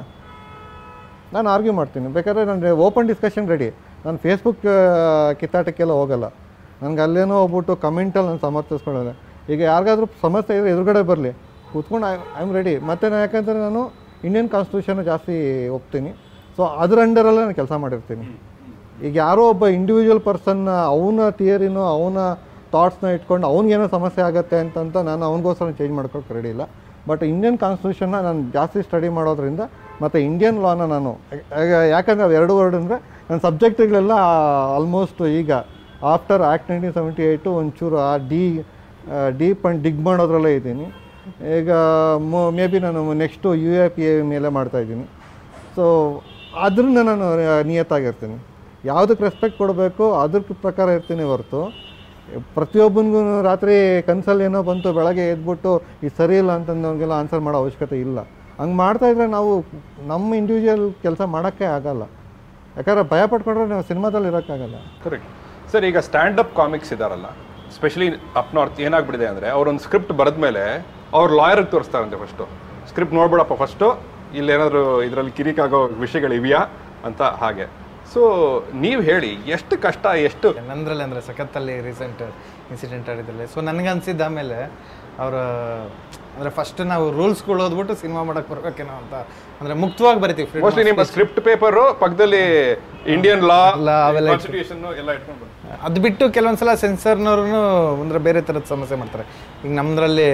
ನಾನು ಆರ್ಗ್ಯೂ ಮಾಡ್ತೀನಿ ಬೇಕಾದ್ರೆ ನಾನು ಓಪನ್ ಡಿಸ್ಕಷನ್ ರೆಡಿ ನಾನು ಫೇಸ್ಬುಕ್ ಕಿತ್ತಾಟಕ್ಕೆಲ್ಲ ಹೋಗಲ್ಲ ನನಗೆ ಅಲ್ಲೇನೋ ಹೋಗ್ಬಿಟ್ಟು ಕಮೆಂಟಲ್ಲಿ ನಾನು ಸಮರ್ಥಿಸ್ಕೊಳ್ಳೋದೆ ಈಗ ಯಾರಿಗಾದ್ರೂ ಸಮಸ್ಯೆ ಇದ್ರೆ ಎದುರುಗಡೆ ಬರಲಿ ಕೂತ್ಕೊಂಡು ಐ ಐ ಆಮ್ ರೆಡಿ ಮತ್ತು ನಾನು ಯಾಕಂದರೆ ನಾನು ಇಂಡಿಯನ್ ಕಾನ್ಸ್ಟಿಟ್ಯೂಷನ್ ಜಾಸ್ತಿ ಒಪ್ತೀನಿ ಸೊ ಅದ್ರ ಅಂಡರಲ್ಲೇ ನಾನು ಕೆಲಸ ಮಾಡಿರ್ತೀನಿ ಈಗ ಯಾರೋ ಒಬ್ಬ ಇಂಡಿವಿಜುವಲ್ ಪರ್ಸನ್ನ ಅವನ ಥಿಯರಿನೋ ಅವನ ಥಾಟ್ಸ್ನ ಇಟ್ಕೊಂಡು ಅವ್ನಿಗೇನೋ ಸಮಸ್ಯೆ ಆಗುತ್ತೆ ಅಂತಂತ ನಾನು ಅವನಿಗೋಸ್ಕರ ಚೇಂಜ್ ಮಾಡ್ಕೊಳಕ್ಕೆ ರೆಡಿ ಇಲ್ಲ ಬಟ್ ಇಂಡಿಯನ್ ಕಾನ್ಸ್ಟಿಟ್ಯೂಷನ್ನ ನಾನು ಜಾಸ್ತಿ ಸ್ಟಡಿ ಮಾಡೋದ್ರಿಂದ ಮತ್ತು ಇಂಡಿಯನ್ ಲಾನ ನಾನು ಯಾ- ಯಾಕಂದರೆ ಅವು ಎರಡು ವರ್ಡ್ ಅಂದರೆ ನನ್ನ ಸಬ್ಜೆಕ್ಟ್ಗಳೆಲ್ಲ ಆಲ್ಮೋಸ್ಟ್ ಈಗ after act nineteen seventy eight ಒಂಚೂರು ಆ ಡಿ ಡೀಪ್ ಆ್ಯಂಡ್ ಡಿಗ್ ಮಾಡೋದ್ರಲ್ಲೇ ಇದ್ದೀನಿ ಈಗ ಮೇ ಬಿ ನಾನು next U A P A ಮೇಲೆ ಮಾಡ್ತಾಯಿದ್ದೀನಿ ಸೊ ಅದರಿಂದ ನಾನು ನಿಯತ್ತಾಗಿರ್ತೀನಿ ಯಾವುದಕ್ಕೆ ರೆಸ್ಪೆಕ್ಟ್ ಕೊಡಬೇಕು ಅದ್ರ ಪ್ರಕಾರ ಇರ್ತೀನಿ ಹೊರತು ಪ್ರತಿಯೊಬ್ಬನಿಗೂ ರಾತ್ರಿ ಕನ್ಸಲ್ಲಿ ಏನೋ ಬಂತು ಬೆಳಗ್ಗೆ ಎದ್ಬಿಟ್ಟು ಇದು ಸರಿ ಇಲ್ಲ ಅಂತಂದವ್ರಿಗೆಲ್ಲ ಆನ್ಸರ್ ಮಾಡೋ ಅವಶ್ಯಕತೆ ಇಲ್ಲ ಹಂಗೆ ಮಾಡ್ತಾಯಿದ್ರೆ ನಾವು ನಮ್ಮ ಇಂಡಿವಿಜುವಲ್ ಕೆಲಸ ಮಾಡೋಕ್ಕೆ ಆಗಲ್ಲ ಯಾಕಂದ್ರೆ ಭಯ ಪಟ್ಕೊಂಡ್ರೆ ನಾವು ಸಿನಿಮಾದಲ್ಲಿ ಇರೋಕ್ಕಾಗಲ್ಲ ಕರೆಕ್ಟ್ ಸರ್ ಈಗ ಸ್ಟ್ಯಾಂಡ್ ಅಪ್ ಕಾಮಿಕ್ಸ್ ಇದಾರಲ್ಲ ಸ್ಪೆಷಲಿ ಅಪ್ ನಾರ್ತ್ ಏನಾಗ್ಬಿಟ್ಟಿದೆ ಅಂದರೆ ಅವ್ರೊಂದು ಸ್ಕ್ರಿಪ್ಟ್ ಬರೆದ್ಮೇಲೆ ಅವ್ರು ಲಾಯರ್ಗೆ ತೋರಿಸ್ತಾರಂತೆ ಫಸ್ಟು ಸ್ಕ್ರಿಪ್ಟ್ ನೋಡ್ಬಿಡಪ್ಪ ಫಸ್ಟು ಇಲ್ಲೇನಾದರೂ ಇದರಲ್ಲಿ ಕಿರಿಕಾಗೋ ವಿಷಯಗಳಿವೆಯಾ ಅಂತ ಹಾಗೆ ಸೊ ನೀವು ಹೇಳಿ ಎಷ್ಟು ಕಷ್ಟ ಎಷ್ಟು ನಂದ್ರಲ್ಲಿ ಅಂದರೆ ಸಖತ್ತಲ್ಲಿ ರೀಸೆಂಟ್ ಇನ್ಸಿಡೆಂಟ್ ಆಡಿದ್ರಲ್ಲಿ ಸೊ ನನಗೆ ಅನ್ಸಿದ್ದು ಆಮೇಲೆ ಅವರ ಅಂದರೆ ಫಸ್ಟ್ ನಾವು ರೂಲ್ಸ್ಗಳು ಓದ್ಬಿಟ್ಟು ಸಿನಿಮಾ ಮಾಡಕ್ಕೆ ಬರ್ಬೇಕೇನೋ ಅಂತ ಅಂದರೆ ಮುಕ್ತವಾಗಿ ಬರಿತೀವಿ freedom ಮೋಸ್ಟ್ಲಿ of ನಿಮ್ಮ speech. ಸ್ಕ್ರಿಪ್ಟ್ ಪೇಪರು ಪಕ್ಕದಲ್ಲಿ ಇಂಡಿಯನ್ ಲಾ Law ಅವೆಲ್ಲ ಇಟ್ಟು- ಕಾನ್ಸ್ಟಿಟ್ಯೂಷನ್ ಎಲ್ಲ ಇಟ್ಕೊಂಡು ಬನ್ನಿ. ಅದು ಬಿಟ್ಟು ಕೆಲವೊಂದ್ಸಲ ಸೆನ್ಸರ್ನವ್ರು ಅಂದರೆ ಬೇರೆ ಥರದ ಸಮಸ್ಯೆ ಮಾಡ್ತಾರೆ ಈಗ ನಮ್ಮದ್ರಲ್ಲಿ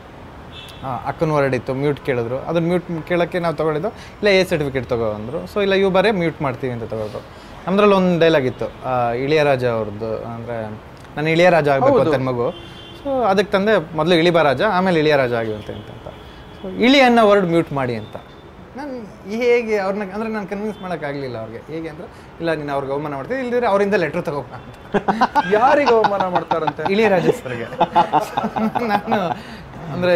ಅಕ್ಕನ ವರ್ಡ್ ಇತ್ತು ಮ್ಯೂಟ್ ಕೇಳಿದ್ರು ಅದನ್ನ ಮ್ಯೂಟ್ ಕೇಳೋಕ್ಕೆ ನಾವು ತೊಗೊಂಡಿದ್ದು ಇಲ್ಲ ಎ ಸರ್ಟಿಫಿಕೇಟ್ ತಗೋ ಅಂದರು ಸೊ ಇಲ್ಲ ಇವು ಬರೇ ಮ್ಯೂಟ್ ಮಾಡ್ತೀವಿ ಅಂತ ತಗೊಂಡ್ರು ನಮ್ಮದ್ರಲ್ಲಿ ಒಂದು ಡೈಲಾಗ್ ಇತ್ತು ಆ, ಇಳಿಯರಾಜ ಅವ್ರದ್ದು ಅಂದರೆ ನಾನು ಇಳಿಯರಾಜ ಆಗಬೇಕು ಅಂತ ಮಗು ಸೊ ಅದಕ್ಕೆ ತಂದೆ ಮೊದಲು ಇಳಿಬರಾಜ ಆಮೇಲೆ ಇಳಿಯರಾಜ ಆಗಿವಂತೆ ಅಂತ ಅಂತ ಸೊ ಇಳಿ ಅನ್ನೋ ವರ್ಡ್ ಮ್ಯೂಟ್ ಮಾಡಿ ಅಂತ ನಾನು ಹೇಗೆ ಅವ್ರನ್ನ ಅಂದರೆ ನಾನು ಕನ್ವಿನ್ಸ್ ಮಾಡೋಕ್ಕಾಗಲಿಲ್ಲ ಅವ್ರಿಗೆ ಹೇಗೆ ಅಂದರೆ ಇಲ್ಲ ನೀನು ಅವ್ರಿಗೆ ಅವಮಾನ ಮಾಡ್ತೀನಿ ಇಲ್ದಿದ್ರೆ ಅವರಿಂದ ಲೆಟ್ರ್ ತಗೋಣ ಅಂತ ಯಾರಿಗೆ ಅವಮಾನ ಮಾಡ್ತಾರಂತೆ ಇಳಿಯರಾಜ ಸರ್ಗೆ ನಾನು ಅಂದರೆ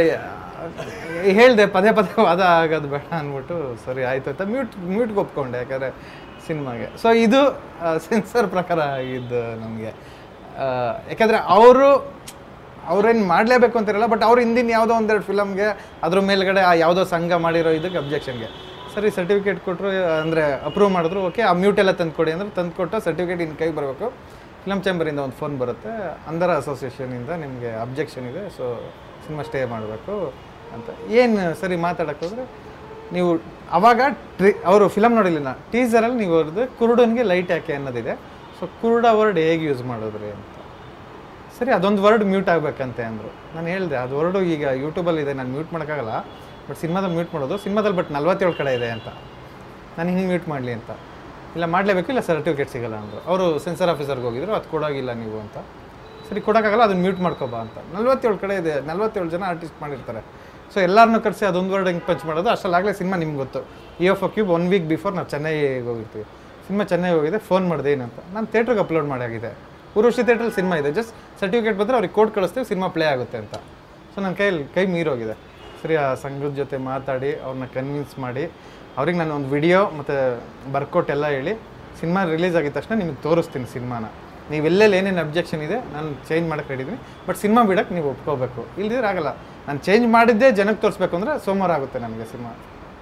ಹೇಳಿದೆ ಪದೇ ಪದೇ ವಾದ ಆಗೋದು ಬೇಡ ಅಂದ್ಬಿಟ್ಟು ಸರಿ ಆಯ್ತು ಅಂತ ಮ್ಯೂಟ್ ಮ್ಯೂಟ್ಗೆ ಒಪ್ಕೊಂಡೆ ಯಾಕಂದರೆ ಸಿನಿಮಾಗೆ ಸೊ ಇದು ಸೆನ್ಸರ್ ಪ್ರಕಾರ ಆಗಿದ್ದು ನಮಗೆ ಯಾಕಂದರೆ ಅವರು ಅವ್ರೇನು ಮಾಡಲೇಬೇಕು ಅಂತಿರಲ್ಲ ಬಟ್ ಅವ್ರು ಹಿಂದಿನ ಯಾವುದೋ ಒಂದೆರಡು ಫಿಲಮ್ಗೆ ಅದ್ರ ಮೇಲ್ಗಡೆ ಆ ಯಾವುದೋ ಸಂಘ ಮಾಡಿರೋ ಇದಕ್ಕೆ ಅಬ್ಜೆಕ್ಷನ್ಗೆ ಸರಿ ಸರ್ಟಿಫಿಕೇಟ್ ಕೊಟ್ಟರು ಅಂದರೆ ಅಪ್ರೂವ್ ಮಾಡಿದ್ರು ಓಕೆ ಆ ಮ್ಯೂಟ್ ಎಲ್ಲ ತಂದು ಕೊಡಿ ಅಂದ್ರೆ ತಂದು ಕೊಟ್ಟು ಸರ್ಟಿಫಿಕೇಟ್ ಇನ್ನು ಕೈ ಬರಬೇಕು ಫಿಲಮ್ ಚೇಂಬರಿಂದ ಒಂದು ಫೋನ್ ಬರುತ್ತೆ ಅಂಧರ ಅಸೋಸಿಯೇಷನಿಂದ ನಿಮಗೆ ಅಬ್ಜೆಕ್ಷನ್ ಇದೆ ಸೊ ಸಿನಿಮಾ ಸ್ಟೇ ಮಾಡಬೇಕು ಅಂತ ಏನು ಸರಿ ಮಾತಾಡಕ್ಕೆ ಹೋದ್ರೆ ನೀವು ಅವಾಗ ಟ್ರಿ ಅವರು ಫಿಲಮ್ ನೋಡಿಲ್ಲ ಟೀಸರಲ್ಲಿ ನೀವು ಅವ್ರದ್ದು ಕುರುಡನಿಗೆ ಲೈಟ್ ಯಾಕೆ ಅನ್ನೋದಿದೆ ಸೊ ಕುರುಡ ವರ್ಡ್ ಹೇಗೆ ಯೂಸ್ ಮಾಡಿದ್ರಿ ಅಂತ ಸರಿ ಅದೊಂದು ವರ್ಡ್ ಮ್ಯೂಟ್ ಆಗಬೇಕಂತೆ ಅಂದರು ನಾನು ಹೇಳಿದೆ ಅದು ವರ್ಡು ಈಗ ಯೂಟ್ಯೂಬಲ್ಲಿ ಇದೆ ನಾನು ಮ್ಯೂಟ್ ಮಾಡೋಕ್ಕಾಗಲ್ಲ ಬಟ್ ಸಿನಿಮಾದಲ್ಲಿ ಮ್ಯೂಟ್ ಮಾಡೋದು ಸಿನಿಮಾದಲ್ಲಿ ಬಟ್ ನಲ್ವತ್ತೇಳು ಕಡೆ ಇದೆ ಅಂತ ನಾನು ಹಿಂಗೆ ಮ್ಯೂಟ್ ಮಾಡಲಿ ಅಂತ ಇಲ್ಲ ಮಾಡಲೇಬೇಕು ಇಲ್ಲ ಸರ್ಟಿಫಿಕೇಟ್ ಸಿಗಲ್ಲ ಅಂದರು ಅವರು ಸೆನ್ಸರ್ ಆಫೀಸರ್ಗೆ ಹೋಗಿದ್ರು ಅದು ಕೊಡೋಗಿಲ್ಲ ನೀವು ಅಂತ ಸರಿ ಕೊಡೋಕ್ಕಾಗಲ್ಲ ಅದನ್ನ ಮ್ಯೂಟ್ ಮಾಡ್ಕೊಬಾ ಅಂತ ನಲ್ವತ್ತೇಳು ಕಡೆ ಇದೆ ನಲ್ವತ್ತೇಳು ಜನ ಆರ್ಟಿಸ್ಟ್ ಮಾಡಿರ್ತಾರೆ ಸೊ ಎಲ್ಲರನ್ನೂ ಕರೆಸಿ ಅದೊಂದು ವರ್ಡ್ ಹೆಂಗೆ ಪಂಚ್ ಮಾಡೋದು ಅಷ್ಟಲ್ಲಾಗಲೇ ಸಿನಿಮಾ ನಿಮ್ಗೆ ಗೊತ್ತು E F cube one week before ನಾವು ಚೆನ್ನೈಗೆ ಹೋಗಿರ್ತೀವಿ ಸಿನಿಮಾ ಚೆನ್ನೈಗೆ ಹೋಗಿದೆ ಫೋನ್ ಮಾಡಿದೆ ಏನಂತ ನಾನು ಥಿಯೇಟ್ರಿಗೆ ಅಪ್ಲೋಡ್ ಮಾಡಾಗಿದೆ ಉರುಷಿ ಥಿಯೇಟ್ರಲ್ಲಿ ಸಿನಿಮಾ ಇದೆ ಜಸ್ಟ್ ಸರ್ಟಿಫಿಕೇಟ್ ಬಂದರೆ ಅವ್ರಿಗೆ ಕೋಡ್ ಕಳಿಸ್ತೀವಿ ಸಿನಿಮಾ ಪ್ಲೇ ಆಗುತ್ತೆ ಅಂತ ಸೊ ನನ್ನ ಕೈಯಲ್ಲಿ ಕೈ ಮೀರೋಗಿದೆ ಸರಿ ಆ ಸಂಘದ ಜೊತೆ ಮಾತಾಡಿ ಅವ್ರನ್ನ ಕನ್ವಿನ್ಸ್ ಮಾಡಿ ಅವ್ರಿಗೆ ನಾನು ಒಂದು ವಿಡಿಯೋ ಮತ್ತು ಬರ್ಕೊಟ್ಟೆಲ್ಲ ಹೇಳಿ ಸಿನಿಮಾ ರಿಲೀಸ್ ಆಗಿದ ತಕ್ಷಣ ನಿಮಗೆ ತೋರಿಸ್ತೀನಿ ಸಿನಿಮಾನ ನೀವು ಎಲ್ಲೆಲ್ಲಿ ಏನೇನು ಅಬ್ಜೆಕ್ಷನ್ ಇದೆ ನಾನು ಚೇಂಜ್ ಮಾಡಕ್ಕೆ ಹೇಳಿದ್ದೀನಿ ಬಟ್ ಸಿನಿಮಾ ಬಿಡಕ್ಕೆ ನೀವು ಒಪ್ಕೋಬೇಕು ಇಲ್ದಿದ್ರೆ ಆಗಲ್ಲ ನಾನು ಚೇಂಜ್ ಮಾಡಿದ್ದೇ ಜನಕ್ಕೆ ತೋರಿಸ್ಬೇಕು ಅಂದರೆ ಸೋಮವಾರ ಆಗುತ್ತೆ ನನಗೆ ಸಿನಿಮಾ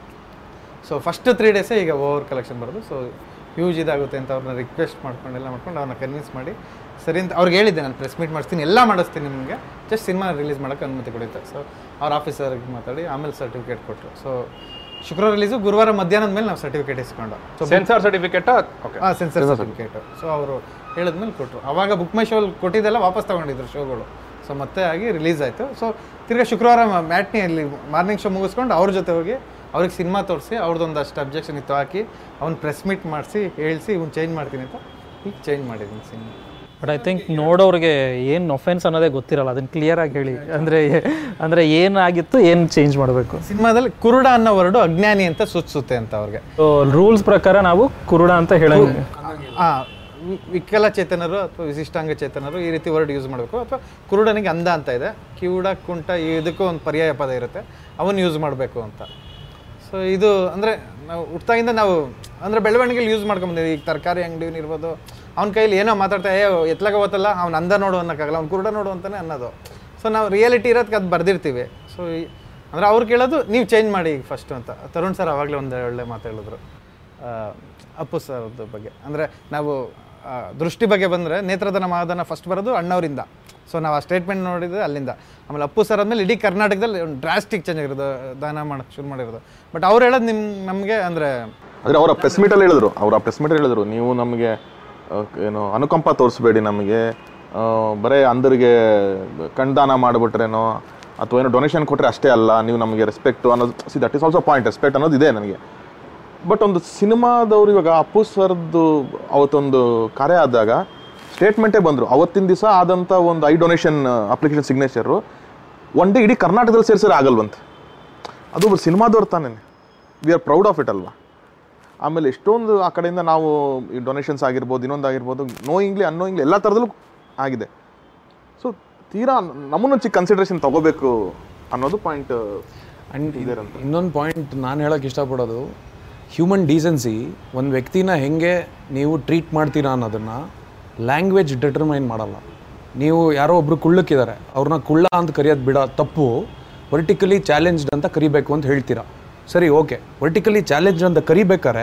ಸೊ ಫಸ್ಟ್ ತ್ರೀ ಡೇಸೇ ಈಗ ಓವರ್ ಕಲೆಕ್ಷನ್ ಬರೋದು ಸೊ ಹ್ಯೂಜ್ ಇದಾಗುತ್ತೆ ಅಂತ ಅವ್ರನ್ನ ರಿಕ್ವೆಸ್ಟ್ ಮಾಡ್ಕೊಂಡು ಎಲ್ಲ ಮಾಡ್ಕೊಂಡು ಅವ್ರನ್ನ ಕನ್ವಿನ್ಸ್ ಮಾಡಿ ಸರಿ ಅಂತ ಅವ್ರಿಗೆ ಹೇಳಿದ್ದೆ ನಾನು ಪ್ರೆಸ್ ಮೀಟ್ ಮಾಡಿಸ್ತೀನಿ ಎಲ್ಲ ಮಾಡಿಸ್ತೀನಿ ನಿಮಗೆ ಜಸ್ಟ್ ಸಿನಿಮಾ ರಿಲೀಸ್ ಮಾಡೋಕ್ಕೆ ಅನುಮತಿ ಕೊಡುತ್ತೆ ಸೊ ಅವ್ರ ಆಫೀಸರ್ಗೆ ಮಾತಾಡಿ ಆಮೇಲೆ ಸರ್ಟಿಫಿಕೇಟ್ ಕೊಟ್ಟರು ಸೊ ಶುಕ್ರವಾರ ರಿಲೀಸು ಗುರುವಾರ ಮಧ್ಯಾಹ್ನದ ಮೇಲೆ ನಾವು ಸರ್ಟಿಫಿಕೇಟ್ ಇಸ್ಕೊಂಡು ಸೊ ಸೆನ್ಸಾರ್ ಸರ್ಟಿಫಿಕೇಟ್ ಓಕೆ ಹಾಂ ಸೆನ್ಸರ್ ಸರ್ಟಿಫಿಕೇಟ್ ಸೊ ಅವರು ಹೇಳಿದ್ಮೇಲೆ ಕೊಟ್ಟರು ಅವಾಗ ಬುಕ್ ಮೈ ಶೋಲ್ಲಿ ಕೊಟ್ಟಿದ್ದೆಲ್ಲ ವಾಪಸ್ ತಗೊಂಡಿದ್ರು ಶೋಗಳು ಸೊ ಮತ್ತೆ ಆಗಿ ರಿಲೀಸ್ ಆಯಿತು ಸೊ ತಿರ್ಗಾ ಶುಕ್ರವಾರ ಮ್ಯಾಟ್ನಿಯಲ್ಲಿ ಮಾರ್ನಿಂಗ್ ಶೋ ಮುಗಿಸ್ಕೊಂಡು ಅವ್ರ ಜೊತೆ ಹೋಗಿ ಅವ್ರಿಗೆ ಸಿನಿಮಾ ತೋರಿಸಿ ಅವ್ರದ್ದೊಂದು ಅಷ್ಟು ಅಬ್ಜೆಕ್ಷನ್ ಇತ್ತು ಹಾಕಿ ಅವ್ನು ಪ್ರೆಸ್ ಮೀಟ್ ಮಾಡಿಸಿ ಹೇಳಿಸಿ ಇವ್ನು ಚೇಂಜ್ ಮಾಡ್ತೀನಿ ಅಂತ ಈಗ ಚೇಂಜ್ ಮಾಡಿದ್ದೀನಿ ಸಿನಿಮಾ ಬಟ್ ಐ ಥಿಂಕ್ ನೋಡೋರಿಗೆ ಏನು ಒಫೆನ್ಸ್ ಅನ್ನೋದೇ ಗೊತ್ತಿರಲ್ಲ ಅದನ್ನ ಕ್ಲಿಯರ್ ಆಗಿ ಹೇಳಿ ಅಂದರೆ ಅಂದರೆ ಏನಾಗಿತ್ತು ಏನು ಚೇಂಜ್ ಮಾಡಬೇಕು ಸಿನಿಮಾದಲ್ಲಿ ಕುರುಡ ಅನ್ನೋ ವರ್ಡು ಅಜ್ಞಾನಿ ಅಂತ ಸೂಚಿಸುತ್ತೆ ಅಂತ ಅವ್ರಿಗೆ ಸೊ ರೂಲ್ಸ್ ಪ್ರಕಾರ ನಾವು ಕುರುಡ ಅಂತ ಹೇಳಂಗೆ ಹಾಂ ವಿಕಲಚೇತನರು ಅಥವಾ ವಿಶಿಷ್ಟಾಂಗ ಚೇತನರು ಈ ರೀತಿ ವರ್ಡ್ ಯೂಸ್ ಮಾಡಬೇಕು ಅಥವಾ ಕುರುಡನಿಗೆ ಅಂಧ ಅಂತ ಇದೆ ಕಿವುಡ ಕುಂಟ ಇದಕ್ಕೂ ಒಂದು ಪರ್ಯಾಯ ಪದ ಇರುತ್ತೆ ಅವನ್ನ ಯೂಸ್ ಮಾಡಬೇಕು ಅಂತ ಸೊ ಇದು ಅಂದರೆ ನಾವು ಹುಟ್ಟಾಗಿಂದ ನಾವು ಅಂದರೆ ಬೆಳವಣಿಗೆಲಿ ಯೂಸ್ ಮಾಡ್ಕೊಂಬಂದಿದ್ದೀವಿ ಈಗ ತರಕಾರಿ ಅಂಗಡಿ ಇರ್ಬೋದು ಅವ್ನ ಕೈಲಿ ಏನೋ ಮಾತಾಡ್ತಾ ಏ ಎತ್ಲಾಗ ಓತಲ್ಲ ಅವ್ನು ಅಂಧ ನೋಡು ಅನ್ನೋಕ್ಕಾಗಲ್ಲ ಅವ್ನು ಕುರುಡ ನೋಡು ಅಂತಾನೆ ಅನ್ನೋದು ಸೊ ನಾವು ರಿಯಾಲಿಟಿ ಇರೋದಕ್ಕೆ ಅದು ಬರ್ದಿರ್ತೀವಿ ಸೊ ಅಂದರೆ ಅವ್ರು ಕೇಳೋದು ನೀವು ಚೇಂಜ್ ಮಾಡಿ ಫಸ್ಟು ಅಂತ ತರುಣ್ ಸರ್ ಆವಾಗಲೇ ಒಂದು ಒಳ್ಳೆ ಮಾತು ಹೇಳಿದ್ರು ಆ, ಅಪ್ಪು ಸರ್ದು ಬಗ್ಗೆ ಅಂದರೆ ನಾವು ಆ, ದೃಷ್ಟಿ ಬಗ್ಗೆ ಬಂದರೆ ನೇತ್ರದಾನ ಮಹಾದಾನ ಫಸ್ಟ್ ಬರೋದು ಅಣ್ಣವರಿಂದ ಸೊ ನಾವು ಆ ಸ್ಟೇಟ್ಮೆಂಟ್ ನೋಡಿದ್ರೆ ಅಲ್ಲಿಂದ ಆಮೇಲೆ ಅಪ್ಪು ಸರ್ ಆದಮೇಲೆ ಇಡೀ ಕರ್ನಾಟಕದಲ್ಲಿ ಒಂದು ಡ್ರಾಸ್ಟಿಕ್ ಚೇಂಜ್ ಆಗಿರೋದು ದಾನ ಮಾಡೋಕ್ಕೆ ಶುರು ಮಾಡಿರೋದು ಬಟ್ ಅವ್ರು ಹೇಳೋದು ನಿಮ್ಮ ನಮಗೆ ಅಂದರೆ ಆದರೆ ಅವರ ಪ್ರೆಸ್ ಮೀಟಲ್ಲಿ ಹೇಳಿದ್ರು ಅವ್ರ ಪ್ರೆಸ್ ಮೀಟಲ್ಲಿ ಹೇಳಿದ್ರು ನೀವು ನಮಗೆ ಆ, ಏನು ಅನುಕಂಪ ತೋರಿಸ್ಬೇಡಿ ನಮಗೆ ಆ, ಬರೇ ಅಂದರಿಗೆ ಕಣ್ದಾನ ಮಾಡಿಬಿಟ್ರೇನೋ ಅಥವಾ ಏನೋ ಡೊನೇಷನ್ ಕೊಟ್ಟರೆ ಅಷ್ಟೇ ಅಲ್ಲ ನೀವು ನಮಗೆ ರೆಸ್ಪೆಕ್ಟು ಅನ್ನೋದು see that is also point respect ಅನ್ನೋದು ಇದೆ ನನಗೆ ಬಟ್ ಒಂದು ಸಿನಿಮಾದವ್ರು ಇವಾಗ ಅಪ್ಪು ಸರ್ದು ಅವತ್ತೊಂದು ಕಾರ್ಯ ಆದಾಗ ಸ್ಟೇಟ್ಮೆಂಟೇ ಬಂದರು ಅವತ್ತಿನ ದಿವಸ ಆದಂಥ ಒಂದು eye donation application signature one day ಇಡೀ ಕರ್ನಾಟಕದಲ್ಲಿ ಸೇರಿಸಿದ್ರೆ ಆಗಲ್ವಂತೆ ಅದು ಒಬ್ಬರು ಸಿನಿಮಾದವ್ರು ತಾನೇ we are proud of it ಅಲ್ವಾ ಆಮೇಲೆ ಎಷ್ಟೊಂದು ಆ ಕಡೆಯಿಂದ ನಾವು ಈ ಡೊನೇಷನ್ಸ್ ಆಗಿರ್ಬೋದು ಇನ್ನೊಂದು ಆಗಿರ್ಬೋದು ನೋಯಿಂಗ್ಲಿ ಅನ್ನೋಯಿಂಗ್ಲಿ ಎಲ್ಲ ಥರದಲ್ಲೂ ಆಗಿದೆ ಸೊ ತೀರಾ ನಮ್ಮನ್ನು ಚಿಕ್ಕ ಕನ್ಸಿಡ್ರೇಷನ್ ತಗೋಬೇಕು ಅನ್ನೋದು ಪಾಯಿಂಟ್ ಆ್ಯಂಡ್ ಇನ್ನೊಂದು ಪಾಯಿಂಟ್ ನಾನು ಹೇಳೋಕ್ಕೆ ಇಷ್ಟಪಡೋದು ಹ್ಯೂಮನ್ ಡೀಸೆನ್ಸಿ ಒಂದು ವ್ಯಕ್ತಿನ ಹೆಂಗೆ ನೀವು ಟ್ರೀಟ್ ಮಾಡ್ತೀರಾ ಅನ್ನೋದನ್ನು ಲ್ಯಾಂಗ್ವೇಜ್ ಡಿಟರ್ಮೈನ್ ಮಾಡಲ್ಲ ನೀವು ಯಾರೋ ಒಬ್ರು ಕುಳ್ಳಕ್ಕಿದ್ದಾರೆ ಅವ್ರನ್ನ ಕುಳ್ಳ ಅಂತ ಕರೆಯೋದು ಬಿಡೋ ತಪ್ಪು ವರ್ಟಿಕಲಿ ಚಾಲೆಂಜ್ಡ್ ಅಂತ ಕರಿಬೇಕು ಅಂತ ಹೇಳ್ತೀರಾ ಸರಿ ಓಕೆ ವರ್ಟಿಕಲಿ ಚಾಲೆಂಜ್ ಅಂತ ಕರಿಬೇಕಾರೆ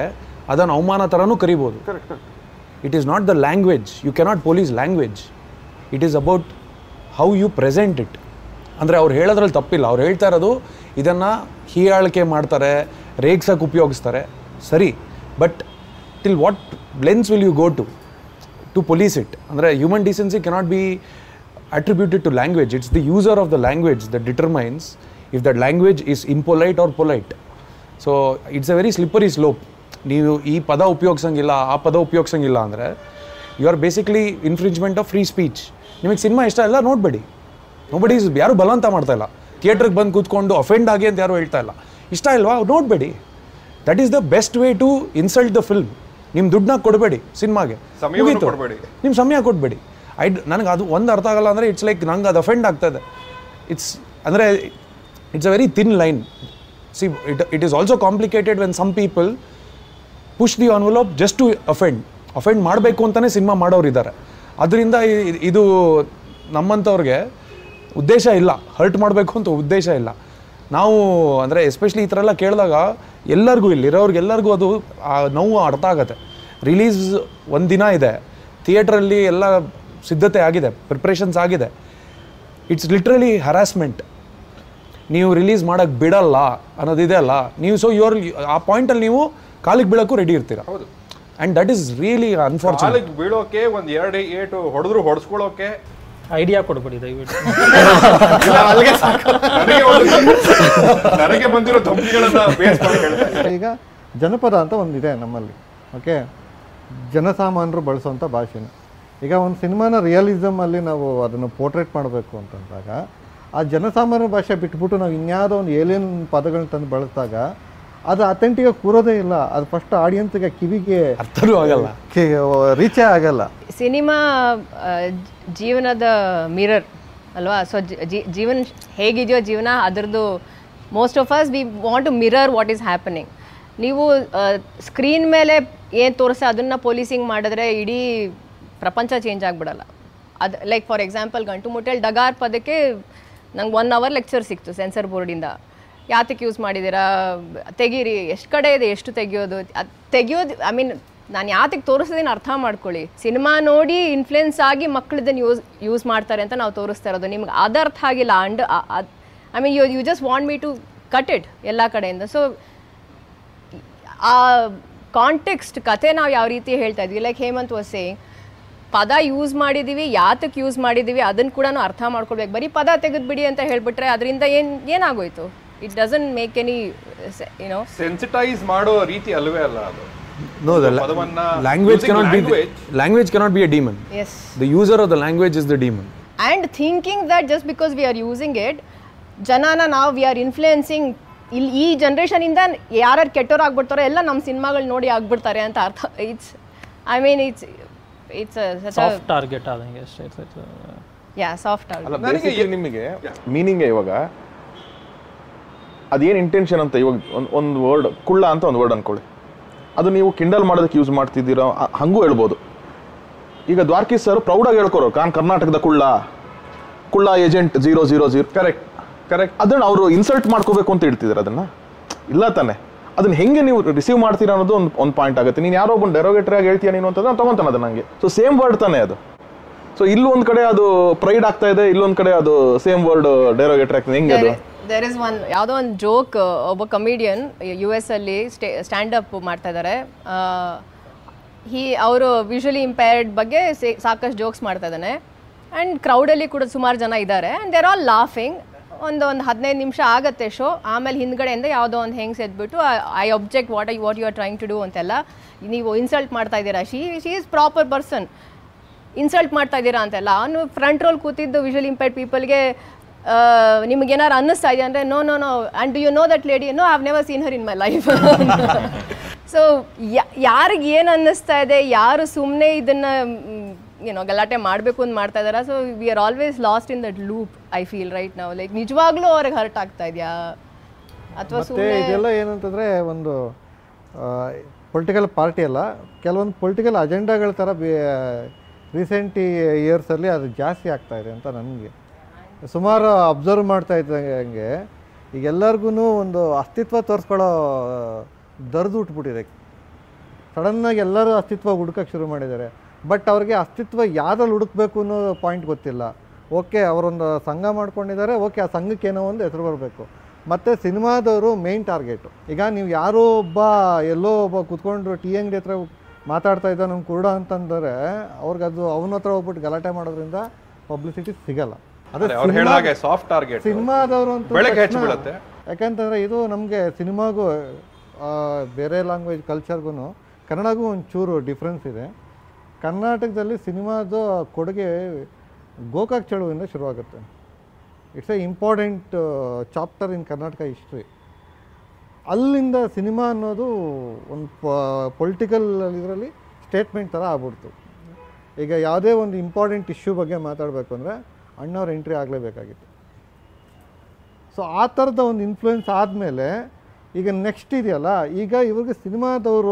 ಅದನ್ನು ಅವಮಾನ ಥರನೂ ಕರಿಬೋದು it is not the language you cannot police language it is about how you present it ಅಂದರೆ ಅವ್ರು ಹೇಳೋದ್ರಲ್ಲಿ ತಪ್ಪಿಲ್ಲ ಅವ್ರು ಹೇಳ್ತಾ ಇರೋದು ಇದನ್ನು ಹೀಯಾಳಿಕೆ ಮಾಡ್ತಾರೆ ರೇಗ್ಸಕ್ಕೆ ಉಪಯೋಗಿಸ್ತಾರೆ ಸರಿ but till what lengths will you go to to police it ಅಂದರೆ human decency cannot be attributed to language. It's the user of the language that determines if that language is impolite or polite. So it's a very slippery slope ನೀವು ಈ ಪದ ಉಪಯೋಗಿಸಂಗಿಲ್ಲ ಆ ಪದ ಉಪಯೋಗಿಸಂಗಿಲ್ಲ ಅಂದರೆ you are basically infringement of free speech ನಿಮಗೆ cinema ಇಷ್ಟ ಇಲ್ಲ ನೋಡಬೇಡಿ ನೋಬಡಿ ಯಾರು ಬಲವಂತ ಮಾಡ್ತಾ ಇಲ್ಲ ಥಿಯೇಟ್ರಿಗೆ ಬಂದು ಕೂತ್ಕೊಂಡು ಅಫೆಂಡ್ ಆಗಿ ಅಂತ ಯಾರು ಹೇಳ್ತಾ ಇಲ್ಲ ಇಷ್ಟ ಇಲ್ವಾ ನೋಡಬೇಡಿ that is the best way to insult the film ನಿಮ್ಮ ದುಡ್ಡನ್ನ ಕೊಡಬೇಡಿ ಸಿನಿಮಾಗೆ ಸಮಯವನ್ನು ಕೊಡ್ಬೇಡಿ. ನಿಮ್ಮ ಸಮಯ ಕೊಟ್ಬೇಡಿ ಐ ನನಗೆ ಅದು ಒಂದು ಅರ್ಥ ಆಗಲ್ಲ ಅಂದರೆ ಇಟ್ಸ್ ಲೈಕ್ ನಂಗೆ ಅದು ಅಫೆಂಡ್ ಆಗ್ತದೆ ಇಟ್ಸ್ ಅಂದರೆ it's a very thin line see it it is also complicated when some people push the envelope just to offend offend ಮಾಡಬೇಕು ಅಂತಲೇ ಸಿನಿಮಾ ಮಾಡೋರು ಇದ್ದಾರೆ ಅದರಿಂದ ಇ- ಇದು ನಮ್ಮಂಥವ್ರಿಗೆ ಉದ್ದೇಶ ಇಲ್ಲ ಹರ್ಟ್ ಮಾಡಬೇಕು ಅಂತ ಉದ್ದೇಶ ಇಲ್ಲ ನಾವು ಅಂದರೆ ಎಸ್ಪೆಷಲಿ ಈ ಥರ ಎಲ್ಲ ಕೇಳಿದಾಗ ಎಲ್ಲರಿಗೂ ಇಲ್ಲಿರೋರ್ಗೆ ಎಲ್ಲರಿಗೂ ಅದು ಆ ನೋವು ಅರ್ಥ ಆಗುತ್ತೆ ರಿಲೀಸ್ ಒಂದು ದಿನ ಇದೆ ಥಿಯೇಟ್ರಲ್ಲಿ ಎಲ್ಲ ಸಿದ್ಧತೆ ಆಗಿದೆ ಪ್ರಿಪ್ರೇಷನ್ಸ್ ಆಗಿದೆ ಇಟ್ಸ್ ಲಿಟ್ರಲಿ ಹರಾಸ್ಮೆಂಟ್ ನೀವು ರಿಲೀಸ್ ಮಾಡೋಕ್ಕೆ ಬಿಡಲ್ಲ ಅನ್ನೋದಿದೆ ಅಲ್ಲ ನೀವು ಸೊ ಯುವರ್ ಆ ಪಾಯಿಂಟಲ್ಲಿ ನೀವು ಕಾಲಿಗೆ ಬೀಳೋಕ್ಕೂ ರೆಡಿ ಇರ್ತೀರ ಹೌದು and that is really unfortunate ಕಾಲಿಗೆ ಬೀಳೋಕೆ ಒಂದ್ ಎರಡು ಏಟು ಹೊಡೆದ್ರು ಹೊಡೆಸ್ಕೊಳ್ಳೋಕೆ ಐಡಿಯಾ ಕೊಡ್ಬೇಡಿ ದಯವಿಟ್ಟು ನನಗೆ ಒಂದು- ನನಗೆ ಬಂದಿರೋ ಧಮಕಿಗಳನ್ನ ಬೇಸ್ ಮಾಡಿ ಹೇಳ್ತಾ ಇದ್ದೀನಿ. ಈಗ ಜನಪದ ಅಂತ ಒಂದಿದೆ ನಮ್ಮಲ್ಲಿ ಓಕೆ ಜನಸಾಮಾನ್ಯರು ಬಳಸುವಂಥ ಭಾಷೆನೇ ಈಗ ಒಂದು ಸಿನಿಮಾನ ರಿಯಲಿಸಮ್ ಅಲ್ಲಿ ನಾವು ಅದನ್ನು ಪೋರ್ಟ್ರೇಟ್ ಮಾಡಬೇಕು ಅಂತಂದಾಗ ಆ ಜನಸಾಮಾನ್ಯ ಭಾಷೆ ಬಿಟ್ಬಿಟ್ಟು ನಾವು ಇನ್ಯಾವುದೋ ಒಂದು ಏಲಿಯನ್ ಪದಗಳನ್ನ ತಂದು ಬಳಸಿದಾಗ ಅದು ಅಥೆಂಟಿಗೆ ಕೂರೋದೇ ಇಲ್ಲ ಅದು ಫಸ್ಟ್ ಆಡಿಯನ್ಸ್ಗೆ ಕಿವಿಗೆ ಅರ್ಥನೂ ಆಗಲ್ಲ ರೀಚೇ ಆಗಲ್ಲ ಸಿನಿಮಾ ಆ, ಜೀವನದ ಮಿರರ್ ಅಲ್ವಾ ಸೊ ಜೀವನ ಹೇಗಿದೆಯೋ ಜೀವನ ಅದರದ್ದು most of us we want to mirror what is happening ನೀವು ಸ್ಕ್ರೀನ್ ಮೇಲೆ ಏನು ತೋರಿಸಿ ಅದನ್ನು ಪೊಲೀಸಿಂಗ್ ಮಾಡಿದ್ರೆ ಇಡೀ ಪ್ರಪಂಚ ಚೇಂಜ್ ಆಗಿಬಿಡಲ್ಲ ಅದು ಲೈಕ್ ಫಾರ್ ಎಕ್ಸಾಂಪಲ್ ಗಂಟು ಮುಟ್ಟೆಲ್ ಡಗಾರ್ ಪದಕ್ಕೆ ನಂಗೆ ಒನ್ ಅವರ್ ಲೆಕ್ಚರ್ ಸಿಕ್ತು ಸೆನ್ಸರ್ ಬೋರ್ಡಿಂದ ಯಾತಕ್ಕೆ ಯೂಸ್ ಮಾಡಿದ್ದೀರಾ ತೆಗೀರಿ ಎಷ್ಟು ಕಡೆ ಇದೆ ಎಷ್ಟು ತೆಗಿಯೋದು ಅದು ತೆಗಿಯೋದು ಐ ಮೀನ್ ನಾನು ಯಾತಕ್ಕೆ ತೋರಿಸಿದ್ದೀನಿ ಅರ್ಥ ಮಾಡ್ಕೊಳ್ಳಿ ಸಿನಿಮಾ ನೋಡಿ ಇನ್ಫ್ಲುಯೆನ್ಸ್ ಆಗಿ ಮಕ್ಳು ಇದನ್ನು ಯೂಸ್ ಯೂಸ್ ಮಾಡ್ತಾರೆ ಅಂತ ನಾವು ತೋರಿಸ್ತಾ ಇರೋದು ನಿಮ್ಗೆ ಅದು ಅರ್ಥ ಆಗಿಲ್ಲ and I mean you you just want me to cut it ಎಲ್ಲ ಕಡೆಯಿಂದ ಸೊ ಆ ಕಾಂಟೆಕ್ಸ್ಟ್ ಕತೆ ನಾವು ಯಾವ ರೀತಿ ಹೇಳ್ತಾ ಇದ್ವಿ ಲೈಕ್ ಹೇಮಂತ್ ವಾಸ್ ಸೇಯಿಂಗ್ ಪದ ಯೂಸ್ ಮಾಡಿದ್ದೀವಿ ಯಾತಕ್ಕೆ ಯೂಸ್ ಮಾಡಿದ್ದೀವಿ ಅದನ್ನು ಕೂಡ ಅರ್ಥ ಮಾಡ್ಕೊಳ್ಬೇಕು ಬರೀ ಪದ ತೆಗೆದ್ಬಿಡಿ ಅಂತ ಹೇಳ್ಬಿಟ್ರೆ ಅದರಿಂದ ಏನು ಏನಾಗೋಯ್ತು it doesn't make any you know sensitise ಮಾಡೋ ರೀತಿ ಅಲ್ವೇ ಅಲ್ಲ ಅದು No, the la- ಪದವನ್ನ language using cannot be the, language- language cannot be a demon. Yes The user of the language is the demon. And thinking that just because we are using it ಜನನ ನಾವು we are influencing ಇಲ್ಲಿ ಈ ಜನ್ರೇಷನಿಂದ ಯಾರ್ಯಾರು ಕೆಟ್ಟೋರು ಆಗ್ಬಿಡ್ತಾರೋ ಎಲ್ಲ ನಮ್ಮ ಸಿನಿಮಾಗಳು ನೋಡಿ ಆಗ್ಬಿಡ್ತಾರೆ ಅಂತ ಅರ್ಥ it's I mean it's it's soft target ಆದಂಗೆ ಅಷ್ಟೇ it's- it's, uh, yeah soft ಆಗಿ ಅಲ್ಲ ಬೇಸಿಕಲಿ ನಿಮಗೆ ಮೀನಿಂಗ್ ಇವಾಗ ಅದೇನು ಇಂಟೆನ್ಷನ್ ಅಂತ ಇವಾಗ ಒಂದು ಒಂದು ವರ್ಡ್ ಕುಳ್ಳ ಅಂತ ಒಂದು ವರ್ಡ್ ಅನ್ಕೊಳ್ಳಿ ಅದು ನೀವು ಕಿಂಡಲ್ ಮಾಡೋದಕ್ಕೆ ಯೂಸ್ ಮಾಡ್ತಿದ್ದೀರಾ ಅ- ಹಂಗೂ ಹೇಳ್ಬೋದು ಈಗ ದ್ವಾರಕೀಸ್ ಸರ್ ಪ್ರೌಡಾಗಿ ಹೇಳ್ಕೊರೋ ಕಾನ್ ಕರ್ನಾಟಕದ ಕುಳ್ಳ ಕುಳ್ಳ agent zero zero zero correct correct ಅದನ್ನ ಅವರು ಇನ್ಸಲ್ಟ್ ಮಾಡ್ಕೋಬೇಕು ಅಂತ ಹೇಳ್ತಿದ್ದಾರೆ ಅದನ್ನ ಇಲ್ಲ ತಾನೆ ಅದನ್ನ ಹೆಂಗೆ ನೀವು ರಿಸೀವ್ ಮಾಡ್ತೀರಾ ಅನ್ನೋದು ಒಂದು ಒಂದು ಪಾಯಿಂಟ್ ಆಗುತ್ತೆ ನೀನು ಯಾರೋ ಒಬ್ಬನು ಡೆರೋಗೇಟರ್ ಆಗಿ ಹೇಳ್ತೀಯ ನೀನು ಅಂತಂದ್ರೆ ನಾನು ತಗೊಂತಾನೆ ಅದು ನನಗೆ ಸೊ ಸೇಮ್ ವರ್ಡ್ ತಾನೆ ಅದು ಸೊ ಇಲ್ಲೊಂದ್ ಕಡೆ ಅದು ಪ್ರೈಡ್ ಆಗ್ತಾ ಇದೆ ಇಲ್ಲೊಂದ್ ಕಡೆ ಅದು ಸೇಮ್ ವರ್ಡ್ ಡೆರೋಗೇಟರ್ ಆಗ್ತದೆ ಹೆಂಗೆ ಅದು ದೇರ್ ಇಸ್ ಒನ್ ಯಾವುದೋ ಒಂದು ಜೋಕ್ ಒಬ್ಬ ಕಮಿಡಿಯನ್ ಯು ಎಸ್ ಅಲ್ಲಿ ಸ್ಟೇ ಸ್ಟ್ಯಾಂಡ್ ಅಪ್ ಮಾಡ್ತಾ ಇದ್ದಾರೆ ಹಿ ಅವರು ವಿಜುವಲಿ ಇಂಪೇರ್ಡ್ ಬಗ್ಗೆ ಸೇ- ಸಾಕಷ್ಟು ಜೋಕ್ಸ್ ಮಾಡ್ತಾ ಇದ್ದಾನೆ ಆ್ಯಂಡ್ ಕ್ರೌಡಲ್ಲಿ ಕೂಡ ಸುಮಾರು ಜನ ಇದ್ದಾರೆ ಆ್ಯಂಡ್ ದೇರ್ ಆಲ್ ಲಾಫಿಂಗ್ ಒಂದು ಒಂದು ಹದಿನೈದು ನಿಮಿಷ ಆಗತ್ತೆ ಶೋ ಆಮೇಲೆ ಹಿಂದ್ಗಡೆಯಿಂದ ಯಾವುದೋ ಒಂದು ಹೆಂಗ್ಸ್ ಎದ್ಬಿಟ್ಟು I object what I what you are trying to do ಅಂತೆಲ್ಲ ನೀವು ಇನ್ಸಲ್ಟ್ ಮಾಡ್ತಾ ಇದ್ದೀರಾ she she is proper person insult ಮಾಡ್ತಾ ಇದ್ದೀರಾ ಅಂತೆಲ್ಲ ಅವನು ಫ್ರಂಟ್ ರೋಲ್ ಕೂತಿದ್ದು ವಿಜುವಲ್ ಇಂಪೇರ್ಡ್ ಪೀಪಲ್ಗೆ ನಿಮ್ಗೆ ಏನಾರು ಅನ್ನಿಸ್ತಾ ಇದೆಯಾ ಅಂದರೆ no no no and do you know that lady no have never seen her in my life so ಯಾರಿಗೆ ಏನು ಅನ್ನಿಸ್ತಾ ಇದೆ ಯಾರು ಸುಮ್ಮನೆ ಇದನ್ನು ಏನೋ ಗಲಾಟೆ ಮಾಡಬೇಕು ಅಂತ ಮಾಡ್ತಾ ಇದಾರ so we are always lost in that loop I feel right ನಾವು ಲೈಕ್ ನಿಜವಾಗ್ಲೂ ಅವ್ರಿಗೆ ಹರ್ಟ್ ಆಗ್ತಾ ಇದೆಯಾ ಅಥವಾ ಮತ್ತೆ ಸುಮ್ಮನೆ ಇದೆಲ್ಲ ಏನಂತಂದರೆ ಒಂದು ಪೊಲಿಟಿಕಲ್ ಪಾರ್ಟಿ ಅಲ್ಲ ಕೆಲವೊಂದು ಪೊಲಿಟಿಕಲ್ ಅಜೆಂಡಾಗಳ ಥರ ರೀಸೆಂಟ್ ಇಯರ್ಸಲ್ಲಿ ಅದು ಜಾಸ್ತಿ ಆಗ್ತಾ ಇದೆ ಅಂತ ನನಗೆ ಸುಮಾರು ಅಬ್ಸರ್ವ್ ಮಾಡ್ತಾ ಇದ್ದಂಗೆ ಈಗ ಎಲ್ಲರಿಗೂ ಒಂದು ಅಸ್ತಿತ್ವ ತೋರಿಸ್ಕೊಳ್ಳೋ ದರ್ದು ಉಟ್ಬಿಟ್ಟಿದೆ ಸಡನ್ನಾಗಿ ಎಲ್ಲರೂ ಅಸ್ತಿತ್ವ ಹುಡುಕಕ್ಕೆ ಶುರು ಮಾಡಿದ್ದಾರೆ ಬಟ್ ಅವ್ರಿಗೆ ಅಸ್ತಿತ್ವ ಯಾವ್ದ್ರಲ್ಲಿ ಹುಡುಕ್ಬೇಕು ಅನ್ನೋ ಪಾಯಿಂಟ್ ಗೊತ್ತಿಲ್ಲ ಓಕೆ ಅವರೊಂದು ಸಂಘ ಮಾಡ್ಕೊಂಡಿದ್ದಾರೆ ಓಕೆ ಆ ಸಂಘಕ್ಕೆ ಏನೋ ಒಂದು ಹೆಸರು ಬರಬೇಕು ಮತ್ತು ಸಿನಿಮಾದವರು ಮೇನ್ ಟಾರ್ಗೆಟು ಈಗ ನೀವು ಯಾರೋ ಒಬ್ಬ ಎಲ್ಲೋ ಒಬ್ಬ ಕುತ್ಕೊಂಡು ಟೀ ಅಂಗಡಿ ಹತ್ರ ಮಾತಾಡ್ತಾ ಇದ್ದ ನಮ್ಗೆ ಕುರುಡ ಅಂತಂದರೆ ಅವ್ರಿಗೆ ಅದು ಅವನ ಹತ್ರ ಹೋಗ್ಬಿಟ್ಟು ಗಲಾಟೆ ಮಾಡೋದ್ರಿಂದ ಪಬ್ಲಿಸಿಟಿ ಸಿಗಲ್ಲ ಅದೇ ಅವ್ರು ಹೇಳಿದಾಗೆ ಸಾಫ್ಟ್ ಟಾರ್ಗೆಟ್ ಸಿನಿಮಾದವರು ಅಂತ ಬೆಳಗ್ಗೆ ಹೆಚ್ಚು ಬೀಳುತ್ತೆ ಯಾಕಂತಂದರೆ ಇದು ನಮಗೆ ಸಿನಿಮಾಗೂ ಆ, ಬೇರೆ ಲ್ಯಾಂಗ್ವೇಜ್ ಕಲ್ಚರ್ಗೂ ಕನ್ನಡಗೂ ಒಂಚೂರು ಡಿಫ್ರೆನ್ಸ್ ಇದೆ ಕರ್ನಾಟಕದಲ್ಲಿ ಸಿನಿಮಾದ ಕೊಡುಗೆ ಗೋಕಾಕ್ ಚಳುವಿಂದ ಶುರುವಾಗುತ್ತೆ it's a important chapter in Karnataka history ಅಲ್ಲಿಂದ ಸಿನಿಮಾ ಅನ್ನೋದು ಒಂದು ಪೊಲಿಟಿಕಲ್ ಇದರಲ್ಲಿ ಸ್ಟೇಟ್ಮೆಂಟ್ ಥರ ಆಗ್ಬಿಡ್ತು ಈಗ ಯಾವುದೇ ಒಂದು ಇಂಪಾರ್ಟೆಂಟ್ ಇಶ್ಯೂ ಬಗ್ಗೆ ಮಾತಾಡಬೇಕು ಅಂದರೆ ಅಣ್ಣವ್ರ ಎಂಟ್ರಿ ಆಗಲೇಬೇಕಾಗಿತ್ತು ಸೊ ಆ ಥರದ ಒಂದು ಇನ್ಫ್ಲೂಯೆನ್ಸ್ ಆದಮೇಲೆ ಈಗ ನೆಕ್ಸ್ಟ್ ಇದೆಯಲ್ಲ ಈಗ ಇವ್ರಿಗೆ ಸಿನಿಮಾದವರು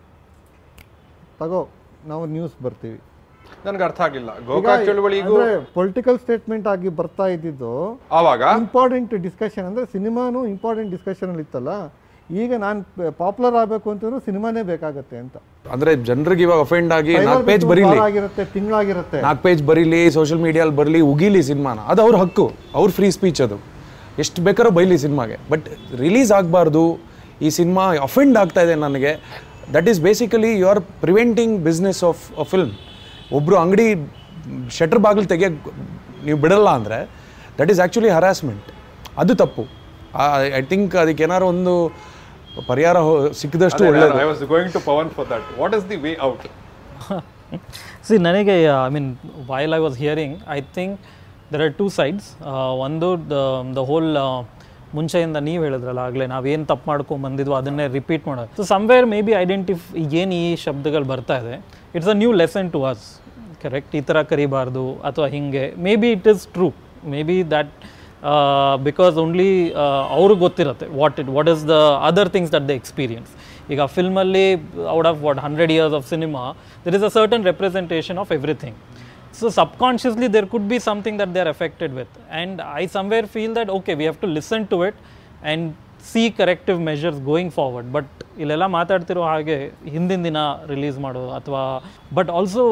ತಗೋ ನಾವು ನ್ಯೂಸ್ ಬರ್ತೀವಿ ನನ್ಗೆ ಅರ್ಥ ಆಗಿಲ್ಲ ಗೋಕಾಕ್ ಚಳುವಳಿಗೂ ಪೊಲಿಟಿಕಲ್ ಸ್ಟೇಟ್ಮೆಂಟ್ ಆಗಿ ಬರ್ತಾ ಇದ್ದಿದ್ದು ಆವಾಗ ಇಂಪಾರ್ಟೆಂಟ್ ಡಿಸ್ಕಷನ್ ಅಂದರೆ ಸಿನಿಮಾನು ಇಂಪಾರ್ಟೆಂಟ್ ಡಿಸ್ಕಷನಲ್ಲಿ ಇತ್ತಲ್ಲ ಈಗ ನಾನು ಪಾಪ್ಯುಲರ್ ಆಗಬೇಕು ಅಂತಂದ್ರೆ ಸಿನಿಮಾನೇ ಬೇಕಾಗತ್ತೆ ಅಂತ ಅಂದ್ರೆ ಜನರಿಗೆ ಇವಾಗ ಅಫೆಂಡ್ ಆಗಿ ನಾಲ್ಕು ಪೇಜ್ ಬರೀಲಿ ಆಗಿರುತ್ತೆ ತಿಂಗಳಾಗಿರುತ್ತೆ ನಾಲ್ಕು ಪೇಜ್ ಬರೀಲಿ ಸೋಷಿಯಲ್ ಮೀಡಿಯಲ್ಲಿ ಬರಲಿ ಉಗಿಲಿ ಸಿನಿಮಾನ ಅದು ಅವ್ರ ಹಕ್ಕು ಅವ್ರ ಫ್ರೀ ಸ್ಪೀಚ್ ಅದು ಎಷ್ಟು ಬೇಕಾದ್ರೂ ಬೈಲಿ ಸಿನಿಮಾಗೆ ಬಟ್ ರಿಲೀಸ್ ಆಗಬಾರ್ದು ಈ ಸಿನಿಮಾ ಅಫೆಂಡ್ ಆಗ್ತಾ ಇದೆ ನನಗೆ that is basically you are preventing business of a film ಒಬ್ಬರು ಅಂಗಡಿ ಶಟರ್ ಬಾಗಿಲು ತೆಗಿಯಕ್ಕೆ ನೀವು ಬಿಡಲ್ಲ ಅಂದರೆ ದಟ್ ಈಸ್ ಆ್ಯಕ್ಚುಲಿ ಹರಾಸ್ಮೆಂಟ್ ಅದು ತಪ್ಪು ಐ ಥಿಂಕ್ ಅದಕ್ಕೆ ಏನಾದ್ರು ಒಂದು ಪರಿಹಾರ ಹೊ- ಸಿಕ್ಕಿದಷ್ಟು ಒಳ್ಳೆಯದು I was going to Pavan for that what is the way out see ನನಗೆ I mean while I was hearing I think there are two sides ಒಂದು ದ ಹೋಲ್ ಮುಂಚೆಯಿಂದ ನೀವು ಹೇಳಿದ್ರಲ್ಲ ಆಗಲೇ ನಾವೇನು ತಪ್ಪು ಮಾಡ್ಕೊಂಡು ಬಂದಿದ್ವು ಅದನ್ನೇ ರಿಪೀಟ್ ಮಾಡೋದು so somewhere maybe identify ಏನು ಈ ಶಬ್ದಗಳು ಬರ್ತಾ ಇದೆ it's a new lesson to us correct ಈ ಥರ ಕರಿಬಾರ್ದು ಅಥವಾ ಹಿಂಗೆ maybe it is true maybe that because only ಅವ್ರಿಗೆ ಗೊತ್ತಿರುತ್ತೆ what it what is the other things that the experience ಈಗ ಫಿಲ್ಮಲ್ಲಿ out of what hundred years of cinema there is a certain representation of everything so subconsciously there could be something that they are affected with and i somewhere feel that okay we have to listen to it and see corrective measures going forward but ಇಲ್ಲೆಲ್ಲ ಮಾತಾಡ್ತಿರೋ ಹಾಗೆ ಹಿಂದಿನ ದಿನ release ಮಾಡೋ ಅಥವಾ but also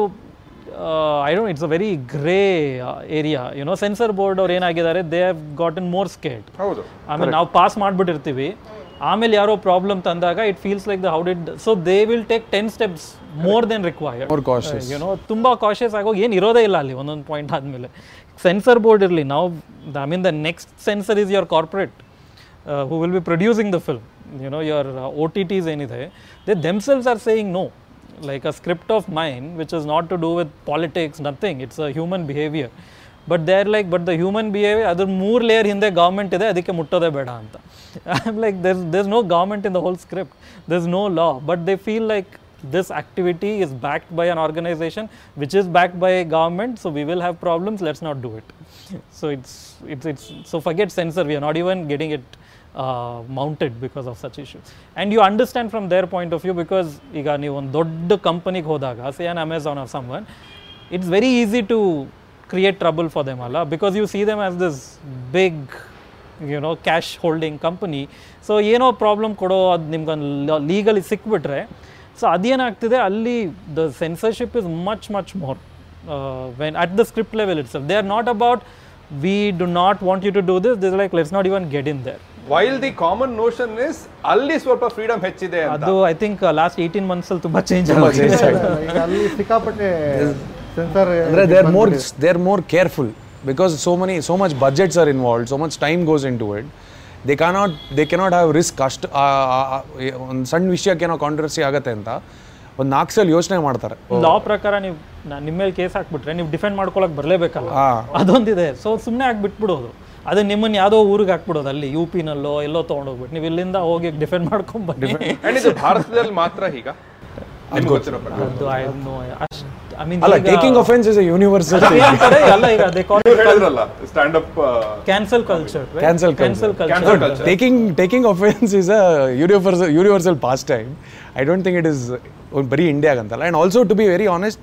I don't it's a very grey area you know censor board ಅವ್ರು ಏನಾಗಿದ್ದಾರೆ they have gotten more scared ಹೌದು ಆಮೇಲೆ ನಾವು ಪಾಸ್ ಮಾಡಿಬಿಟ್ಟಿರ್ತೀವಿ ಆಮೇಲೆ ಯಾರೋ ಪ್ರಾಬ್ಲಮ್ ತಂದಾಗ it feels like the how did so they will take ten steps more than required More cautious. You know ತುಂಬ ಕಾಶಿಯಸ್ ಆಗೋಗಿ ಏನು ಇರೋದೇ ಇಲ್ಲ ಅಲ್ಲಿ ಒಂದೊಂದು ಪಾಯಿಂಟ್ ಆದಮೇಲೆ ಸೆನ್ಸರ್ ಬೋರ್ಡ್ ಇರಲಿ ನಾವು I mean the next censor is your corporate who will be producing the film you know your O T T's ಏನಿದೆ they themselves are saying no like a script of mine which is not to do with politics nothing it's a human behavior but they're like but the human behavior ಅದ್ರ ಮೂರು layer ಹಿಂದೆ government ಇದೆ ಅದಕ್ಕೆ ಮುಟ್ಟೋದೇ ಬೇಡ ಅಂತ I am like there's there's no government in the whole script there's no law but they feel like this activity is backed by an organization which is backed by a government so we will have problems let's not do it so it's it's it's so forget censor we are not even getting it uh, mounted because of such issues. And you understand from their point of view because ಈಗ ನೀವು ಒಂದು ದೊಡ್ಡ ಕಂಪನಿಗೆ ಹೋದಾಗ say an Amazon or someone it's very easy to create trouble for them ಅಲ್ಲ because you see them as this big you know cash holding company so ಏನೋ problem ಕೊಡೋ ಅದು ನಿಮ್ಗೊಂದು ಲೀಗಲಿ ಸಿಕ್ಬಿಟ್ರೆ ಸೊ ಅದೇನಾಗ್ತಿದೆ ಅಲ್ಲಿ the censorship is much much more when at the script level it's they are not about we do not want you to do this this like let's not even get in there while the common notion is ಅಲ್ಲಿ ಸ್ವಲ್ಪ freedom ಹೆಚ್ಚಿದೆ ಅಂತ ಅದು I think last eighteen months ಅಲ್ಲಿ ತುಂಬಾ change ಈಗ ಅಲ್ಲಿ ಸಿಕ್ಕಾಪಟ್ಟೆ ಸೆನ್ಸರ್ ಅಂದ್ರೆ they are more they are more careful because so money so much budgets are involve so much time goes into it they cannot they cannot have risk ಅಷ್ಟು ಒಂದು ಸಣ್ಣ ವಿಷಯಕ್ಕೆ ಏನೋ ಕಾಂಟ್ರವರ್ಸಿ ಆಗತ್ತೆ ಅಂತ ಒಂದು ನಾಲ್ಕು ಸಲ ಯೋಚನೆ ಮಾಡ್ತಾರೆ ಲಾ ಪ್ರಕಾರ ನೀವು ನಿಮ್ಮ ಮೇಲೆ ಕೇಸ್ ಹಾಕ್ಬಿಟ್ರೆ ನೀವು ಡಿಫೆಂಡ್ ಮಾಡ್ಕೊಳಕ್ ಬರಲೇಬೇಕಲ್ಲ ಹಾ. ಅದೊಂದಿದೆ ಸೊ ಸುಮ್ಮನೆ ಹಾಕ್ಬಿಟ್ಬಿಡೋದು ಅದು ನಿಮ್ಮನ್ನ ಯಾವುದೋ ಊರಿಗೆ ಹಾಕ್ಬಿಡೋದು ಅಲ್ಲಿ ಯು ಪಿನಲ್ಲೋ ಎಲ್ಲೋ ತೊಗೊಂಡೋಗ್ಬಿಟ್ಟು ನೀವು ಇಲ್ಲಿಂದ ಹೋಗಿ ಡಿಫೆಂಡ್ ಮಾಡ್ಕೊಂಡ್ ಬನ್ನಿ ಅಂಡ್ ಇದು ಭಾರತದಲ್ಲಿ ಮಾತ್ರ ಈಗ ನಿಮ್ಗೆ ಗೊತ್ತಿರೋ ಪ್ರಕಾರ ಅದು I have no- ಅಷ್ಟ್ ಐ ಮೀನ್ ಅಲ್ಲ taking offence is a universal ಎಲ್ಲ ಈಗ ಅದೇ ನೀವು ಹೇಳಿದ್ರಲ್ಲ stand up cancel culture Cancel cancel Cancel culture culture. taking taking offense is a universal universal pastime. I don't think it is ಬರೀ ಇಂಡಿಯಾಗ ಅಂತಲ್ಲ and also to be very honest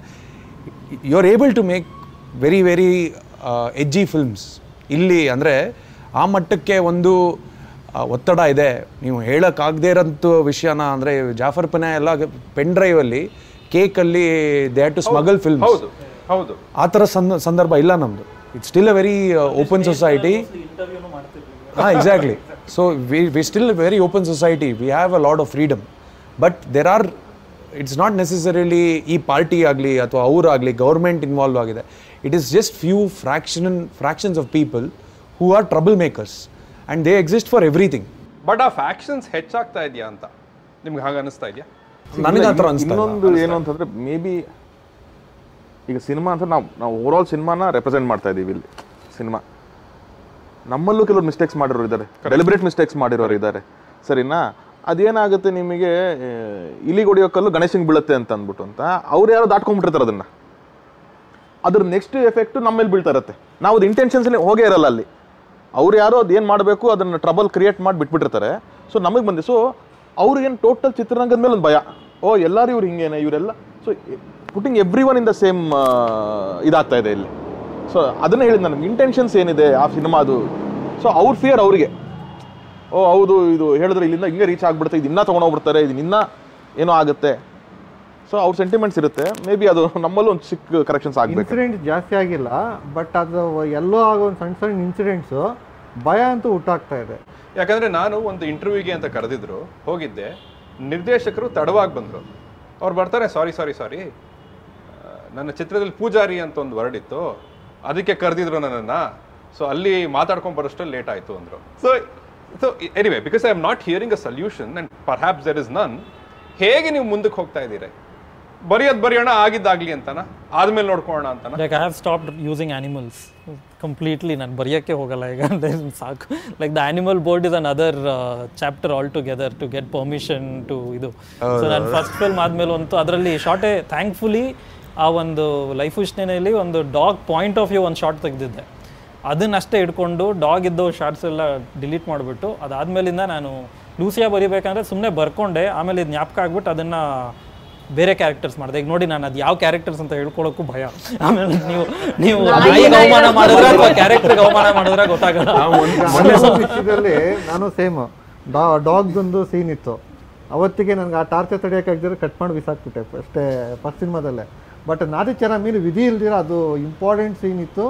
you are able to make very very edgy films ಇಲ್ಲಿ ಅಂದರೆ ಆ ಮಟ್ಟಕ್ಕೆ ಒಂದು ಆ, ಒತ್ತಡ ಇದೆ ನೀವು ಹೇಳೋಕ್ಕಾಗದೇ ಇರೋಂಥ ವಿಷಯನ ಅಂದರೆ ಜಾಫರ್ ಪನೆ ಎಲ್ಲ ಪೆನ್ ಡ್ರೈವಲ್ಲಿ ಕೇಕಲ್ಲಿ they had to smuggle film ಹೌದು ಹೌದು ಆ ಥರ ಸಂದ ಸಂದರ್ಭ ಇಲ್ಲ ನಮ್ಮದು it's still a very open society ಹಾಂ exactly so we we still very open society we have a lot of freedom but there are it's not necessarily ಈ ಪಾರ್ಟಿ ಆಗಲಿ ಅಥವಾ ಅವರಾಗಲಿ ಗೌರ್ಮೆಂಟ್ ಇನ್ವಾಲ್ವ್ ಆಗಿದೆ it is just few fraction fractions of people who are trouble makers and they exist for everything but ಆ factions ಹೆಚ್ಚಾಗ್ತಾ ಇದೆಯಾ ಅಂತ ನಿಮ್ಗೆ ಹಾಗೆ ಅನಿಸ್ತಾ ಇದೆಯಾ ನನಗೆ ಆ ಥರ ಅನಿಸ್ತಾ ಇಲ್ಲ. ಇನ್ನೊಂದು ಏನು ಅಂತಂದ್ರೆ ಮೇ ಬಿ ಈಗ ಸಿನಿಮಾ ಅಂತ ನಾವು ನಾವು ಓವರ್ ಆಲ್ ಸಿನಿಮಾನ ರೆಪ್ರೆಸೆಂಟ್ ಮಾಡ್ತಾ ಇದೀವಿ ಇಲ್ಲಿ ಸಿನಿಮಾ ನಮ್ಮಲ್ಲೂ ಕೆಲವರು ಮಿಸ್ಟೇಕ್ಸ್ ಮಾಡಿರೋರು ಇದ್ದಾರೆ ಡೆಲಿಬ್ರೇಟ್ ಮಿಸ್ಟೇಕ್ಸ್ ಮಾಡಿರೋರು ಇದ್ದಾರೆ ಸರಿನಾ ಅದೇನಾಗುತ್ತೆ ನಿಮಗೆ ಆ, ಇಲಿ ಹೊಡಿಯೋ ಕಲ್ಲು ಗಣೇಶಂಗೆ ಬೀಳುತ್ತೆ ಅಂತ ಅಂದ್ಬಿಟ್ಟು ಅಂತ ಅವ್ರು ಯಾರೋ ದಾಟ್ಕೊಂಡ್ಬಿಟ್ಟಿರ್ತಾರೆ ಅದನ್ನ ಅದ್ರ ನೆಕ್ಸ್ಟ್ ಎಫೆಕ್ಟ್ ನಮ್ಮ ಮೇಲೆ ಬೀಳ್ತಾ ಇರುತ್ತೆ ನಾವು ಅದು ಇಂಟೆನ್ಷನ್ಸ್ ಹೋಗೇ ಇರಲ್ಲ ಅಲ್ಲಿ ಅವ್ರು ಯಾರೋ ಅದು ಏನು ಮಾಡಬೇಕು ಅದನ್ನು ಟ್ರಬಲ್ ಕ್ರಿಯೇಟ್ ಮಾಡಿ ಬಿಟ್ಬಿಟ್ಟಿರ್ತಾರೆ ಸೊ ನಮಗೆ ಬಂದೆ ಸೊ ಅವ್ರಿಗೇನು ಟೋಟಲ್ ಚಿತ್ರರಂಗದ ಮೇಲೆ ಒಂದು ಭಯ ಓ ಎಲ್ಲರೂ ಇವ್ರು ಹಿಂಗೇನೆ ಇವರೆಲ್ಲ so putting everyone in the same ಇದಾಗ್ತಾ ಇದೆ ಇಲ್ಲಿ ಸೊ ಅದನ್ನೇ ಹೇಳಿದ್ ನನಗೆ ಇಂಟೆನ್ಷನ್ಸ್ ಏನಿದೆ ಆ ಸಿನಿಮಾದು ಸೊ ಅವ್ರ ಫಿಯರ್ ಅವರಿಗೆ ಓ ಹೌದು ಇದು ಹೇಳಿದ್ರೆ ಇಲ್ಲಿಂದ ಹಿಂಗೆ ರೀಚ್ ಆಗ್ಬಿಡುತ್ತೆ ಇದು ಇನ್ನೂ ತೊಗೊಂಡೋಗ್ಬಿಡ್ತಾರೆ ಇದು ಇನ್ನೂ ಏನೋ ಆಗುತ್ತೆ ಸೊ ಅವ್ರ ಸೆಂಟಿಮೆಂಟ್ಸ್ ಇರುತ್ತೆ ಮೇ ಬಿ ಅದು ನಮ್ಮಲ್ಲೂ ಒಂದು ಚಿಕ್ಕ ಕರೆಕ್ಷನ್ಸ್ ಆಗಬೇಕು ಇನ್ಸಿಡೆಂಟ್ ಜಾಸ್ತಿ ಆಗಿಲ್ಲ ಬಟ್ ಅದು ಎಲ್ಲೋ ಆಗೋ ಒಂದು ಸಣ್ಣ ಸಣ್ಣ ಇನ್ಸಿಡೆಂಟ್ಸು ಭಯ ಅಂತೂ ಹುಟ್ಟಾಗ್ತಾ ಇದೆ ಯಾಕಂದ್ರೆ ನಾನು ಒಂದು ಇಂಟರ್ವ್ಯೂಗೆ ಅಂತ ಕರೆದಿದ್ರು ಹೋಗಿದ್ದೆ ನಿರ್ದೇಶಕರು ತಡವಾಗಿ ಬಂದರು ಅವ್ರು ಬರ್ತಾರೆ ಸಾರಿ ಸಾರಿ ಸಾರಿ ನನ್ನ ಚಿತ್ರದಲ್ಲಿ ಪೂಜಾರಿ ಅಂತ ಒಂದು ವರ್ಡ್ ಇತ್ತು ಅದಕ್ಕೆ ಕರೆದಿದ್ರು ನನ್ನನ್ನು ಸೊ ಅಲ್ಲಿ ಮಾತಾಡ್ಕೊಂಡು ಬರೋಷ್ಟರಲ್ಲಿ ಲೇಟ್ ಆಯಿತು ಅಂದರು so so anyway because I am not hearing a solution and perhaps there is none ಹೇಗೆ ನೀವು ಮುಂದಕ್ಕೆ ಹೋಗ್ತಾ ಇದ್ದೀರಿ ಬರೆಯೋದು ಬರೆಯೋಣ ಆಗಿದ್ದಾಗ್ಲಿ ಅಂತನಾ ಆದ್ಮೇಲೆ ನೋಡ್ಕೊಳ್ಳೋಣ ಅಂತನಾ like I have stopped using animals completely ನಾನು ಬರೆಯೋಕ್ಕೆ ಹೋಗಲ್ಲ ಈಗ ಅಂದ್ರೆ ಸಾಕು like the animal board is another chapter altogether to get permission to ಇದು ಸೊ ನಾನು ಫಸ್ಟ್ ಫಿಲ್ಮ್ ಆದಮೇಲೆ ಅಂತೂ ಅದರಲ್ಲಿ ಶಾರ್ಟೇ ಥ್ಯಾಂಕ್ಫುಲಿ ಆ ಒಂದು ಲೈಫ್ ಉಷ್ಣೆಯಲ್ಲಿ ಒಂದು ಡಾಗ್ ಪಾಯಿಂಟ್ ಆಫ್ ವ್ಯೂ ಒಂದು ಶಾರ್ಟ್ ತೆಗೆದಿದ್ದೆ ಅದನ್ನಷ್ಟೇ ಇಟ್ಕೊಂಡು ಡಾಗ್ ಇದ್ದು ಶಾರ್ಟ್ಸ್ ಎಲ್ಲ ಡಿಲೀಟ್ ಮಾಡಿಬಿಟ್ಟು ಅದಾದ್ಮೇಲಿಂದ ನಾನು ಲೂಸಿಯಾ ಬರಿಬೇಕಂದ್ರೆ ಸುಮ್ಮನೆ ಬರ್ಕೊಂಡೆ ಆಮೇಲೆ ಇದು ಜ್ಞಾಪಕ ಆಗ್ಬಿಟ್ಟು ಅದನ್ನು ಬೇರೆ ಕ್ಯಾರೆಕ್ಟರ್ಸ್ ಮಾಡಿದೆ ಈಗ ನೋಡಿ ನಾನು ಅದು ಯಾವ ಕ್ಯಾರೆಕ್ಟರ್ಸ್ ಅಂತ ಹೇಳ್ಕೊಳಕ್ಕೂ ಭಯ ಆಮೇಲೆ ನೀವು ನೀವು ನಾಯಿಗೆ ಅವಮಾನ ಮಾಡಿದ್ರೆ ಅಥವಾ ಕ್ಯಾರೆಕ್ಟರ್ಗೆ ಅವಮಾನ ಮಾಡಿದ್ರೆ ಗೊತ್ತಾಗಲ್ಲ ಮೊನ್ನೆ ಒಂದು ವಿಷಯದಲ್ಲಿ ನಾನು ಸೇಮ್ ಡಾ ಡಾಗ್ದೊಂದು ಸೀನ್ ಇತ್ತು ಅವತ್ತಿಗೆ ನನಗೆ ಆ ಟಾರ್ಚರ್ ತಡೆಯೋಕ್ಕಾಗದಿರೋ ಕಟ್ ಮಾಡಿ ಬಿಸಾಕ್ಬಿಟ್ಟೆ ಅಷ್ಟೇ ಫಸ್ಟ್ ಸಿನಿಮಾದಲ್ಲೇ ಬಟ್ ನಾದಿಚರ ಮೇಲೆ ವಿಧಿ ಇಲ್ದಿರ ಅದು ಇಂಪಾರ್ಟೆಂಟ್ ಸೀನ್ ಇತ್ತು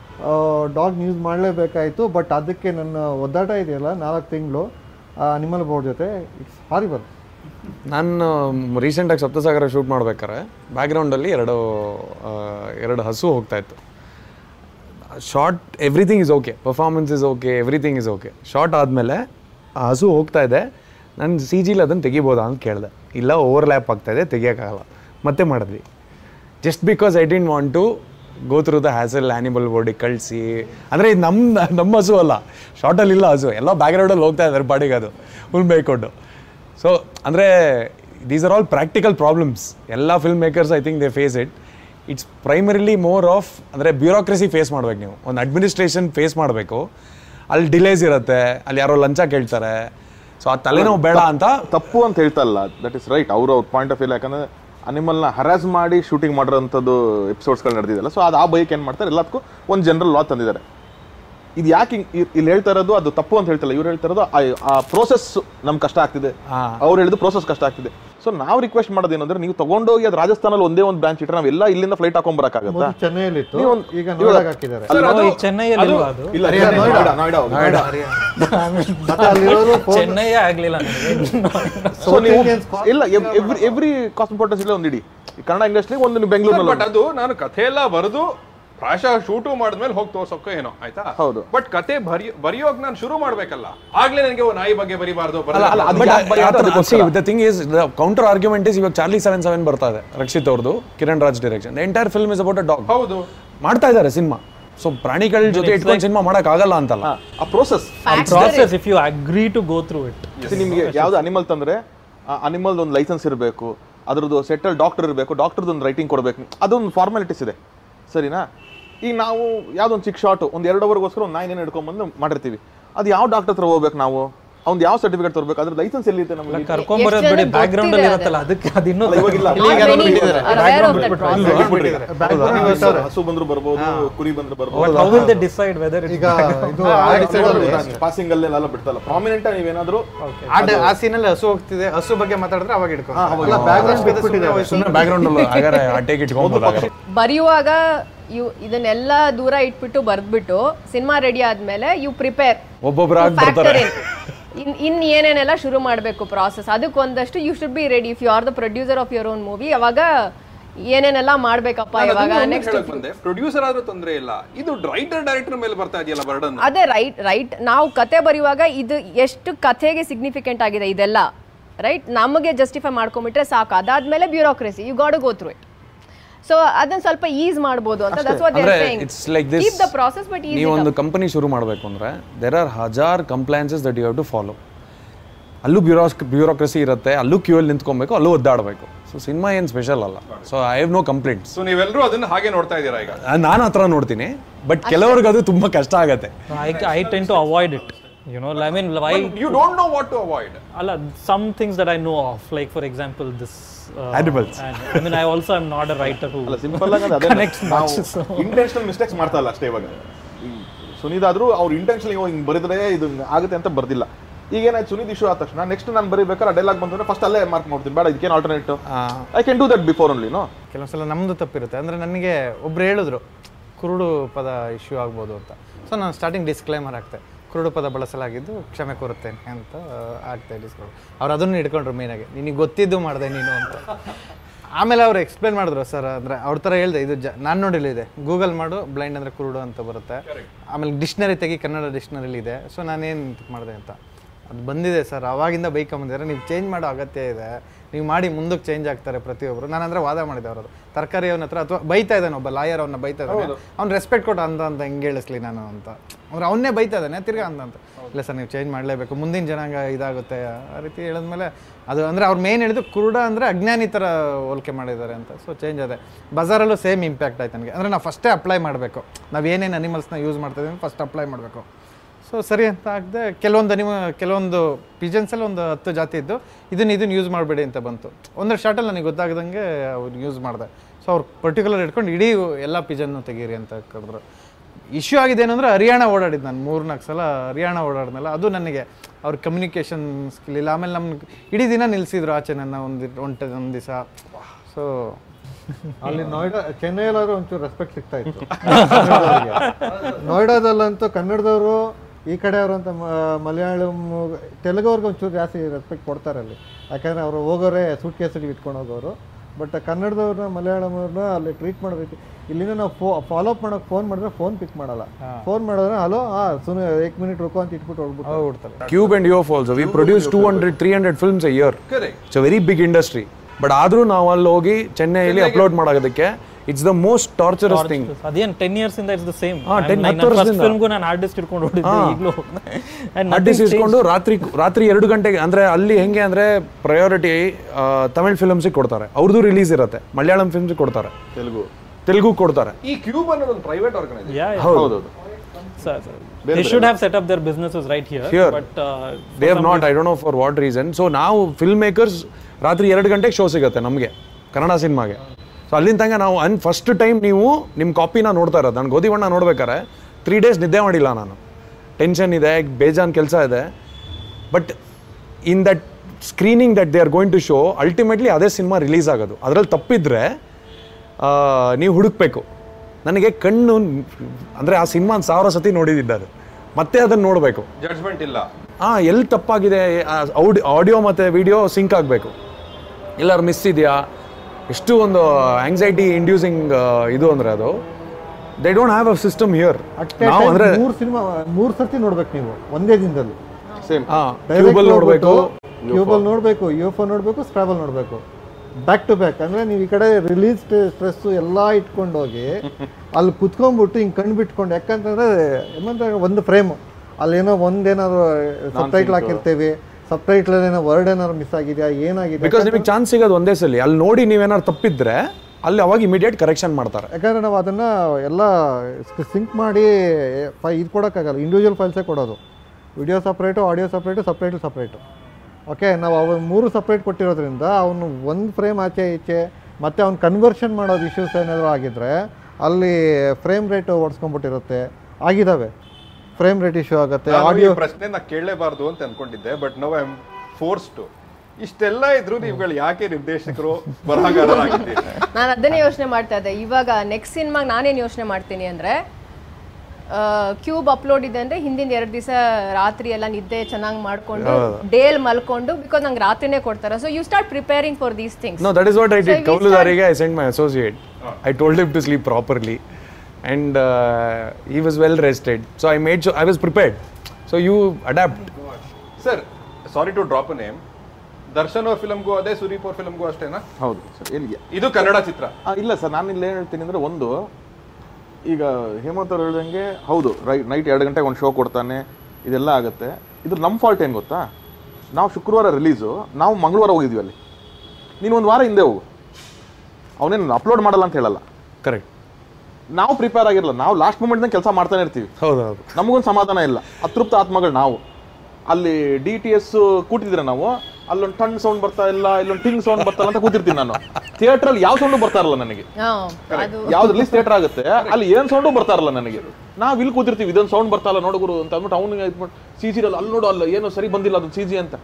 ಡಾಗ್ ಯೂಸ್ ಮಾಡಲೇಬೇಕಾಯಿತು ಬಟ್ ಅದಕ್ಕೆ ನನ್ನ ಒದ್ದಾಟ ಇದೆಯಲ್ಲ ನಾಲ್ಕು ತಿಂಗಳು ಅನಿಮಲ್ ಬೋರ್ಡ್ ಜೊತೆ ಇಟ್ಸ್ ಹಾರಿಬಲ್ ನಾನು ರೀಸೆಂಟಾಗಿ ಸಪ್ತಸಾಗರ ಶೂಟ್ ಮಾಡ್ಬೇಕಾರೆ ಬ್ಯಾಕ್ಗ್ರೌಂಡಲ್ಲಿ ಎರಡು ಆ, ಎರಡು ಹಸು ಹೋಗ್ತಾ ಇತ್ತು shot everything is okay performance is okay everything is okay shot ಆದಮೇಲೆ ಆ ಹಸು ಹೋಗ್ತಾ ಇದೆ ನಾನು ಸಿ ಜಿಲಿ ಅದನ್ನು ತೆಗಿಬೋದಾ ಅಂತ ಕೇಳಿದೆ ಇಲ್ಲ ಓವರ್ಲ್ಯಾಪ್ ಆಗ್ತಾ ಇದೆ ತೆಗಿಯೋಕ್ಕಾಗಲ್ಲ ಮತ್ತೆ ಮಾಡಿದ್ವಿ just because I didn't want to go through the hassle animal ಬೋರ್ಡಿಗೆ ಕಳಿಸಿ ಅಂದರೆ ಇದು ನಮ್ಮ ನಮ್ಮ ಹಸು ಅಲ್ಲ ಶಾರ್ಟಲ್ಲಿ ಇಲ್ಲ ಹಸು ಎಲ್ಲ ಬ್ಯಾಕ್ಗ್ರೌಂಡಲ್ಲಿ ಹೋಗ್ತಾ ಇದ್ದಾರೆ ಬಾಡಿಗೆ ಅದು ಹುಲ್ ಬೇಯ್ಕೊಂಡು ಸೊ ಅಂದರೆ these are all practical problems ಎಲ್ಲ film makers I think they face it it's primarily more of ಅಂದರೆ ಬ್ಯೂರೋಕ್ರಸಿ ಫೇಸ್ ಮಾಡ್ಬೇಕು ನೀವು ಒಂದು ಅಡ್ಮಿನಿಸ್ಟ್ರೇಷನ್ ಫೇಸ್ ಮಾಡಬೇಕು ಅಲ್ಲಿ ಡಿಲೇಸ್ ಇರುತ್ತೆ ಅಲ್ಲಿ ಯಾರೋ ಲಂಚ ಕೇಳ್ತಾರೆ ಸೊ ಆ ತಲೆನೋವು ಬೇಡ ಅಂತ ತಪ್ಪು ಅಂತ ಹೇಳ್ತಾ ಇಲ್ಲ ದಟ್ ಇಸ್ ರೈಟ್ ಅವ್ರ ಅವ್ರ ಪಾಯಿಂಟ್ ಆಫ್ ವ್ಯೂ ಯಾಕಂದ್ರೆ ಅನಿಮಲ್ನ ಹರಾಸ್ ಮಾಡಿ ಶೂಟಿಂಗ್ ಮಾಡಿರೋಂಥದ್ದು ಎಪಿಸೋಡ್ಸ್ಗಳು ನಡೆದಿದೆಯಲ್ಲ ಸೊ ಅದು ಆ ಬೈಕ್ ಏನು ಮಾಡ್ತಾರೆ ಎಲ್ಲದಕ್ಕೂ ಒಂದು ಜನರಲ್ ಲಾ ತಂದಿದ್ದಾರೆ ಇದು ಯಾಕೆ ಹಿಂಗ್ ಇ- ಇಲ್ಲಿ ಹೇಳ್ತಾ ಇರೋದು ಅದು ತಪ್ಪು ಅಂತ ಹೇಳ್ತಿಲ್ಲ ಇವ್ರು ಹೇಳ್ತಾ ಇರೋದು ಆ- ಆ ಪ್ರೋಸೆಸ್ ನಮ್ಗೆ ಕಷ್ಟ ಆಗ್ತಿದೆ ಅವ್ರು ಹೇಳಿದ್ದು ಪ್ರೋಸೆಸ್ ಕಷ್ಟ ಆಗ್ತಿದೆ ಸೊ ನಾವು ರಿಕ್ವೆಸ್ಟ್ ಮಾಡೋದು ಏನಂದ್ರೆ ನೀವು ತಗೊಂಡೋಗಿ ಅದು ರಾಜಸ್ಥಾನಲ್ಲಿ ಒಂದೇ ಒಂದು ಬ್ರಾಂಚ್ ಇಟ್ಟರೆ ನಾವೆಲ್ಲ ಇಲ್ಲಿಂದ ಫ್ಲೈಟ್ ಹಾಕೊಂಡ್ ಬರಕ್ಕಾಗತ್ತಾ ಮೊದಲು ಚೆನ್ನೈಯಲ್ಲಿತ್ತು ನೀವು ಒಂದು- ಈಗ ಇವಾಗ- ನೋಡಕ್ ಹಾಕಿದ್ದಾರೆ ಸರ್, ಅದು- ಈಗ ಚೆನ್ನೈಯಲ್ಲಿ ಅದು- ಇಲ್ವಾ ಅದು ಇಲ್ಲ ನೋಯ್ಡಾ ನೋಯ್ಡಾ ನೋಯ್ಡಾ ಮತ್ತೆ ಅಲ್ಲಿರೋರು phone- ಚೆನ್ನೈಯೇ ಆಗ್ಲಿಲ್ಲ ನನಗೆ ಸೊ ನೀವು ಇಲ್ಲ ಎವ್ರಿ ಎವ್ರಿ ಕಾಸ್ಮೋಪಾಲಿಟನ್ಸ್ ಇಲ್ಲ ಒಂದು ಇಡಿ ಈ ಕನ್ನಡ ಇಂಡಸ್ಟ್ರಿ ಒಂದು ನೀವು ಬಟ್ ಬೆಂಗಳೂರಿನಲ್ಲಿ ಅದು ನಾನು ಕಥೆ ಎಲ್ಲ ಬರೆದು ಪ್ರಾಯಶಃ ಶೂಟು ಮಾಡಿದ್ಮೇಲೆ ಹೋಗಿ ತೋರ್ಸೋಕ್ಕೋ ಏನೋ ಆಯ್ತಾ ಹೌದು. ಬಟ್ ಕತೆ ಬರಿ ಬರೆಯೋಕ್ ನಾನು ಶುರು ಮಾಡ್ಬೇಕಲ್ಲ ಆಗ್ಲೇ ನನಗೆ ಓ ನಾಯಿ ಬಗ್ಗೆ ಬರಿಬಾರ್ದು ಅಲ್ಲ, ಅದು ಬಟ್ ಯಾಕ್ ಬರೆಯೋದು ಅದಕ್ಕೋಸ್ಕರ. The thing is the counter argument is ಇವಾಗ ಚಾರ್ಲಿ ಸೆವೆನ್ ಸೆವೆನ್ ಬರ್ತಾ ಇದೆ ರಕ್ಷಿತ್ ಅವ್ರದ್ದು Kiran Raj direction entire film is about a dog ಹೌದು ಮಾಡ್ತಾ ಇದ್ದಾರೆ ಸಿನಿಮಾ ಸೊ ಪ್ರಾಣಿಗಳ ಜೊತೆ ಇಟ್ಕೊಂಡು ಸಿನಿಮಾ ಮಾಡಕ್ ಆಗಲ್ಲ ಅಂತಲ್ಲ ಆ process process if you agree to go through it ನಿಮಗೆ ಯಾವ್ದು ಅನಿಮಲ್ ತಂದ್ರೆ ಆ ಅನಿಮಲ್ ಒಂದು ಲೈಸೆನ್ಸ್ ಇರಬೇಕು ಅದ್ರದ್ದು ಸೆಟಲ್ ಡಾಕ್ಟರ್ ಇರಬೇಕು ಡಾಕ್ಟರ್ದು ಒಂದು ರೈಟಿಂಗ್ ಕೊಡಬೇಕು ಅದೊಂದು ಫಾರ್ಮಾಲಿಟೀಸ್ ಇದೆ ಸರಿನಾ ಈಗ ನಾವು ಯಾವ್ದೊಂದು ಚಿಕ್ಕ ಶಾರ್ಟ್ ಒಂದು ಎರಡು ಅವರ್ಗೋಸ್ಕರ ಒಂದು ನಾಯಿನೇನು ಹಿಡ್ಕೊಂಡ್ಬಂದು ಮಾಡಿರ್ತೀವಿ ಅದು ಯಾವ ಡಾಕ್ಟರ್ ಹತ್ರ ಹೋಗ್ಬೇಕು ನಾವು ಅವ್ನು ಯಾವ ಸರ್ಟಿಫಿಕೇಟ್ ತರಬೇಕು ಅದ್ರ ಲೈಸೆನ್ಸ್ ಎಲ್ಲಿದೆ ನಮಗೆ ಕರ್ಕೊಂಬರೋದು ಎಷ್ಟ್ ಬಿಡಿ ಜನಕ್ಕೆ ಬ್ಯಾಕ್ ಗ್ರೌಂಡ್ ಅಲ್ಲಿ ಗೊತ್ತಿದೆ ಇರುತ್ತಲ್ಲ ಅದಕ್ಕೆ ಅದಿನ್ನೂ ಇವಾಗಿಲ್ಲ Not many are aware of that process. ಹಸು ಬಂದ್ರು ಬರ್ಬೋದು ಕುರಿ ಬಂದ್ರು ಬರ್ಬೋದು how will they decide whether ಈಗ ಇದು ಪಾಸಿಂಗ್ ಅಲ್ಲೆಲ್ಲ ಬಿಡ್ತಲ್ಲ ಪ್ರಾಮಿನೆಂಟ್ ನೀವೇನಾದ್ರೂ ಆ ಡ- ಆ ಸೀನಲ್ಲಿ ಹಸು ಹೋಗ್ತಿದೆ ಹಸು ಬಗ್ಗೆ ಮಾತಾಡಿದ್ರೆ ಅವಾಗ ಹಿಡ್ಕೊ background ಬಿಟ್ಬಿಟ್ಟಿದ್ದಾರೆ. ಸುಮ್ಮನೆ ಬ್ಯಾಕ್ ಗ್ರೌಂಡ್ ಹಾಗಾದ್ರೆ ಆ ಟೇಕ್ ಇಟ್ಕೊಂಬೋದು ಹಾಗಾದ್ರೆ ಬರೆಯುವಾಗ ಯು ಇದನ್ನೆಲ್ಲ ದೂರ ಇಟ್ಬಿಟ್ಟು ಬರ್ದ್ಬಿಟ್ಟು ಸಿನಿಮಾ ರೆಡಿ ಆದ್ಮೇಲೆ ಯು ಪ್ರಿಪೇರ್ ಒಬ್ಬೊಬ್ರಾಗಿ ಬರ್ತಾರೆ ಇನ್ ಇನ್ ಏನೇನೆಲ್ಲ ಶುರು ಮಾಡಬೇಕು ಪ್ರಾಸೆಸ್ ಅದಕ್ಕೆ ಒಂದಷ್ಟು you should be ready if you are the producer of your own movie ಅವಾಗ ಏನೇನೆಲ್ಲ ಮಾಡ್ಬೇಕಪ್ಪ ಇವಾಗ ನೆಕ್ಸ್ಟ್ ಬಂದೆ ಪ್ರೊಡ್ಯೂಸರ್ ಆದ್ರೂ ತೊಂದರೆ ಇಲ್ಲ ಇದು ರೈಟರ್ ಡೈರೆಕ್ಟರ್ ಮೇಲೆ ಬರ್ತಾ ಇದೆಯಲ್ಲ ಬರ್ಡನ್ ಅದೇ ರೈಟ್ ರೈಟ್ ನಾವು ಕತೆ ಬರೆಯುವಾಗ ಇದು ಎಷ್ಟು ಕಥೆಗೆ ಸಿಗ್ನಿಫಿಕೆಂಟ್ ಆಗಿದೆ ಇದೆಲ್ಲ ರೈಟ್ ನಮಗೆ ಜಸ್ಟಿಫೈ ಮಾಡ್ಕೊಂಬಿಟ್ರೆ ಸಾಕು ಅದಾದ್ಮೇಲೆ bureaucracy you got go through it so ಅದನ್ನ ಸ್ವಲ್ಪ ಈಸ್ ಮಾಡ್ಬೋದು ಅಂತ ದಟ್ಸ್ ವಾಟ್ ದೇ ಅಂದ್ರೆ are saying it's like this keep the process but is ನೀವು ಒಂದು ಕಂಪನಿ ಶುರು ಮಾಡಬೇಕು ಅಂದ್ರೆ ದೇರ್ ಆರ್ ಹಜಾರ್ compliances that you have to follow ಅಲ್ಲೂ ಬ್ಯೂರೋಸ್ ಬ್ಯೂರೋಕ್ರಸಿ ಇರುತ್ತೆ ಅಲ್ಲೂ ಕ್ಯೂ ಅಲ್ಲಿ ನಿಂತ್ಕೊಬೇಕು ಅಲ್ಲೂ ಒದ್ದಾಡಬೇಕು ಸೊ ಸಿನಿಮಾ ಏನು ಸ್ಪೆಷಲ್ ಅಲ್ಲ so I have no complaints so ನೀವೆಲ್ಲರೂ ಅದನ್ನ ಹಾಗೆ ನೋಡ್ತಾ ಇದ್ದೀರಾ ಈಗ ನಾನು ಆ ಥರ ನೋಡ್ತೀನಿ ಬಟ್ ಕೆಲವ್ರಿಗೆ ಅದು ತುಂಬ ಕಷ್ಟ ಆಗತ್ತೆ I, I tend to avoid it. You know, I mean, why? You don't know what to avoid Allah, some things that I know of, like for example, this. Uh, Animals. And, I mean, I also am not a writer who. ಅಲ್ಲ simple ಆಗಿ ಅದೇ Connects ನಾವು much, so- intentional mistakes ಮಾಡ್ತಾ ಇಲ್ಲ ಅಷ್ಟೇ ಇವಾಗ ಈ ಸುನೀದ್ ಆದ್ರೂ ಅವ್ರು ಇಂಟೆನ್ಷನ್ ಹಿಂಗ್ ಬರೆದ್ರೆ ಇದು ಆಗುತ್ತೆ ಅಂತ ಬರ್ದಿಲ್ಲ ಈಗ ಏನಾಯ್ತು ಸುನೀದ್ ಇಶ್ಯೂ ಆದ ತಕ್ಷಣ ನೆಕ್ಸ್ಟ್ ನಾನು ಬರೀಬೇಕಾದ್ರೆ ಡೈಲಾಗ್ ಬಂದ್ರೆ ಫಸ್ಟ್ ಅಲ್ಲೇ ಮಾರ್ಕ್ ಮಾಡ್ತೀನಿ ಬೇಡ ಇದಕ್ಕೇನು alternate I can do that before only no ಕೆಲವೊಂದ್ಸಲ ನಮ್ಮದು ತಪ್ಪಿರುತ್ತೆ ಅಂದರೆ ನನಗೆ ಒಬ್ರು ಹೇಳಿದ್ರು ಕುರುಡು ಪದ ಇಶ್ಯೂ ಆಗ್ಬೋದು ಅಂತ ಸೊ ನಾನು ಸ್ಟಾರ್ಟಿಂಗ್ ಡಿಸ್ಕ್ಲೈಮರ್ ಹಾಕ್ತೆ ಕುರುಡು ಪದ ಬಳಸಲಾಗಿದ್ದು ಕ್ಷಮೆ ಕೋರುತ್ತೇನೆ ಅಂತ ಆಗ್ತಾ ಡಿಸ್ಕ್ಲೈಮರ್ ಅವ್ರು ಅದನ್ನು ಹಿಡ್ಕೊಂಡ್ರು ಮೇನಾಗಿ ನಿನಗೆ ಗೊತ್ತಿದ್ದು ಮಾಡಿದೆ ನೀನು ಅಂತ ಆಮೇಲೆ ಅವ್ರು ಎಕ್ಸ್ಪ್ಲೇನ್ ಮಾಡಿದ್ರು ಸರ್ ಅಂದರೆ ಅವ್ರ ಥರ ಹೇಳ್ದೆ ಇದು ಜ ನಾನು ನೋಡಿಲ್ಲ ಇದೆ ಗೂಗಲ್ ಮಾಡು ಬ್ಲೈಂಡ್ ಅಂದರೆ ಕುರುಡು ಅಂತ ಬರುತ್ತೆ ಆಮೇಲೆ ಡಿಕ್ಷ್ನರಿ ತೆಗಿ ಕನ್ನಡ ಡಿಕ್ಷ್ನರಿಲಿ ಇದೆ ಸೊ ನಾನೇನು ಮಾಡಿದೆ ಅಂತ ಅದು ಬಂದಿದೆ ಸರ್ ಅವಾಗಿಂದ ಬೈಕೊಂಬಂದಿದ್ದಾರೆ ನೀವು ಚೇಂಜ್ ಮಾಡೋ ಅಗತ್ಯ ಇದೆ ನೀವು ಮಾಡಿ ಮುಂದಕ್ಕೆ ಚೇಂಜ್ ಆಗ್ತಾರೆ ಪ್ರತಿಯೊಬ್ಬರು ನಾನು ಅಂದರೆ ವಾದ ಮಾಡಿದೆ ಅವ್ರದ್ದು ತರಕಾರಿ ಅವನ ಹತ್ರ ಅಥವಾ ಬೈತಾ ಇದ್ದಾನೆ ಒಬ್ಬ ಲಾಯರ್ ಅವನ್ನ ಬೈತಾ ಇದ್ದಾನೆ ಅವ್ನು ರೆಸ್ಪೆಕ್ಟ್ ಕೊಟ್ಟು ಅಂತ ಅಂತ ಹೆಂಗೆ ಹೇಳಿಸ್ಲಿ ನಾನು ಅಂತ ಅವ್ರು ಅವನ್ನೇ ಬೈತಾ ಇದ್ದಾನೆ ತಿರ್ಗಾ ಅಂತ ಅಂತ ಇಲ್ಲ ಸರ್ ನೀವು ಚೇಂಜ್ ಮಾಡಲೇಬೇಕು ಮುಂದಿನ ಜನಾಂಗ ಇದಾಗುತ್ತೆ ಆ ರೀತಿ ಹೇಳಿದ್ಮೇಲೆ ಅದು ಅಂದರೆ ಅವ್ರು ಮೇನ್ ಹೇಳಿದ್ದು ಕುರುಡ ಅಂದರೆ ಅಜ್ಞಾನಿ ಥರ ಹೋಲಿಕೆ ಮಾಡಿದ್ದಾರೆ ಅಂತ ಸೊ ಚೇಂಜ್ ಅದೇ ಬಜಾರಲ್ಲೂ ಸೇಮ್ ಇಂಪ್ಯಾಕ್ಟ್ ಆಯ್ತು ನನಗೆ ಅಂದರೆ ನಾವು ಫಸ್ಟೇ ಅಪ್ಲೈ ಮಾಡಬೇಕು ನಾವು ಏನೇನು ಅನಿಮಲ್ಸ್ನ ಯೂಸ್ ಮಾಡ್ತಾ ಇದ್ದೀವಿ ಫಸ್ಟ್ ಅಪ್ಲೈ ಮಾಡಬೇಕು ಸೊ ಸರಿ ಅಂತ ಆಗದೆ ಕೆಲವೊಂದು ಅನಿಮ ಕೆಲವೊಂದು ಪಿಜನ್ಸಲ್ಲಿ ಒಂದು ಹತ್ತು ಜಾತಿ ಇದ್ದು ಇದನ್ನ ಇದನ್ನ ಯೂಸ್ ಮಾಡಬೇಡಿ ಅಂತ ಬಂತು ಒಂದರ ಶಾರ್ಟಲ್ಲಿ ನನಗೆ ಗೊತ್ತಾಗದಂಗೆ ಅವ್ರು ಯೂಸ್ ಮಾಡಿದೆ ಸೊ ಅವ್ರು ಪರ್ಟಿಕ್ಯುಲರ್ ಇಟ್ಕೊಂಡು ಇಡೀ ಎಲ್ಲ ಪಿಜನ್ನು ತೆಗೀರಿ ಅಂತ ಕರೆದ್ರು ಇಶ್ಯೂ ಆಗಿದೆ ಏನಂದ್ರೆ ಹರಿಯಾಣ ಓಡಾಡಿದ್ದು ನಾನು ಮೂರ್ನಾಲ್ಕು ಸಲ ಹರಿಯಾಣ ಓಡಾಡಿದ್ನಲ್ಲ ಅದು ನನಗೆ ಅವ್ರ ಕಮ್ಯುನಿಕೇಷನ್ ಸ್ಕಿಲ್ ಇಲ್ಲ ಆಮೇಲೆ ನಮ್ಮ ಇಡೀ ದಿನ ನಿಲ್ಲಿಸಿದ್ರು ಆಚೆ ನನ್ನ ಒಂದು ಒಂಟೆ ಒಂದು ದಿವಸ ಸೊ ಅಲ್ಲಿ ನೋಯ್ಡಾ ಚೆನ್ನೈಲಾದ್ರೂ ಒಂಚೂರು ರೆಸ್ಪೆಕ್ಟ್ ಸಿಗ್ತಾ ಇತ್ತು ಕನ್ನಡದವ್ರಿಗೆ. ನೋಯ್ಡಾದಲ್ಲಂತೂ ಕನ್ನಡದವರು ಈ ಕಡೆಯವರು ಅಂತ ಮ- ಮಲಯಾಳಂ ತೆಲುಗವ್ರಿಗೆ ಒಂಚೂರು ಜಾಸ್ತಿ ರೆಸ್ಪೆಕ್ಟ್ ಕೊಡ್ತಾರೆ ಅಲ್ಲಿ ಯಾಕಂದ್ರೆ ಅವರು ಹೋಗೋರೆ ಸೂಟ್ ಕೇಸಲ್ಲಿ ಇಟ್ಕೊಂಡು ಹೋಗೋರು ಬಟ್ ಕನ್ನಡದವ್ರನ್ನ ಮಲಯಾಳಮವ್ರನ್ನ ಅಲ್ಲಿ ಟ್ರೀಟ್ ಮಾಡೋ ರೀತಿ ಇಲ್ಲಿಂದ ನಾವು ಫೋ ಫಾಲೋ ಅಪ್ ಮಾಡೋಕೆ ಫೋನ್ ಮಾಡಿದ್ರೆ ಫೋನ್ ಪಿಕ್ ಮಾಡಲ್ಲ ಫೋನ್ ಮಾಡಿದ್ರೆ ಹಲೋ ಹಾಂ ಸುಮ್ಮನೆ ಏಕ್ ಮಿನಿಟ್ ರುಕೋ ಅಂತ ಇಟ್ಬಿಟ್ಟು ಹೋಗ್ಬಿಟ್ಟು ಹೋಗ್ಬಿಡ್ತಾರೆ Qube and UFO also we produce two hundred three hundred films a year Correct. It's a very big industry but ಆದರೂ ನಾವು ಅಲ್ಲಿ ಹೋಗಿ ಚೆನ್ನೈಯಲ್ಲಿ ಅಪ್ಲೋಡ್ ಮಾಡೋದಕ್ಕೆ it's the most torturous thing ಅದೇನ್ ಟೆನ್ ಇಯರ್ಸ್ ಇಂದ ಇಟ್ಸ್ ದ ಸೇಮ್ ಹಾ, 10 ಹತ್ತು ಫಸ್ಟ್ ವರ್ಷದಿಂದ. ಫಿಲ್ಮ್ಗೂ ನಾನು ಆರ್ಟಿಸ್ಟ್ ಇಟ್ಕೊಂಡು ಹೊಡಿದ್ದೆ ಈಗಲೂ ಅಡ್ಡಿಸ್ ಇಸ್ಕೊಂಡು ರಾತ್ರಿ ರಾತ್ರಿ ಎರಡು ಗಂಟೆಗೆ ಅಂದ್ರೆ ಅಲ್ಲಿ ಹೆಂಗೆ ಅಂದ್ರೆ ಪ್ರಯಾರಿಟಿ ತಮಿಳ್ ಫಿಲ್ಮ್ಸಿಗೆ ಕೊಡ್ತಾರೆ ಅವ್ರದ್ದು ರಿಲೀಸ್ ಇರುತ್ತೆ ಮಲಯಾಳಂ ಫಿಲ್ಮ್ಸಿಗೆ ಕೊಡ್ತಾರೆ ತೆಲುಗು ತೆಲುಗು ಕೊಡ್ತಾರೆ ಈ ಕ್ಯೂಬ್ ಅನ್ನೋದು ಒಂದು ಪ್ರೈವೇಟ್ ಆರ್ಗನೈಸೇಷನ್ ಯಾ ಹೌದೌದು they should have set up their businesses right here Here. But they have not I don't know for what reason so ನಾವು ಫಿಲ್ಮ್ ಮೇಕರ್ಸ್ ರಾತ್ರಿ ಎರಡು ಗಂಟೆಗೆ ಶೋ ಸಿಗುತ್ತೆ ನಮಗೆ ಕನ್ನಡ ಸಿನಿಮಾಗೆ ಸೊ ಅಲ್ಲಿಂದ ತನಕ ನಾವು ಅನ್ ಫಸ್ಟ್ ಟೈಮ್ ನೀವು ನಿಮ್ಮ ಕಾಪಿನ ನೋಡ್ತಾ ಇರೋದು ನಾನು ಗೋಧಿ ಬಣ್ಣ ನೋಡ್ಬೇಕಾರೆ ತ್ರೀ ಡೇಸ್ ನಿದ್ದೆ ಮಾಡಿಲ್ಲ ನಾನು ಟೆನ್ಷನ್ ಇದೆ ಬೇಜಾನ್ ಕೆಲಸ ಇದೆ but in that screening that they are going to show ultimately ಅದೇ ಸಿನಿಮಾ ರಿಲೀಸ್ ಆಗೋದು ಅದರಲ್ಲಿ ತಪ್ಪಿದ್ರೆ ನೀವು ಹುಡುಕ್ಬೇಕು ನನಗೆ ಕಣ್ಣು ಅಂದರೆ ಆ ಸಿನಿಮಾ ಸಾವಿರ ಸತಿ ನೋಡಿದ್ದಿದ್ದ ಅದು ಮತ್ತೆ ಅದನ್ನು ನೋಡಬೇಕು ಜಡ್ಜ್ಮೆಂಟ್ ಇಲ್ಲ ಹಾಂ ಎಲ್ಲಿ ತಪ್ಪಾಗಿದೆ ಔಡಿ ಆಡಿಯೋ ಮತ್ತು ವಿಡಿಯೋ ಸಿಂಕ್ ಆಗಬೇಕು ಎಲ್ಲಾರು ಮಿಸ್ ಇದೆಯಾ ಎಷ್ಟು ಒಂದು ಆಂಗ್ಸೈಟಿ ಇಂಡ್ಯೂಸಿಂಗ್ ಇದು ಅಂದರೆ ಅದು they don't have a system here ನಾವು ಅಂದರೆ ಮೂರು ಸಿನಿಮಾ ಮೂರು ಸರ್ತಿ ನೋಡ್ಬೇಕು ನೀವು ಒಂದೇ ದಿನದಲ್ಲಿ ಸೇಮ್ ಹಾಂ ಟ್ಯೂಬಲ್ ನೋಡಬೇಕು ಕ್ಯೂಬಲ್ ನೋಡಬೇಕು ಯುಎಫ್ಒ ನೋಡಬೇಕು ಸ್ಕ್ರಾಬಲ್ ನೋಡಬೇಕು ಬ್ಯಾಕ್ ಟು ಬ್ಯಾಕ್ ಅಂದ್ರೆ ನೀವು ಈ ಕಡೆ ರಿಲೀಸ್ ಸ್ಟ್ರೆಸ್ ಎಲ್ಲ ಇಟ್ಕೊಂಡು ಹೋಗಿ ಅಲ್ಲಿ ಕುತ್ಕೊಂಡ್ಬಿಟ್ಟು ಹಿಂಗೆ ಕಣ್ಣು ಬಿಟ್ಕೊಂಡು ಯಾಕಂತಂದ್ರೆ ಏನಂದ್ರೆ ಒಂದು ಫ್ರೇಮ್ ಅಲ್ಲೇನೋ ಒಂದೇನಾದ್ರು ಸಬ್ ಟೈಟ್ಲ್ ಹಾಕಿರ್ತೀವಿ ಸಬ್ ಟೈಟ್ಲ್ ಏನೋ ವರ್ಡ್ ಏನಾದ್ರು ಮಿಸ್ ಆಗಿದೆಯಾ ಏನಾಗಿದೆ ಬಿಕಾಸ್ ನಿಮಗೆ ಚಾನ್ಸ್ ಸಿಗೋದು ಒಂದೇ ಸಲ ಅಲ್ಲಿ ನೋಡಿ ನೀವೇನಾದ್ರು ತಪ್ಪಿದ್ರೆ ಅಲ್ಲಿ ಅವಾಗ ಇಮಿಡಿಯೇಟ್ ಕರೆಕ್ಷನ್ ಮಾಡ್ತಾರೆ ಯಾಕಂದ್ರೆ ನಾವು ಅದನ್ನ ಎಲ್ಲ ಸಿಂಕ್ ಮಾಡಿ ಫೈ ಇದು ಕೊಡೋಕ್ಕಾಗಲ್ಲ ಇಂಡಿವಿಜುವಲ್ ಫೈಲ್ಸೇ ಕೊಡೋದು video separate audio separate separate separate okay ನಾವು ಅವ ಮೂರು ಸಪ್ರೇಟ್ ಕೊಟ್ಟಿರೋದ್ರಿಂದ ಅವನು ಒಂದು ಫ್ರೇಮ್ ಆಚೆ ಈಚೆ ಮತ್ತು ಅವ್ನು ಕನ್ವರ್ಷನ್ ಮಾಡೋದು ಇಶ್ಯೂಸ್ ಏನಾದರೂ ಆಗಿದ್ದರೆ ಅಲ್ಲಿ ಫ್ರೇಮ್ ರೇಟ್ ಓಡಿಸ್ಕೊಂಡ್ಬಿಟ್ಟಿರುತ್ತೆ ಆಗಿದ್ದಾವೆ ಫ್ರೇಮ್ ರೇಟ್ ಇಶ್ಯೂ ಆಗುತ್ತೆ ನಾನು ಈ ಆಡಿಯೋ ಪ್ರಶ್ನೆ ನಾ ಕೇಳಲೇಬಾರ್ದು ಅಂತ ಅನ್ಕೊಂಡಿದ್ದೆ but no I am force to ಇಷ್ಟೆಲ್ಲ ಇದ್ರು ನೀವುಗಳು ಯಾಕೆ ನಿರ್ದೇಶಕರು ಬರಹಗಾರರಾಗಿದ್ದೀರಿ ನಾನು ಅದನ್ನೇ ಯೋಚನೆ ಮಾಡ್ತಾ ಇದ್ದೆ ಇವಾಗ ನೆಕ್ಸ್ಟ್ ಸಿನಿಮಾಗೆ ನಾನೇನು ಯೋಚನೆ ಮಾಡ್ತೀನಿ ಅಂದರೆ ಕ್ಯೂಬ್ ಅಪ್ಲೋಡ್ ಇದೆ ಅಂದರೆ ಹಿಂದಿನ ಎರಡು ದಿವಸ ರಾತ್ರಿ ಎಲ್ಲ ನಿದ್ದೆ ಚೆನ್ನಾಗಿ ಮಾಡ್ಕೊಂಡು ಡೇಲ್ ಮಲ್ಕೊಂಡು ಬಿಕಾಸ್ ನಂಗೆ ರಾತ್ರಿನೇ ಕೊಡ್ತಾರೆ so you start preparing for these things No, that is what I So did. we Kaulu start- Darige, I sent my associate. I told him to sleep properly, and uh, he was well rested. So I made sure I was prepared. So you adapt. Sir sorry to drop name Darshan ಅವ್ರ ಫಿಲಮ್ಗೂ ಅದೇ ಸುದೀಪ್ ಅವ್ರ ಫಿಲಮ್ಗೂ ಅಷ್ಟೇನಾ ಹೌದು sir ಏನು ಇದು ಕನ್ನಡ ಚಿತ್ರ ಆ, ಇಲ್ಲ ಸರ್ ನಾನು ಇಲ್ಲಿ ಏನು ಹೇಳ್ತೀನಿ ಅಂದರೆ ಒಂದು ಈಗ ಹೇಮಂತ್ ಅವ್ರು ಹೇಳ್ದಂಗೆ ಹೌದು ರೈ ನೈಟ್ ಎರಡು ಗಂಟೆಗೆ ಒಂದು ಶೋ ಕೊಡ್ತಾನೆ ಇದೆಲ್ಲ ಆಗುತ್ತೆ ಇದು ನಮ್ಮ ಫಾಲ್ಟ್ ಏನು ಗೊತ್ತಾ ನಾವು ಶುಕ್ರವಾರ ರಿಲೀಸು ನಾವು ಮಂಗಳವಾರ ಹೋಗಿದ್ವಿ ಅಲ್ಲಿ ನೀನು ಒಂದು ವಾರ ಹಿಂದೆ ಹೋಗು ಅವನೇನು ಅಪ್ಲೋಡ್ ಮಾಡಲ್ಲ ಅಂತ ಹೇಳಲ್ಲ Correct. ನಾವು ಪ್ರಿಪೇರ್ ಆಗಿರಲ್ಲ ನಾವು ಲಾಸ್ಟ್ ಮೂಮೆಂಟ್ನಾಗ ಕೆಲಸ ಮಾಡ್ತಾನೆ ಇರ್ತೀವಿ ಹೌದು ಹೌದು ನಮಗೊಂದು ಸಮಾಧಾನ ಇಲ್ಲ ಅತೃಪ್ತ ಆತ್ಮಗಳು ನಾವು ಅಲ್ಲಿ ಡಿ ಟಿ ಎಸ್ ಕೂತಿದ್ರೆ ನಾವು ಅಲ್ಲೊಂದು ಟನ್ ಸೌಂಡ್ ಬರ್ತಾ ಇಲ್ಲ ಇಲ್ಲೊಂದು ಟಿಂಗ್ ಸೌಂಡ್ ಬರ್ತಾ ಇಲ್ಲ ಅಂತ ಕೂತಿರ್ತೀನಿ ನಾನು ಥಿಯೇಟ್ರಲ್ಲಿ ಯಾವ ಸೌಂಡು ಬರ್ತಾ ಇರಲ್ಲ ನನಗೆ ಅದು ಯಾವ್ದು ರಿಲೀಸ್ ಥಿಯೇಟರ್ ಆಗುತ್ತೆ ಅಲ್ಲಿ ಏನ್ ಸೌಂಡು ಬರ್ತಾ ಇರಲ್ಲ ನನಗೆ ನಾವ್ ಇಲ್ಲಿ ಕೂತಿರ್ತೀವಿ ಇದೊಂದು ಸೌಂಡ್ ಬರ್ತಾ ಇಲ್ಲ ನೋಡು ಗುರು ಅಂತ ಅಂದ್ಬಿಟ್ಟು ಅವ್ನಿಗೆ ಸಿ ಜಿ ಅಲ್ಲಿ ನೋಡು ಅಲ್ಲ ಏನು ಸರಿ ಬಂದಿಲ್ಲ ಅದು ಸಿ ಜಿ ಅಂತ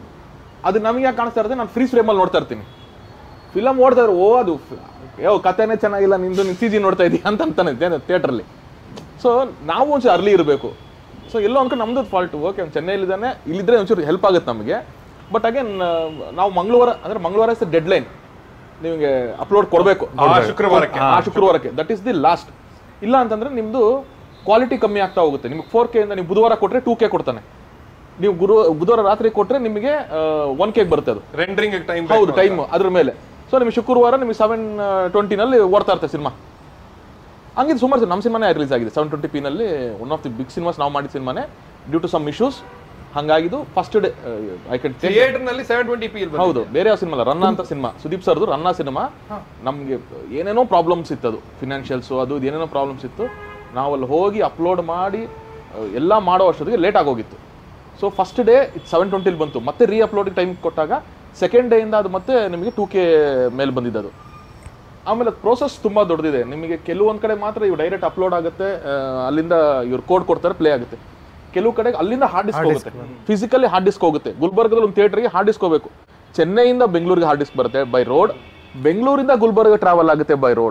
ಅದು ನಮಗೆ ಯಾಕೆ ಕಾಣಿಸ್ತಾ ಇರುತ್ತೆ ನಾನು ಫ್ರೀ ಫ್ರೇಮಲ್ಲಿ ನೋಡ್ತಾ ಇರ್ತೀನಿ ಫಿಲಮ್ ಓಡ್ತಾ ಇದ್ರೆ ಓ ಅದು ಯೋ ಕಥೆನೇ ಚೆನ್ನಾಗಿಲ್ಲ ನಿಂದು ನೀನು ಸಿ ಜಿ ನೋಡ್ತಾ ಇದೀಯ ಅಂತ ಅಂತಾನೆ ಥಿಯೇಟ್ರಲ್ಲಿ ಸೊ ನಾವು ಒಂಚೂರು ಅರ್ಲಿ ಇರಬೇಕು ಸೊ ಎಲ್ಲೋ ಅನ್ಕೊಂಡು ನಮ್ದು ಫಾಲ್ಟ್ ಓಕೆ ಅವ್ನು ಚೆನ್ನೈಲಿದ್ದಾನೆ ಇಲ್ಲಿದ್ರೆ ಒಂಚೂರು ಹೆಲ್ಪ್ ಆಗುತ್ತೆ ನಮಗೆ ಬಟ್ ಅಗೇನ್ ನಾವು ಮಂಗಳವಾರ ಅಂದ್ರೆ ಮಂಗಳವಾರ ಇಸ್ ಡೆಡ್ ಲೈನ್ ನಿಮಗೆ ಅಪ್ಲೋಡ್ ಕೊಡಬೇಕು ಆ ಶುಕ್ರವಾರಕ್ಕೆ. ಆ ಶುಕ್ರವಾರಕ್ಕೆ ದಟ್ ಇಸ್ ದಿ ಲಾಸ್ಟ್ ಇಲ್ಲ ಅಂತಂದ್ರೆ ನಿಮ್ದು ಕ್ವಾಲಿಟಿ ಕಮ್ಮಿ ಆಗ್ತಾ ಹೋಗುತ್ತೆ ನಿಮ್ಗೆ ಫೋರ್ ಕೆ ಇಂದ ನೀವು ಬುಧವಾರ ಕೊಟ್ರೆ ಟೂ ಕೆ ಕೊಡ್ತಾನೆ ನೀವು ಗುರು ಬುಧವಾರ ರಾತ್ರಿ ಕೊಟ್ರೆ ನಿಮಗೆ ಒನ್ ಕೇಕ್ ಬರುತ್ತೆ ಅದು ರೆಂಡರಿಂಗ್ ಟೈಮ್ ಹೌದು ಟೈಮ್ ಅದ್ರ ಮೇಲೆ ಸೊ ನಿಮಗೆ ಶುಕ್ರವಾರ ನಿಮಗೆ ಸೆವೆನ್ ಟ್ವೆಂಟಿನಲ್ಲಿ ಓಡ್ತಾ ಇರುತ್ತೆ ಸಿನಿಮಾ ಹಂಗಿದ್ದು ಸುಮಾರು ನಮ್ಮ ಸಿನಿಮಾನೇ ರಿಲೀಸ್ ಆಗಿದೆ ಸೆವೆನ್ ಟ್ವೆಂಟಿ ಪಿನಲ್ಲಿ one of the big cinemas ನಾವು ಮಾಡಿದ ಸಿನಿಮಾನೇ ಡ್ಯೂ ಟು ಸಮ್ ಇಶ್ಯೂಸ್ ಹಂಗಾಗಿದ್ದು first day I can theatre ನಲ್ಲಿ ಸೆವೆನ್ ಟ್ವೆಂಟಿ ಪಿ ಹೌದು ಬೇರೆ ಯಾವ ಸಿನಿಮಾ ಅಲ್ಲ ರನ್ನ ಅಂತ ಸಿನಿಮಾ ಸುದೀಪ್ ಸರ್ದು ರನ್ನ ಸಿನಿಮಾ ನಮಗೆ ಏನೇನೋ ಪ್ರಾಬ್ಲಮ್ಸ್ ಇತ್ತು ಅದು ಫಿನಾನ್ಷಿಯಲ್ಸು ಅದು ಇದು ಏನೇನೋ ಪ್ರಾಬ್ಲಮ್ಸ್ ಇತ್ತು ನಾವಲ್ಲಿ ಹೋಗಿ ಅಪ್ಲೋಡ್ ಮಾಡಿ ಆ, ಎಲ್ಲ ಮಾಡೋ ಅಷ್ಟೊತ್ತಿಗೆ ಲೇಟ್ ಆಗೋಗಿತ್ತು ಸೊ ಫಸ್ಟ್ ಡೇ ಸೆವೆನ್ ಟ್ವೆಂಟಿಲಿ ಬಂತು ಮತ್ತೆ ರೀ ಅಪ್ಲೋಡಿಗೆ ಟೈಮ್ ಕೊಟ್ಟಾಗ ಸೆಕೆಂಡ್ ಡೇಯಿಂದ ಅದು ಮತ್ತೆ ನಿಮಗೆ ಟೂ ಕೆ ಮೇಲೆ ಬಂದಿದ್ದು ಅದು ಆಮೇಲೆ ಪ್ರೋಸೆಸ್ ತುಂಬಾ ದೊಡ್ಡದಿದೆ ನಿಮಗೆ ಕೆಲವೊಂದ್ ಕಡೆ ಮಾತ್ರ ಇವು ಡೈರೆಕ್ಟ್ ಅಪ್ಲೋಡ್ ಆಗುತ್ತೆ ಆ, ಅಲ್ಲಿಂದ ಇವ್ರು ಕೋಡ್ ಕೊಡ್ತಾರೆ ಪ್ಲೇ ಆಗುತ್ತೆ ಕೆಲವು ಕಡೆ ಅಲ್ಲಿಂದ ಹಾರ್ಡ್ ಡಿಸ್ಕ್ ಹೋಗುತ್ತೆ ಫಿಸಿಕಲಿ ಹಾರ್ಡ್ ಡಿಸ್ಕ್ ಹೋಗುತ್ತೆ ಗುಲ್ಬರ್ಗದಲ್ಲಿ ಒಂದು ಥಿಯೇಟರ್ಗೆ ಹಾರ್ಡ್ ಡಿಸ್ಕ್ ಹೋಗಬೇಕು ಚೆನ್ನೈಯಿಂದ ಬೆಂಗಳೂರಿಗೆ ಹಾರ್ಡ್ ಡಿಸ್ಕ್ ಬರುತ್ತೆ ಬೈ ರೋಡ್ ಬೆಂಗಳೂರಿಂದ ಗುಲ್ಬರ್ಗ ಟ್ರಾವೆಲ್ ಆಗುತ್ತೆ ಬೈ ರೋಡ್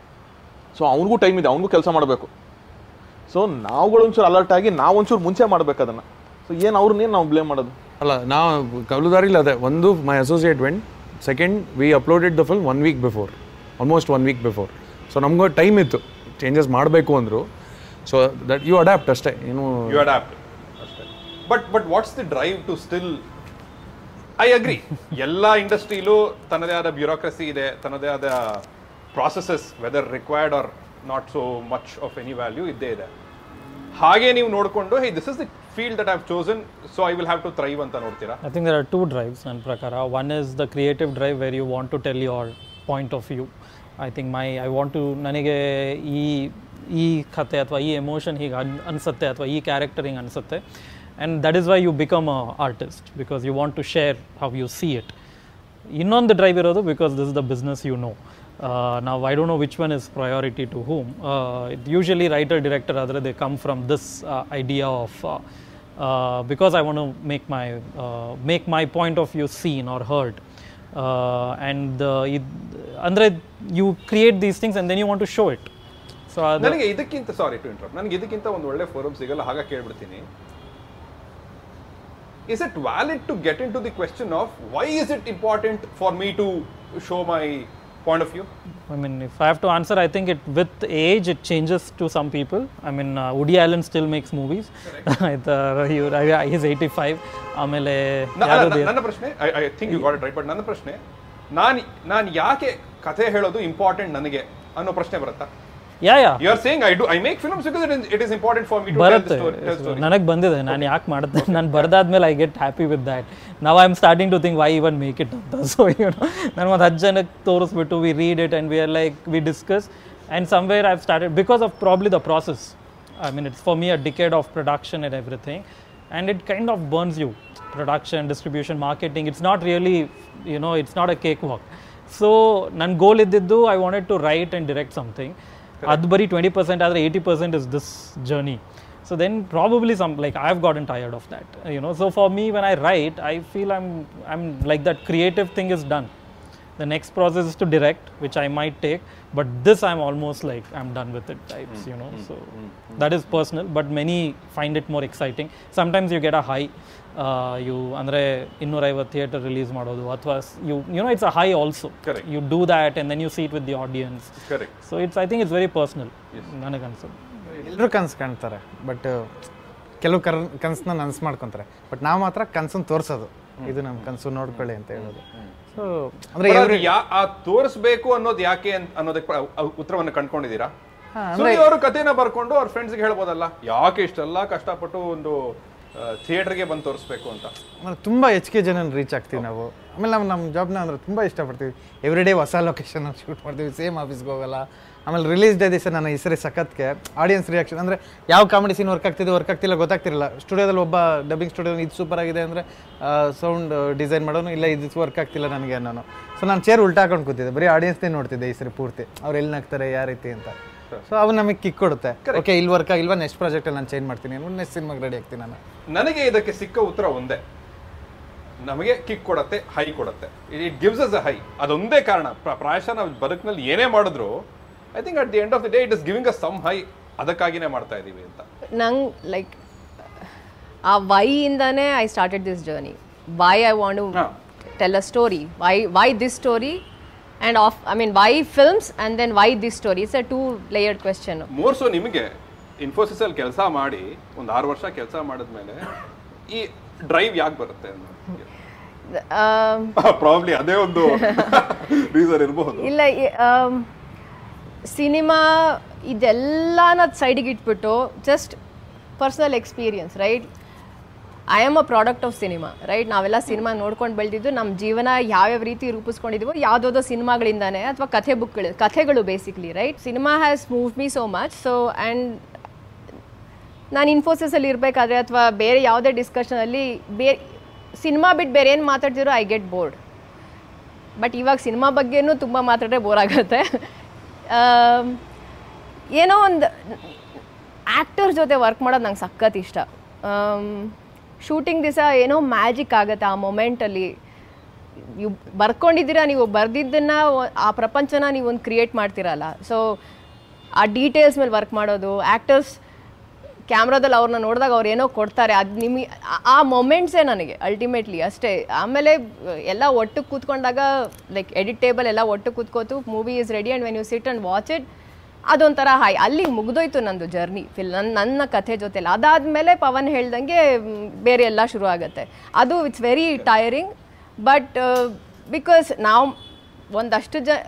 ಸೊ ಅವನಿಗೂ ಟೈಮ್ ಇದೆ ಅವನಿಗೂ ಕೆಲಸ ಮಾಡಬೇಕು ಸೊ ನಾವುಗಳು ಒಂಚೂರು ಅಲರ್ಟ್ ಆಗಿ ನಾವು ಒಂಚೂರು ಮುಂಚೆ ಮಾಡ್ಬೇಕು ಅದನ್ನ ಸೊ ಏನು ಅವ್ರನ್ನೇನು ನಾವು ಬ್ಲೇಮ್ ಮಾಡೋದು ಅಲ್ಲ ನಾವು ಕವಲುದಾರಿಲಿ ಅದೇ ಒಂದು my associate went second we uploaded the film one week before almost one week before so ನಮಗೂ ಟೈಮ್ ಇತ್ತು ಚೇಂಜಸ್ ಮಾಡಬೇಕು ಅಂದರು ಸೊ ದಟ್ ಯು ಅಡ್ಯಾಪ್ಟ್ ಅಷ್ಟೇ ಏನು ಯು ಅಡಾಪ್ಟ್ ಅಷ್ಟೇ but but what's the drive to still I agree ಎಲ್ಲ ಇಂಡಸ್ಟ್ರಿಲೂ ತನ್ನದೇ ಆದ ಬ್ಯೂರೋಕ್ರಸಿ ಇದೆ ತನ್ನದೇ ಆದ processes whether required are not so much of any value ಇದ್ದೇ ಇದೆ ಹಾಗೆ ನೀವು ನೋಡಿಕೊಂಡು hey this is the field that have chosen so I will have to thrive ಅಂತ ನೋಡ್ತೀರಾ I think there are two drives in Prakara. One is the creative drive where you want to tell your point of view. I think my I want to ನನಗೆ ಈ ಈ ಕತೆ ಅಥವಾ ಈ emotion ಹೀಗೆ ಅನ್ ಅನಿಸುತ್ತೆ ಅಥವಾ ಈ ಕ್ಯಾರೆಕ್ಟರ್ ಹಿಂಗೆ ಅನಿಸುತ್ತೆ and that is why you become a artist because you want to share how you see it ಇನ್ನೊಂದು ಡ್ರೈವ್ ಇರೋದು because this the business you know ನಾವು I don't know which one is priority to whom usually writer director ಆದರೆ they come from this idea of because I want make my make my point of view seen or heard and ಇದು ಅಂದರೆ you create these things and then you want to show it so ಅದು ನನಗೆ ಇದಕ್ಕಿಂತ sorry to interrupt ನನಗೆ ಇದಕ್ಕಿಂತ ಒಂದು ಒಳ್ಳೆ forum ಸಿಗಲ್ಲ ಹಾಗೆ ಕೇಳ್ಬಿಡ್ತೀನಿ is it valid to get into the question of why is it important for me to show my point of view I mean, if I have to answer, I think it with age it changes to some people. I mean, uh, Woody Allen still makes movies. It, uh, he, I- he's 85. ಆಮೇಲೆ ನ- ಯಾರು ನ- ನನ್ನ ಪ್ರಶ್ನೆ I I think you got it right but ನನ್ನ ಪ್ರಶ್ನೆ ನಾನು ನಾನು ಯಾಕೆ ಕಥೆ ಹೇಳೋದು ಇಂಪಾರ್ಟೆಂಟ್ ನನಗೆ ಅನ್ನೋ ಪ್ರಶ್ನೆ ಬರುತ್ತಾ yeah yeah you are saying I do I make films because it is important for me to ಬರುತ್ತೆ ಟೆಲ್ ಸ್ಟೋರಿ ನನಗೆ ಬಂದಿದೆ ನಾನು ಯಾಕೆ ಮಾಡಿದೆ ನಾನು ಬರ್ದಾದ್ಮೇಲೆ I get happy with that ನಾವು I am starting to think why even make it ಅಂತ ಸೊ ಯು ನೋ ನಾನು ಒಂದು ಹತ್ತು ಜನಕ್ಕೆ ತೋರಿಸ್ಬಿಟ್ಟು we read it and we are like we discuss and somewhere I've started because of probably the process I mean it's for me a decade of production and everything and it kind of burns you. Production, distribution, marketing. It's not really, you know, it's not a cakewalk. So ನನ್ನ goal ಇದ್ದಿದ್ದು I wanted to write and direct something ಅದು ಬರೀ twenty percent ಆದರೆ eighty percent is this journey so then probably some like I have gotten tired of that you know so for me when I write I feel I'm I'm like that creative thing is done the next process is to direct which i might take but this i'm almost like i'm done with it types you know so that is personal but many find it more exciting sometimes you get a high uh, you ಅಂದರೆ ಇನ್ನೂರೈವತ್ತು theatre release ಮಾಡೋದು ಅಥವಾ you you know it's a high also Correct. You do that and then you sit with the audience Correct. So it's I think it's very personal ನನಗನ್ಸುತ್ತೆ ಎಲ್ಲರೂ ಕನಸು ಕಾಣ್ತಾರೆ but ಕೆಲವು ಕರ್ ಕನಸನ್ನ ನನಸು ಮಾಡ್ಕೊತಾರೆ ಬಟ್ ನಾವು ಮಾತ್ರ ಕನಸನ್ನು ತೋರಿಸೋದು ಇದು ನಮ್ಮ ಕನಸು ನೋಡ್ಕೊಳ್ಳಿ ಅಂತ ಹೇಳೋದು ಸೊ ಅಂದರೆ But ಅದು ಯಾ- ಆ ತೋರಿಸ್ಬೇಕು ಅನ್ನೋದು ಯಾಕೆ ಅಂತ ಅನ್ನೋದಕ್ಕೆ ಪ್ರ- ಅ- ಉತ್ತರವನ್ನು ಕಂಡ್ಕೊಂಡಿದ್ದೀರಾ ಸುನಿ ಅವರು ಕಥೆನ ಬರ್ಕೊಂಡು ಅವ್ರ ಫ್ರೆಂಡ್ಸ್ಗೆ ಹೇಳ್ಬೋದಲ್ಲ ಯಾಕೆ ಇಷ್ಟೆಲ್ಲ ಕಷ್ಟಪಟ್ಟು ಒಂದು ಥಿಯೇಟರ್ಗೆ ಬಂದು ತೋರಿಸ್ಬೇಕು ಅಂತ ಆಮೇಲೆ ತುಂಬ ಹೆಚ್ಚಿಗೆ ಜನ ರೀಚ್ ಆಗ್ತೀವಿ ನಾವು ಆಮೇಲೆ ನಾವು ನಮ್ಮ ಜಾಬ್ನ ಅಂದ್ರೆ ತುಂಬ ಇಷ್ಟಪಡ್ತೀವಿ ಎವ್ರಿ ಡೇ ಹೊಸ ಲೊಕೇಶನ್ ಶೂಟ್ ಮಾಡ್ತೀವಿ ಸೇಮ್ ಆಫೀಸ್ಗೆ ಹೋಗಲ್ಲ ಆಮೇಲೆ ರಿಲೀಸ್ ಡೇ ದಿವಸ ನಾನು ಈ ಸರಿ ಸಖತ್ಗೆ ಆಡಿಯನ್ಸ್ ರಿಯಾಕ್ಷನ್ ಅಂದರೆ ಯಾವ ಕಾಮಿಡಿ ಸೀನ್ ವರ್ಕ್ ಆಗ್ತಿದೆ ವರ್ಕ್ ಆಗ್ತಿಲ್ಲ ಗೊತ್ತಾಗ್ತಿರಲ್ಲ ಸ್ಟುಡಿಯೋದಲ್ಲಿ ಒಬ್ಬ ಡಬ್ಬಿಂಗ್ ಸ್ಟುಡಿಯೋ ಇದು ಸೂಪರ್ ಆಗಿದೆ ಅಂದರೆ ಸೌಂಡ್ ಡಿಸೈನ್ ಮಾಡೋನು ಇಲ್ಲ ಇದು ವರ್ಕ್ ಆಗ್ತಿಲ್ಲ ನನಗೆ ಅನ್ನೋನು ಸೊ ನಾನು ಚೇರ್ ಉಲ್ಟಾ ಹಾಕೊಂಡು ಕೂತಿದ್ದೆ ಬರೀ ಆಡಿಯನ್ಸ್ನೇ ನೋಡ್ತಿದ್ದೆ ಈ ಸರಿ ಪೂರ್ತಿ ಅವ್ರು ಎಲ್ಲಿ ನಗ್ತಾರೆ ಯಾವ ರೀತಿ ಅಂತ ಸೊ ಅವು ನಮಗೆ ಕಿಕ್ ಕೊಡುತ್ತೆ ಓಕೆ ಇಲ್ಲಿ ವರ್ಕ್ ಆಗಿಲ್ವಾ ನೆಕ್ಸ್ಟ್ ಪ್ರಾಜೆಕ್ಟಲ್ಲಿ ನಾನು ಚೇಂಜ್ ಮಾಡ್ತೀನಿ ನೆಕ್ಸ್ಟ್ ಸಿನಿಮಾಗೆ ರೆಡಿ ಆಗ್ತೀನಿ ನಾನು ನನಗೆ ಇದಕ್ಕೆ ಸಿಕ್ಕ ಉತ್ತರ ಒಂದೇ ನಮಗೆ ಕಿಕ್ ಕೊಡತ್ತೆ ಹೈ ಕೊಡತ್ತೆ it gives us a high ಅದೊಂದೇ ಕಾರಣ ಪ್ರ- ಪ್ರಾಯಶಃ ನಾವು ಬದುಕಿನಲ್ಲಿ ಏನೇ ಮಾಡಿದ್ರು I think at the end of the day it is giving us some high ಅದಕ್ಕಾಗಿನೇ ಮಾಡ್ತಾ ಇದೀವಿ ಅಂತ ನಂಗೆ ಲೈಕ್ ಆ ವೈಯಿಂದನೇ I started this journey why I want to tell a story why why this story and of I mean why films and then why this story it's a two layered question more so ನಿಮಗೆ ಇನ್ಫೋಸಿಸ್ ಅಲ್ಲಿ ಕೆಲಸ ಮಾಡಿ ಒಂದು ಆರು ವರ್ಷ ಕೆಲಸ ಮಾಡಿದ್ಮೇಲೆ ಈ ಡ್ರೈವ್ ಯಾಕೆ ಬರುತ್ತೆ ಪ್ರಾಬ್ಲಿ ಅದೇ ಒಂದು ರೀಸನ್ ಇರಬಹುದು ಇಲ್ಲ ಸಿನಿಮಾ ಇದೆಲ್ಲನ ಸೈಡಿಗೆ ಇಟ್ಬಿಟ್ಟು just personal experience right I am a product of cinema right ನಾವೆಲ್ಲ ಸಿನಿಮಾ ನೋಡ್ಕೊಂಡು ಬೆಳೆದಿದ್ದು ನಮ್ಮ ಜೀವನ ಯಾವ್ಯಾವ ರೀತಿ ರೂಪಿಸ್ಕೊಂಡಿದ್ದೀವೋ ಯಾವುದಾವುದೋ ಸಿನಿಮಾಗಳಿಂದಾನೆ ಅಥವಾ ಕಥೆ ಬುಕ್ಗಳು ಕಥೆಗಳು basically right cinema has move me so much so and ನಾನು ಇನ್ಫೋಸಿಸಲ್ಲಿ ಇರಬೇಕಾದ್ರೆ ಅಥವಾ ಬೇರೆ ಯಾವುದೇ ಡಿಸ್ಕಷನಲ್ಲಿ ಬೇರೆ ಸಿನಿಮಾ ಬಿಟ್ಟು ಬೇರೆ ಏನು ಮಾತಾಡ್ತಿರೋ ಐ ಗೆಟ್ ಬೋರ್ಡ್ ಬಟ್ ಇವಾಗ ಸಿನಿಮಾ ಬಗ್ಗೆನೂ ತುಂಬ ಮಾತಾಡಿದ್ರೆ ಬೋರ್ ಆಗುತ್ತೆ ಆಮ್, ಏನೋ ಒಂದು ಆ್ಯಕ್ಟರ್ ಜೊತೆ ವರ್ಕ್ ಮಾಡೋದು ನಂಗೆ ಸಖತ್ ಇಷ್ಟ ಶೂಟಿಂಗ್ ದಿವಸ ಏನೋ ಮ್ಯಾಜಿಕ್ ಆಗುತ್ತೆ ಆ ಮೊಮೆಂಟಲ್ಲಿ ನೀವು ಬರ್ಕೊಂಡಿದ್ದೀರಾ ನೀವು ಬರೆದಿದ್ದನ್ನು ಆ ಪ್ರಪಂಚನ ನೀವು ಒಂದು ಕ್ರಿಯೇಟ್ ಮಾಡ್ತೀರಲ್ಲ ಸೊ ಆ ಡೀಟೇಲ್ಸ್ ಮೇಲೆ ವರ್ಕ್ ಮಾಡೋದು ಆ್ಯಕ್ಟರ್ಸ್ ಕ್ಯಾಮ್ರಾದಲ್ಲಿ ಅವ್ರನ್ನ ನೋಡಿದಾಗ ಅವ್ರು ಏನೋ ಕೊಡ್ತಾರೆ ಅದು ನಿಮಗೆ ಆ ಮೊಮೆಂಟ್ಸೇ ನನಗೆ ಅಲ್ಟಿಮೇಟ್ಲಿ ಅಷ್ಟೇ ಆಮೇಲೆ ಎಲ್ಲ ಒಟ್ಟು ಕೂತ್ಕೊಂಡಾಗ ಲೈಕ್ ಎಡಿಟ್ ಟೇಬಲ್ ಎಲ್ಲ ಒಟ್ಟು ಕೂತ್ಕೋತು movie is ready and when you sit and watch it ಅದೊಂಥರ ಹಾಯ್ ಅಲ್ಲಿಗೆ ಮುಗ್ದೋಯ್ತು ನಂದು ಜರ್ನಿ ಫಿಲ್ ನನ್ನ ನನ್ನ ಕಥೆ ಜೊತೆಲಿ ಅದಾದಮೇಲೆ ಪವನ್ ಹೇಳ್ದಂಗೆ ಮ್, ಬೇರೆ ಎಲ್ಲ ಶುರು ಆಗುತ್ತೆ ಅದು it's very tiring but because ನಾವು ಒಂದಷ್ಟು ಜ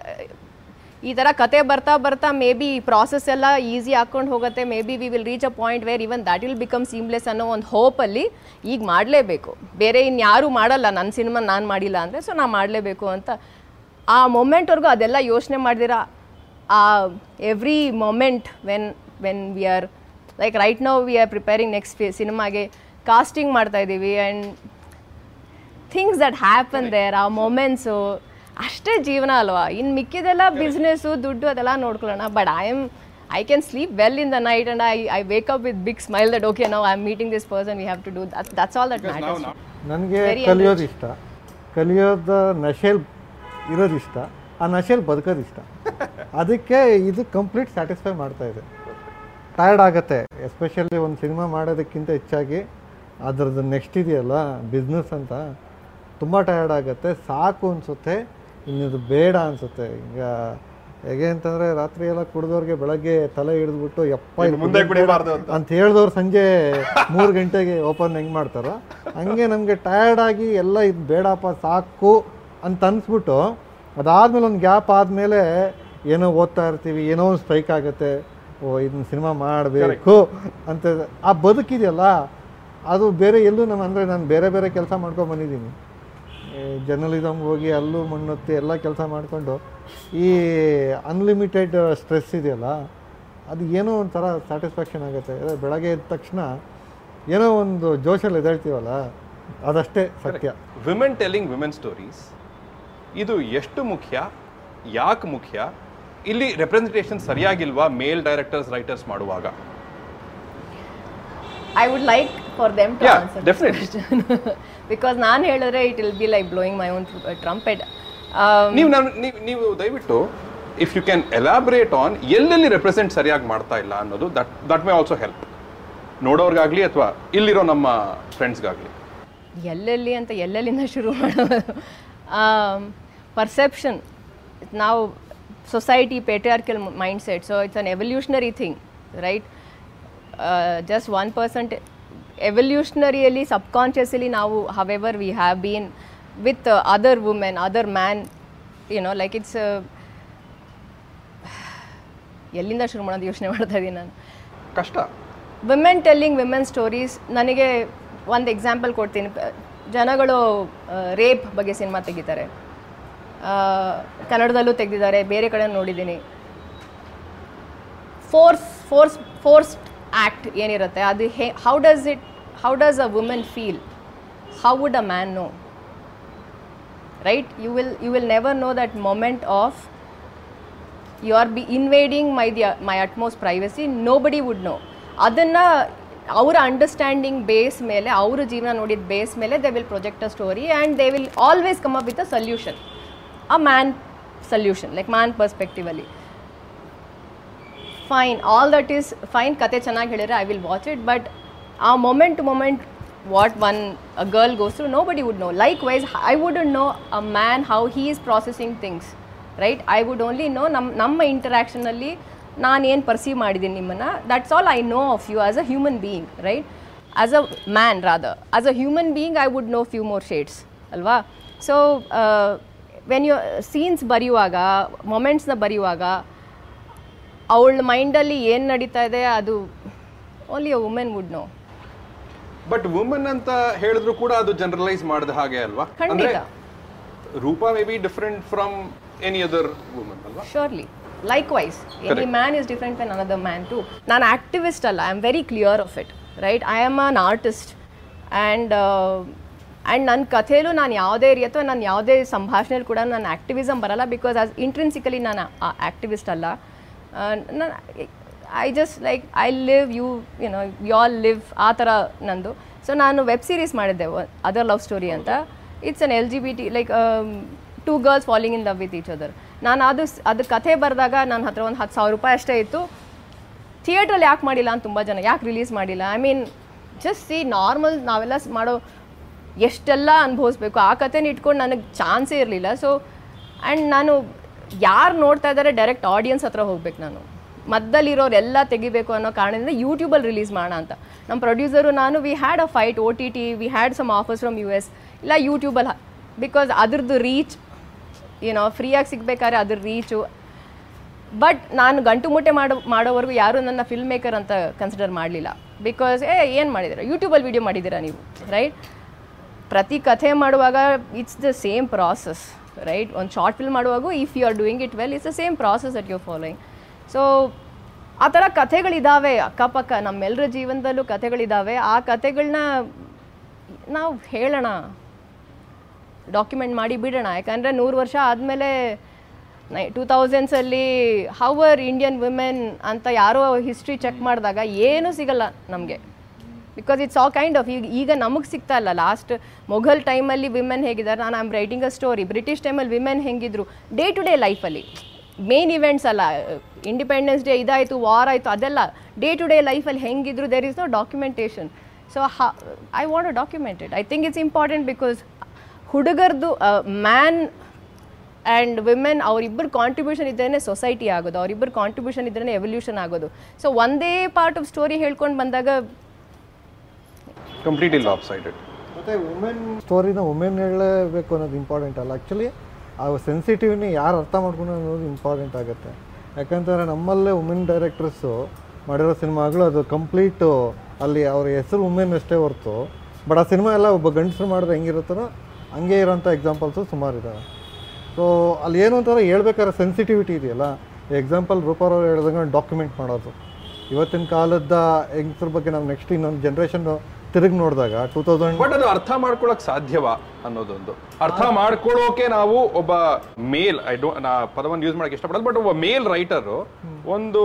ಈ ಥರ ಕತೆ ಬರ್ತಾ ಬರ್ತಾ ಮೇ ಬಿ ಪ್ರಾಸೆಸ್ ಎಲ್ಲ ಈಸಿ ಹಾಕ್ಕೊಂಡು ಹೋಗುತ್ತೆ maybe we will reach a point where even that will become seamless ಅನ್ನೋ ಒಂದು ಹೋಪಲ್ಲಿ ಈಗ ಮಾಡಲೇಬೇಕು ಬೇರೆ ಇನ್ಯಾರೂ ಮಾಡಲ್ಲ ನನ್ನ ಸಿನಿಮಾ ನಾನು ಮಾಡಿಲ್ಲ ಅಂದರೆ ಸೊ ನಾನು ಮಾಡಲೇಬೇಕು ಅಂತ ಆ ಮೊಮೆಂಟ್ವರೆಗೂ ಅದೆಲ್ಲ ಯೋಚನೆ ಮಾಡ್ದಿರ ಆ every moment when when we are like right now we are preparing next ಸಿನಿಮಾಗೆ ಕಾಸ್ಟಿಂಗ್ ಮಾಡ್ತಾ ಇದ್ದೀವಿ and things that happen there ಆ ಮೊಮೆಂಟ್ಸು ಅಷ್ಟೇ ಜೀವನ ಅಲ್ವಾ ಇನ್ನು ಮಿಕ್ಕಿದೆಲ್ಲ ಬಿಸ್ನೆಸ್ಸು ದುಡ್ಡು ಅದೆಲ್ಲ ನೋಡ್ಕೊಳ್ಳೋಣ but I am I can sleep well in the night and I I wake up with big smile that okay ನಾವು I am meeting this person we have to do that that's all that matters ನನಗೆ Very ಕಲಿಯೋದು ಇಷ್ಟ ಕಲಿಯೋದ ನಶೆಲ್ ಇರೋದು ಇಷ್ಟ ಆ ನಶೆಲ್ ಬದುಕೋದು ಇಷ್ಟ ಅದಕ್ಕೆ ಇದು ಕಂಪ್ಲೀಟ್ ಸ್ಯಾಟಿಸ್ಫೈ ಮಾಡ್ತಾ ಇದೆ ಟಯರ್ಡ್ ಆಗುತ್ತೆ ಎಸ್ಪೆಷಲಿ ಒಂದು ಸಿನಿಮಾ ಮಾಡೋದಕ್ಕಿಂತ ಹೆಚ್ಚಾಗಿ ಅದ್ರದ್ದು ನೆಕ್ಸ್ಟ್ ಇದೆಯಲ್ಲ ಬಿಸ್ನೆಸ್ ಅಂತ ತುಂಬ ಟಯರ್ಡ್ ಆಗುತ್ತೆ ಸಾಕು ಅನಿಸುತ್ತೆ ಇನ್ನಿದು ಬೇಡ ಅನಿಸುತ್ತೆ ಈಗ ಹೇಗೆ ಅಂತಂದರೆ ರಾತ್ರಿ ಎಲ್ಲ ಕುಡಿದವ್ರಿಗೆ ಬೆಳಗ್ಗೆ ತಲೆ ಹಿಡಿದ್ಬಿಟ್ಟು ಯಪ್ಪ ಇದು ಮುಂದೆ ಕುಡಿಯೋದು ಕುಡಿಬಾರ್ದು ಬೇಡ ಅಂತ ಹೇಳಿದವ್ರು ಸಂಜೆ ಮೂರು ಗಂಟೆಗೆ ಓಪನ್ ಹೆಂಗೆ ಮಾಡ್ತಾರೋ ಹಂಗೆ ನಮಗೆ ಟಯರ್ಡ್ ಆಗಿ ಎಲ್ಲ ಇದು ಬೇಡಪ್ಪ ಸಾಕು ಅಂತ ಅನ್ಸ್ಬಿಟ್ಟು ಅದಾದಮೇಲೆ ಒಂದು ಗ್ಯಾಪ್ ಆದಮೇಲೆ ಏನೋ ಓದ್ತಾ ಇರ್ತೀವಿ ಏನೋ ಒಂದು ಸ್ಟ್ರೈಕ್ ಆಗುತ್ತೆ ಓ ಇದನ್ನ ಸಿನಿಮಾ ಮಾಡಬೇಕು ಅಂತ ಆ ಬದುಕಿದೆಯಲ್ಲ ಅದು ಬೇರೆ ಎಲ್ಲೂ ನಮ್ಮ ಅಂದರೆ ನಾನು ಬೇರೆ ಬೇರೆ ಕೆಲಸ ಮಾಡ್ಕೊಂಡು ಬಂದಿದ್ದೀನಿ ಜರ್ನಲಿಸಮ್ಗೆ ಹೋಗಿ ಅಲ್ಲೂ ಮಣ್ಣೊತ್ತಿ ಎಲ್ಲ ಕೆಲಸ ಮಾಡಿಕೊಂಡು ಈ ಅನ್ಲಿಮಿಟೆಡ್ ಸ್ಟ್ರೆಸ್ ಇದೆಯಲ್ಲ ಅದು ಏನೋ ಒಂಥರ ಸ್ಯಾಟಿಸ್ಫ್ಯಾಕ್ಷನ್ ಆಗುತ್ತೆ ಅದೇ ಬೆಳಗ್ಗೆ ಎದ್ದ ತಕ್ಷಣ ಏನೋ ಒಂದು ಜೋಶಲ್ಲಿ ಎದ್ದೇಳ್ತೀವಲ್ಲ ಅದಷ್ಟೇ ಸತ್ಯ ವಿಮೆನ್ ಟೆಲ್ಲಿಂಗ್ ವಿಮೆನ್ ಸ್ಟೋರೀಸ್ ಇದು ಎಷ್ಟು ಮುಖ್ಯ ಯಾಕೆ ಮುಖ್ಯ ಇಲ್ಲಿ ರೆಪ್ರೆಸೆಂಟೇಷನ್ ಸರಿಯಾಗಿಲ್ವಾ ಮೇಲ್ ಡೈರೆಕ್ಟರ್ಸ್ ರೈಟರ್ಸ್ ಮಾಡುವಾಗ I would like for them to Yeah, answer definitely. Because ನಾನು ಹೇಳಿದ್ರೆ it will be like blowing my own trumpet ನೀವು ನಾನು ನೀವು ನೀವು ದಯವಿಟ್ಟು if you can elaborate on ಎಲ್ಲೆಲ್ಲಿ ರೆಪ್ರೆಸೆಂಟ್ ಸರಿಯಾಗಿ ಮಾಡ್ತಾ ಇಲ್ಲ ಅನ್ನೋದು that that may also help ನೋಡೋರ್ಗಾಗ್ಲಿ ಅಥವಾ ಇಲ್ಲಿರೋ ನಮ್ಮ ಫ್ರೆಂಡ್ಸ್ಗಾಗ್ಲಿ ಎಲ್ಲೆಲ್ಲಿ ಅಂತ ಎಲ್ಲೆಲ್ಲಿಂದ ಶುರು ಮಾಡೋದು ಪರ್ಸೆಪ್ಷನ್ ನಾವು society patriarchal mindset so it's an evolutionary thing right just one percent ಎವಲ್ಯೂಷನರಿಯಲ್ಲಿ ಸಬ್ಕಾನ್ಷಿಯಸ್ಲಿ ನಾವು however we have been with other women other man you know like it's ಎಲ್ಲಿಂದ ಶುರು ಮಾಡೋದು ಯೋಚನೆ ಮಾಡ್ತಾ ಇದ್ದೀನಿ ನಾನು ಕಷ್ಟ ವಿಮೆನ್ ಟೆಲ್ಲಿಂಗ್ ವಿಮೆನ್ ಸ್ಟೋರೀಸ್ ನನಗೆ ಒಂದು ಎಕ್ಸಾಂಪಲ್ ಕೊಡ್ತೀನಿ ಪ- ಜನಗಳು ರೇಪ್ ಬಗ್ಗೆ ಸಿನಿಮಾ ತೆಗಿತಾರೆ ಆ, ಕನ್ನಡದಲ್ಲೂ ತೆಗೆದಿದ್ದಾರೆ ಬೇರೆ ಕಡೆ ನೋಡಿದ್ದೀನಿ ಫೋರ್ಸ್ ಫೋರ್ಸ್ ಫೋರ್ಸ್ಡ್ ಆ್ಯಕ್ಟ್ ಏನಿರುತ್ತೆ ಅದು hey how does it how does a women feel how would a man know right you will you will never know that moment of you are be invading my the my utmost privacy nobody would know ಅದನ್ನು ಅವರ understanding base ಮೇಲೆ ಅವ್ರ ಜೀವನ ನೋಡಿದ base ಮೇಲೆ they will project a story and they will always come up with a solution a man solution like man ಪರ್ಸ್ಪೆಕ್ಟಿವಲ್ಲಿ fine all that is fine ಕತೆ ಚೆನ್ನಾಗಿ ಹೇಳಿದ್ರೆ I will watch it but ಆ moment to moment what one a girl goes to nobody would know likewise I would know a man how he is processing things right I would only know ನಮ್ಮ ನಮ್ಮ ಇಂಟರಾಕ್ಷನಲ್ಲಿ ನಾನು ಏನು perceive ಮಾಡಿದ್ದೀನಿ ನಿಮ್ಮನ್ನು that's all I know of you as a human being right as a man rather as a human being I would know few more shades ಅಲ್ವಾ so when you scenes ಬರೆಯುವಾಗ ಮೊಮೆಂಟ್ಸ್ನ ಬರೆಯುವಾಗ ಅವಳ ಮೈಂಡಲ್ಲಿ ಏನು ನಡೀತಾ ಇದೆ ಅದು only a women would know but woman ಅಂತ ಹೇಳಿದ್ರು ಕೂಡ ಅದು ಜನರಲೈಸ್ ಮಾಡಿದ ಹಾಗೆ ಅಲ್ವಾ ಅಂದ್ರೆ ಖಂಡಿತ. Roopa may be different from any other woman ಅಲ್ವಾ Surely. Likewise, any Correct. man is different than another man too. ನಾನು ಆಕ್ಟಿವಿಸ್ಟ್ ಅಲ್ಲ I am very clear of it right I am an artist and and ನನ್ನ ಕಥೆಯಲ್ಲೂ ನಾನು ಯಾವುದೇ ರೀತಿ ಅಥವಾ ನಾನು ಯಾವುದೇ ಸಂಭಾಷಣೆಯಲ್ಲಿ ಕೂಡ ನಾನು ಆ್ಯಕ್ಟಿವಿಸಮ್ ಬರಲ್ಲ ಬಿಕಾಸ್ ಆಸ್ ಇಂಟ್ರೆನ್ಸಿಕಲಿ ನಾನು ಆ್ಯಕ್ಟಿವಿಸ್ಟ್ ಅಲ್ಲ ನಾನು I just like I live you you know you all live ಆ ಥರ ನಂದು ಸೊ ನಾನು ವೆಬ್ ಸೀರೀಸ್ ಮಾಡಿದ್ದೆ ಅದರ್ ಲವ್ ಸ್ಟೋರಿ ಅಂತ it's an L G B T like two girls falling in love with each other ನಾನು ಅದು ಸ್- ಅದು ಕಥೆ ಬರೆದಾಗ ನನ್ನ ಹತ್ರ ಒಂದು ಹತ್ತು ಸಾವಿರ ರೂಪಾಯಿ ಅಷ್ಟೇ ಇತ್ತು ಥಿಯೇಟ್ರಲ್ಲಿ ಯಾಕೆ ಮಾಡಿಲ್ಲ ಅಂತ ತುಂಬ ಜನ ಯಾಕೆ ರಿಲೀಸ್ ಮಾಡಿಲ್ಲ I mean just see normal ನಾವೆಲ್ಲ ಸ್- ಮಾಡೋ ಎಷ್ಟೆಲ್ಲ ಅನುಭವಿಸ್ಬೇಕು ಆ ಕಥೆನ ಇಟ್ಕೊಂಡು ನನಗೆ ಚಾನ್ಸೇ ಇರಲಿಲ್ಲ ಸೊ ಆ್ಯಂಡ್ ನಾನು ಯಾರು ನೋಡ್ತಾ ಇದ್ದಾರೆ ಡೈರೆಕ್ಟ್ ಆಡಿಯನ್ಸ್ ಹತ್ರ ಹೋಗ್ಬೇಕು ನಾನು ಮದ್ದಲ್ಲಿರೋರೆಲ್ಲ ತೆಗಿಬೇಕು ಅನ್ನೋ ಕಾರಣದಿಂದ ಯೂಟ್ಯೂಬಲ್ಲಿ ರಿಲೀಸ್ ಮಾಡೋಣ ಅಂತ ನಮ್ಮ ಪ್ರೊಡ್ಯೂಸರು ನಾನು we had a fight O T T we had some offers from U S ಇಲ್ಲ ಯೂಟ್ಯೂಬಲ್ಲಿ ಬಿಕಾಸ್ ಅದ್ರದ್ದು ರೀಚ್ ಏನೋ ಫ್ರೀಯಾಗಿ ಸಿಗ್ಬೇಕಾದ್ರೆ ಅದ್ರ ರೀಚು ಬಟ್ ನಾನು ಗಂಟು ಮುಟ್ಟೆ ಮಾಡೋ ಮಾಡೋವರೆಗೂ ಯಾರೂ ನನ್ನ ಫಿಲ್ಮ್ ಮೇಕರ್ ಅಂತ ಕನ್ಸಿಡರ್ ಮಾಡಲಿಲ್ಲ ಬಿಕಾಸ್ ಏ ಏನು ಮಾಡಿದ್ದೀರಾ ಯೂಟ್ಯೂಬಲ್ಲಿ ವಿಡಿಯೋ ಮಾಡಿದ್ದೀರಾ ನೀವು ರೈಟ್ ಪ್ರತಿ ಕಥೆ ಮಾಡುವಾಗ it's the same process right ಒಂದು ಶಾರ್ಟ್ ಫಿಲ್ಮ್ ಮಾಡುವಾಗ if you are doing it well it's the same process at you following so ಆ ಥರ ಕಥೆಗಳಿದ್ದಾವೆ ಅಕ್ಕಪಕ್ಕ ನಮ್ಮೆಲ್ಲರ ಜೀವನದಲ್ಲೂ ಕಥೆಗಳಿದ್ದಾವೆ ಆ ಕಥೆಗಳನ್ನ ನಾವು ಹೇಳೋಣ ಡಾಕ್ಯುಮೆಂಟ್ ಮಾಡಿ ಬಿಡೋಣ ಯಾಕಂದರೆ ನೂರು ವರ್ಷ ಆದಮೇಲೆ ನೈ ಟೂ ತೌಸಂಡ್ಸಲ್ಲಿ ಹವರ್ ಇಂಡಿಯನ್ ವುಮೆನ್ ಅಂತ ಯಾರೋ ಹಿಸ್ಟ್ರಿ ಚೆಕ್ ಮಾಡಿದಾಗ ಏನೂ ಸಿಗಲ್ಲ ನಮಗೆ because it's all kind of ಈಗ ಈಗ ನಮಗೆ ಸಿಗ್ತಾ ಇಲ್ಲ ಲಾಸ್ಟ್ ಮೊಘಲ್ ಟೈಮಲ್ಲಿ ವಿಮೆನ್ ಹೇಗಿದ್ದಾರೆ ನಾನು am writing a story British ಟೈಮಲ್ಲಿ ವಿಮೆನ್ ಹೆಂಗಿದ್ರು ಡೇ ಟು ಡೇ ಲೈಫಲ್ಲಿ ಮೇನ್ ಇವೆಂಟ್ಸ್ ಅಲ್ಲ ಇಂಡಿಪೆಂಡೆನ್ಸ್ ಡೇ ಇದಾಯಿತು ವಾರ್ ಆಯಿತು ಅದೆಲ್ಲ ಡೇ ಟು ಡೇ ಲೈಫಲ್ಲಿ ಹೆಂಗಿದ್ರು there is no documentation so I want document it I think it's important because ಹುಡುಗರದು ಮ್ಯಾನ್ ಆ್ಯಂಡ್ ವಿಮೆನ್ ಅವರಿಬ್ಬರು ಕಾಂಟ್ರಿಬ್ಯೂಷನ್ ಇದ್ರೇ ಸೊಸೈಟಿ ಆಗೋದು ಅವರಿಬ್ಬರು ಕಾಂಟ್ರಿಬ್ಯೂಷನ್ ಇದ್ರೇ ಎವಲ್ಯೂಷನ್ ಆಗೋದು ಸೊ ಒಂದೇ ಪಾರ್ಟ್ ಆಫ್ ಸ್ಟೋರಿ ಹೇಳ್ಕೊಂಡು ಬಂದಾಗ ಕಂಪ್ಲೀಟ್ಲಿ ಲಾಪ್ ಸೈಡೆಡ್ ಮತ್ತು ವುಮೆನ್ ಸ್ಟೋರಿನ ವುಮೆನ್ ಹೇಳಬೇಕು ಅನ್ನೋದು ಇಂಪಾರ್ಟೆಂಟ್ ಅಲ್ಲ ಆ್ಯಕ್ಚುಲಿ ಆ ಸೆನ್ಸಿಟಿವ್ನಿ ಯಾರು ಅರ್ಥ ಮಾಡ್ಕೊಂಡು ಅನ್ನೋದು ಇಂಪಾರ್ಟೆಂಟ್ ಆಗುತ್ತೆ ಯಾಕಂತಂದರೆ ನಮ್ಮಲ್ಲೇ ವುಮೆನ್ ಡೈರೆಕ್ಟರ್ಸು ಮಾಡಿರೋ ಸಿನಿಮಾಗಳು ಅದು ಕಂಪ್ಲೀಟು ಅಲ್ಲಿ ಅವ್ರ ಹೆಸರು ವುಮೆನ್ ಅಷ್ಟೇ ಹೊರ್ತು ಬಟ್ ಆ ಸಿನಿಮಾ ಎಲ್ಲ ಒಬ್ಬ ಗಂಡಸರು ಮಾಡಿದ್ರೆ ಹೆಂಗಿರುತ್ತೋ ಹಂಗೆ ಇರೋಂಥ ಎಕ್ಸಾಂಪಲ್ಸು ಸುಮಾರು ಇದ್ದಾವೆ ಸೊ ಅಲ್ಲಿ ಏನು ಅಂತಾರೆ ಹೇಳ್ಬೇಕಾದ್ರೆ ಸೆನ್ಸಿಟಿವಿಟಿ ಇದೆಯಲ್ಲ ಎಕ್ಸಾಂಪಲ್ ರೂಪಾರವ್ರು ಹೇಳ್ದಂಗೆ ಡಾಕ್ಯುಮೆಂಟ್ ಮಾಡೋದು ಇವತ್ತಿನ ಕಾಲದ ಹೆಂಗಸ್ರ ಬಗ್ಗೆ ನಾವು ನೆಕ್ಸ್ಟ್ ಇನ್ನೊಂದು ಜನ್ರೇಷನ್ ತಿರುಗಿ ನೋಡಿದಾಗ ಟೂ ತೌಸಂಡ್ ಬಟ್ ಅದು ಅರ್ಥ ಮಾಡ್ಕೊಳಕ್ ಸಾಧ್ಯವಾ ಅನ್ನೋದೊಂದು ಅರ್ಥ ಮಾಡ್ಕೊಳ್ಳೋಕೆ ನಾವು ಒಬ್ಬ ಮೇಲ್ ಐ ಡೋ ನಾ ಪದವನ್ನು ಯೂಸ್ ಮಾಡಕ್ಕೆ ಇಷ್ಟಪಡೋದು ಬಟ್ ಒಬ್ಬ ಮೇಲ್ ರೈಟರು ಒಂದು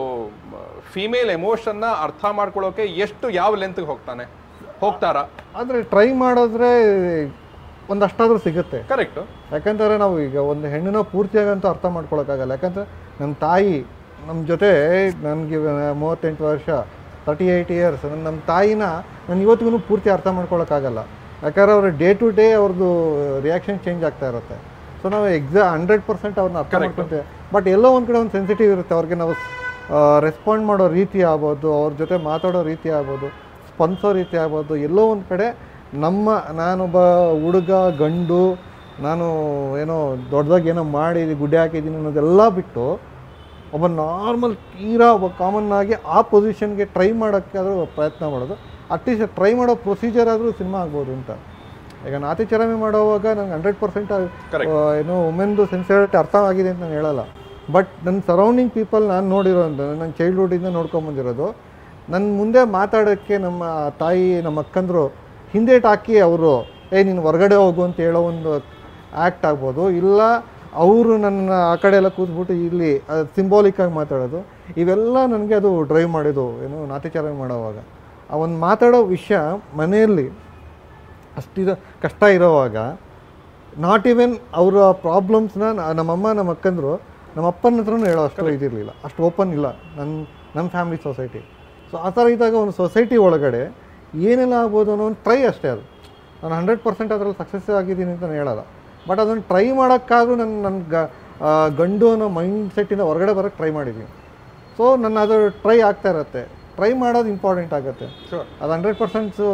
ಫಿಮೇಲ್ ಎಮೋಷನ್ನ ಅರ್ಥ ಮಾಡ್ಕೊಳ್ಳೋಕೆ ಎಷ್ಟು ಯಾವ ಲೆಂತ್ಗೆ ಹೋಗ್ತಾನೆ ಹೋಗ್ತಾರಾ ಆದರೆ ಟ್ರೈ ಮಾಡಿದ್ರೆ ಒಂದಷ್ಟಾದ್ರೂ ಸಿಗುತ್ತೆ ಕರೆಕ್ಟ್ ಯಾಕಂತಾರೆ ನಾವು ಈಗ ಒಂದು ಹೆಣ್ಣನ್ನ ಪೂರ್ತಿಯಾಗಂತೂ ಅರ್ಥ ಮಾಡ್ಕೊಳಕ್ಕಾಗಲ್ಲ ಯಾಕಂದ್ರೆ ನಮ್ಮ ತಾಯಿ ನಮ್ಮ ಜೊತೆ ನನಗೆ ಮೂವತ್ತೆಂಟು ವರ್ಷ ತರ್ಟಿ ಏಯ್ಟ್ ಇಯರ್ಸ್ ನನ್ನ ನಮ್ಮ ತಾಯಿನ ನಾನು ಇವತ್ತಿಗೂ ಪೂರ್ತಿ ಅರ್ಥ ಮಾಡ್ಕೊಳಕ್ಕಾಗಲ್ಲ ಯಾಕಂದ್ರೆ ಅವ್ರ ಡೇ ಟು ಡೇ ಅವ್ರದ್ದು ರಿಯಾಕ್ಷನ್ ಚೇಂಜ್ ಆಗ್ತಾ ಇರುತ್ತೆ ಸೊ ನಾವು ಎಕ್ಸಾ ಹಂಡ್ರೆಡ್ ಪರ್ಸೆಂಟ್ ಅವ್ರನ್ನ ಅರ್ಥ ಮಾಡ್ಕೊತೀವಿ ಬಟ್ ಎಲ್ಲೋ ಒಂದು ಕಡೆ ಒಂದು ಸೆನ್ಸಿಟಿವ್ ಇರುತ್ತೆ ಅವ್ರಿಗೆ ನಾವು ರೆಸ್ಪಾಂಡ್ ಮಾಡೋ ರೀತಿ ಆಗ್ಬೋದು ಅವ್ರ ಜೊತೆ ಮಾತಾಡೋ ರೀತಿ ಆಗ್ಬೋದು ಸ್ಪಂದಿಸೋ ರೀತಿ ಆಗ್ಬೋದು ಎಲ್ಲೋ ಒಂದು ಕಡೆ ನಮ್ಮ ನಾನೊಬ್ಬ ಹುಡುಗ ಗಂಡು ನಾನು ಏನೋ ದೊಡ್ಡದಾಗಿ ಏನೋ ಮಾಡಿ ಗುಡ್ಡೆ ಹಾಕಿದ್ದೀನಿ ಅನ್ನೋದೆಲ್ಲ ಬಿಟ್ಟು ಒಬ್ಬ ನಾರ್ಮಲ್ ತೀರಾ ಒಬ್ಬ ಕಾಮನ್ ಆಗಿ ಆ ಪೊಸಿಷನ್ಗೆ ಟ್ರೈ ಮಾಡೋಕ್ಕಾದ್ರೂ ಪ್ರಯತ್ನ ಮಾಡೋದು ಅಟ್ಲೀಸ್ಟ್ ಟ್ರೈ ಮಾಡೋ ಪ್ರೊಸೀಜರ್ ಆದರೂ ಸಿನಿಮಾ ಆಗ್ಬೋದು ಅಂತ ಈಗ ನಾತಿಚರಮೆ ಮಾಡುವಾಗ ನಂಗೆ ಹಂಡ್ರೆಡ್ ಪರ್ಸೆಂಟ್ ಏನೋ ವುಮೆನ್ದು ಸೆನ್ಸಿಟಿವಿಟಿ ಅರ್ಥ ಆಗಿದೆ ಅಂತ ನಾನು ಹೇಳಲ್ಲ ಬಟ್ ನನ್ನ ಸರೌಂಡಿಂಗ್ ಪೀಪಲ್ ನಾನು ನೋಡಿರೋ ಅಂತ ನನ್ನ ಚೈಲ್ಡ್ಹುಡ್ಡಿಂದ ನೋಡ್ಕೊಂಬಂದಿರೋದು ನನ್ನ ಮುಂದೆ ಮಾತಾಡೋಕ್ಕೆ ನಮ್ಮ ತಾಯಿ ನಮ್ಮ ಅಕ್ಕಂದ್ರು ಹಿಂದೇಟ್ ಹಾಕಿ ಅವರು ಏ ನೀನು ಹೊರಗಡೆ ಹೋಗು ಅಂತ ಹೇಳೋ ಒಂದು ಆ್ಯಕ್ಟ್ ಆಗ್ಬೋದು ಇಲ್ಲ ಅವರು ನನ್ನ ಆ ಕಡೆ ಎಲ್ಲ ಕೂತ್ಬಿಟ್ಟು ಇಲ್ಲಿ ಸಿಂಬಾಲಿಕ್ ಆಗಿ ಮಾತಾಡೋದು ಇವೆಲ್ಲ ನನಗೆ ಅದು ಡ್ರೈವ್ ಮಾಡಿದ್ದು ಏನು ನಾತಿಚಾರ ಮಾಡೋವಾಗ ಆ ಒಂದು ಮಾತಾಡೋ ವಿಷಯ ಮನೆಯಲ್ಲಿ ಅಷ್ಟಿದ ಕಷ್ಟ ಇರೋವಾಗ ನಾಟ್ ಈವನ್ ಅವರ ಪ್ರಾಬ್ಲಮ್ಸ್ನ ನಮ್ಮಮ್ಮ ನಮ್ಮ ಅಕ್ಕಂದ್ರು ನಮ್ಮ ಅಪ್ಪನ ಹತ್ರನೂ ಹೇಳೋ ಅಷ್ಟು ಇದಿರಲಿಲ್ಲ ಅಷ್ಟು ಓಪನ್ ಇಲ್ಲ ನನ್ನ ನಮ್ಮ ಫ್ಯಾಮಿಲಿ ಸೊಸೈಟಿ ಸೊ ಆ ಥರ ಇದ್ದಾಗ ಒಂದು ಸೊಸೈಟಿ ಒಳಗಡೆ ಏನೆಲ್ಲ ಆಗ್ಬೋದು ಅನ್ನೋ ಒಂದು ಟ್ರೈ ಅಷ್ಟೇ ಅದು ನಾನು ಹಂಡ್ರೆಡ್ ಪರ್ಸೆಂಟ್ ಅದರಲ್ಲಿ ಸಕ್ಸಸ್ ಆಗಿದ್ದೀನಿ ಅಂತ ನಾನು ಹೇಳಲ್ಲ ಬಟ್ ಅದನ್ನು ಟ್ರೈ ಮಾಡೋಕ್ಕಾದ್ರೂ ನನ್ನ ನನ್ನ ಗ ಆ, ಗಂಡು ಅನ್ನೋ ಮೈಂಡ್ ಸೆಟ್ಟಿಂದ ಹೊರಗಡೆ ಬರೋಕ್ಕೆ ಟ್ರೈ ಮಾಡಿದ್ದೀನಿ ಸೊ ನನ್ನ ಅದು ಟ್ರೈ ಆಗ್ತಾ ಇರುತ್ತೆ ಟ್ರೈ ಮಾಡೋದು ಇಂಪಾರ್ಟೆಂಟ್ ಆಗುತ್ತೆ ಅದು ಹಂಡ್ರೆಡ್ ಪರ್ಸೆಂಟ್ಸು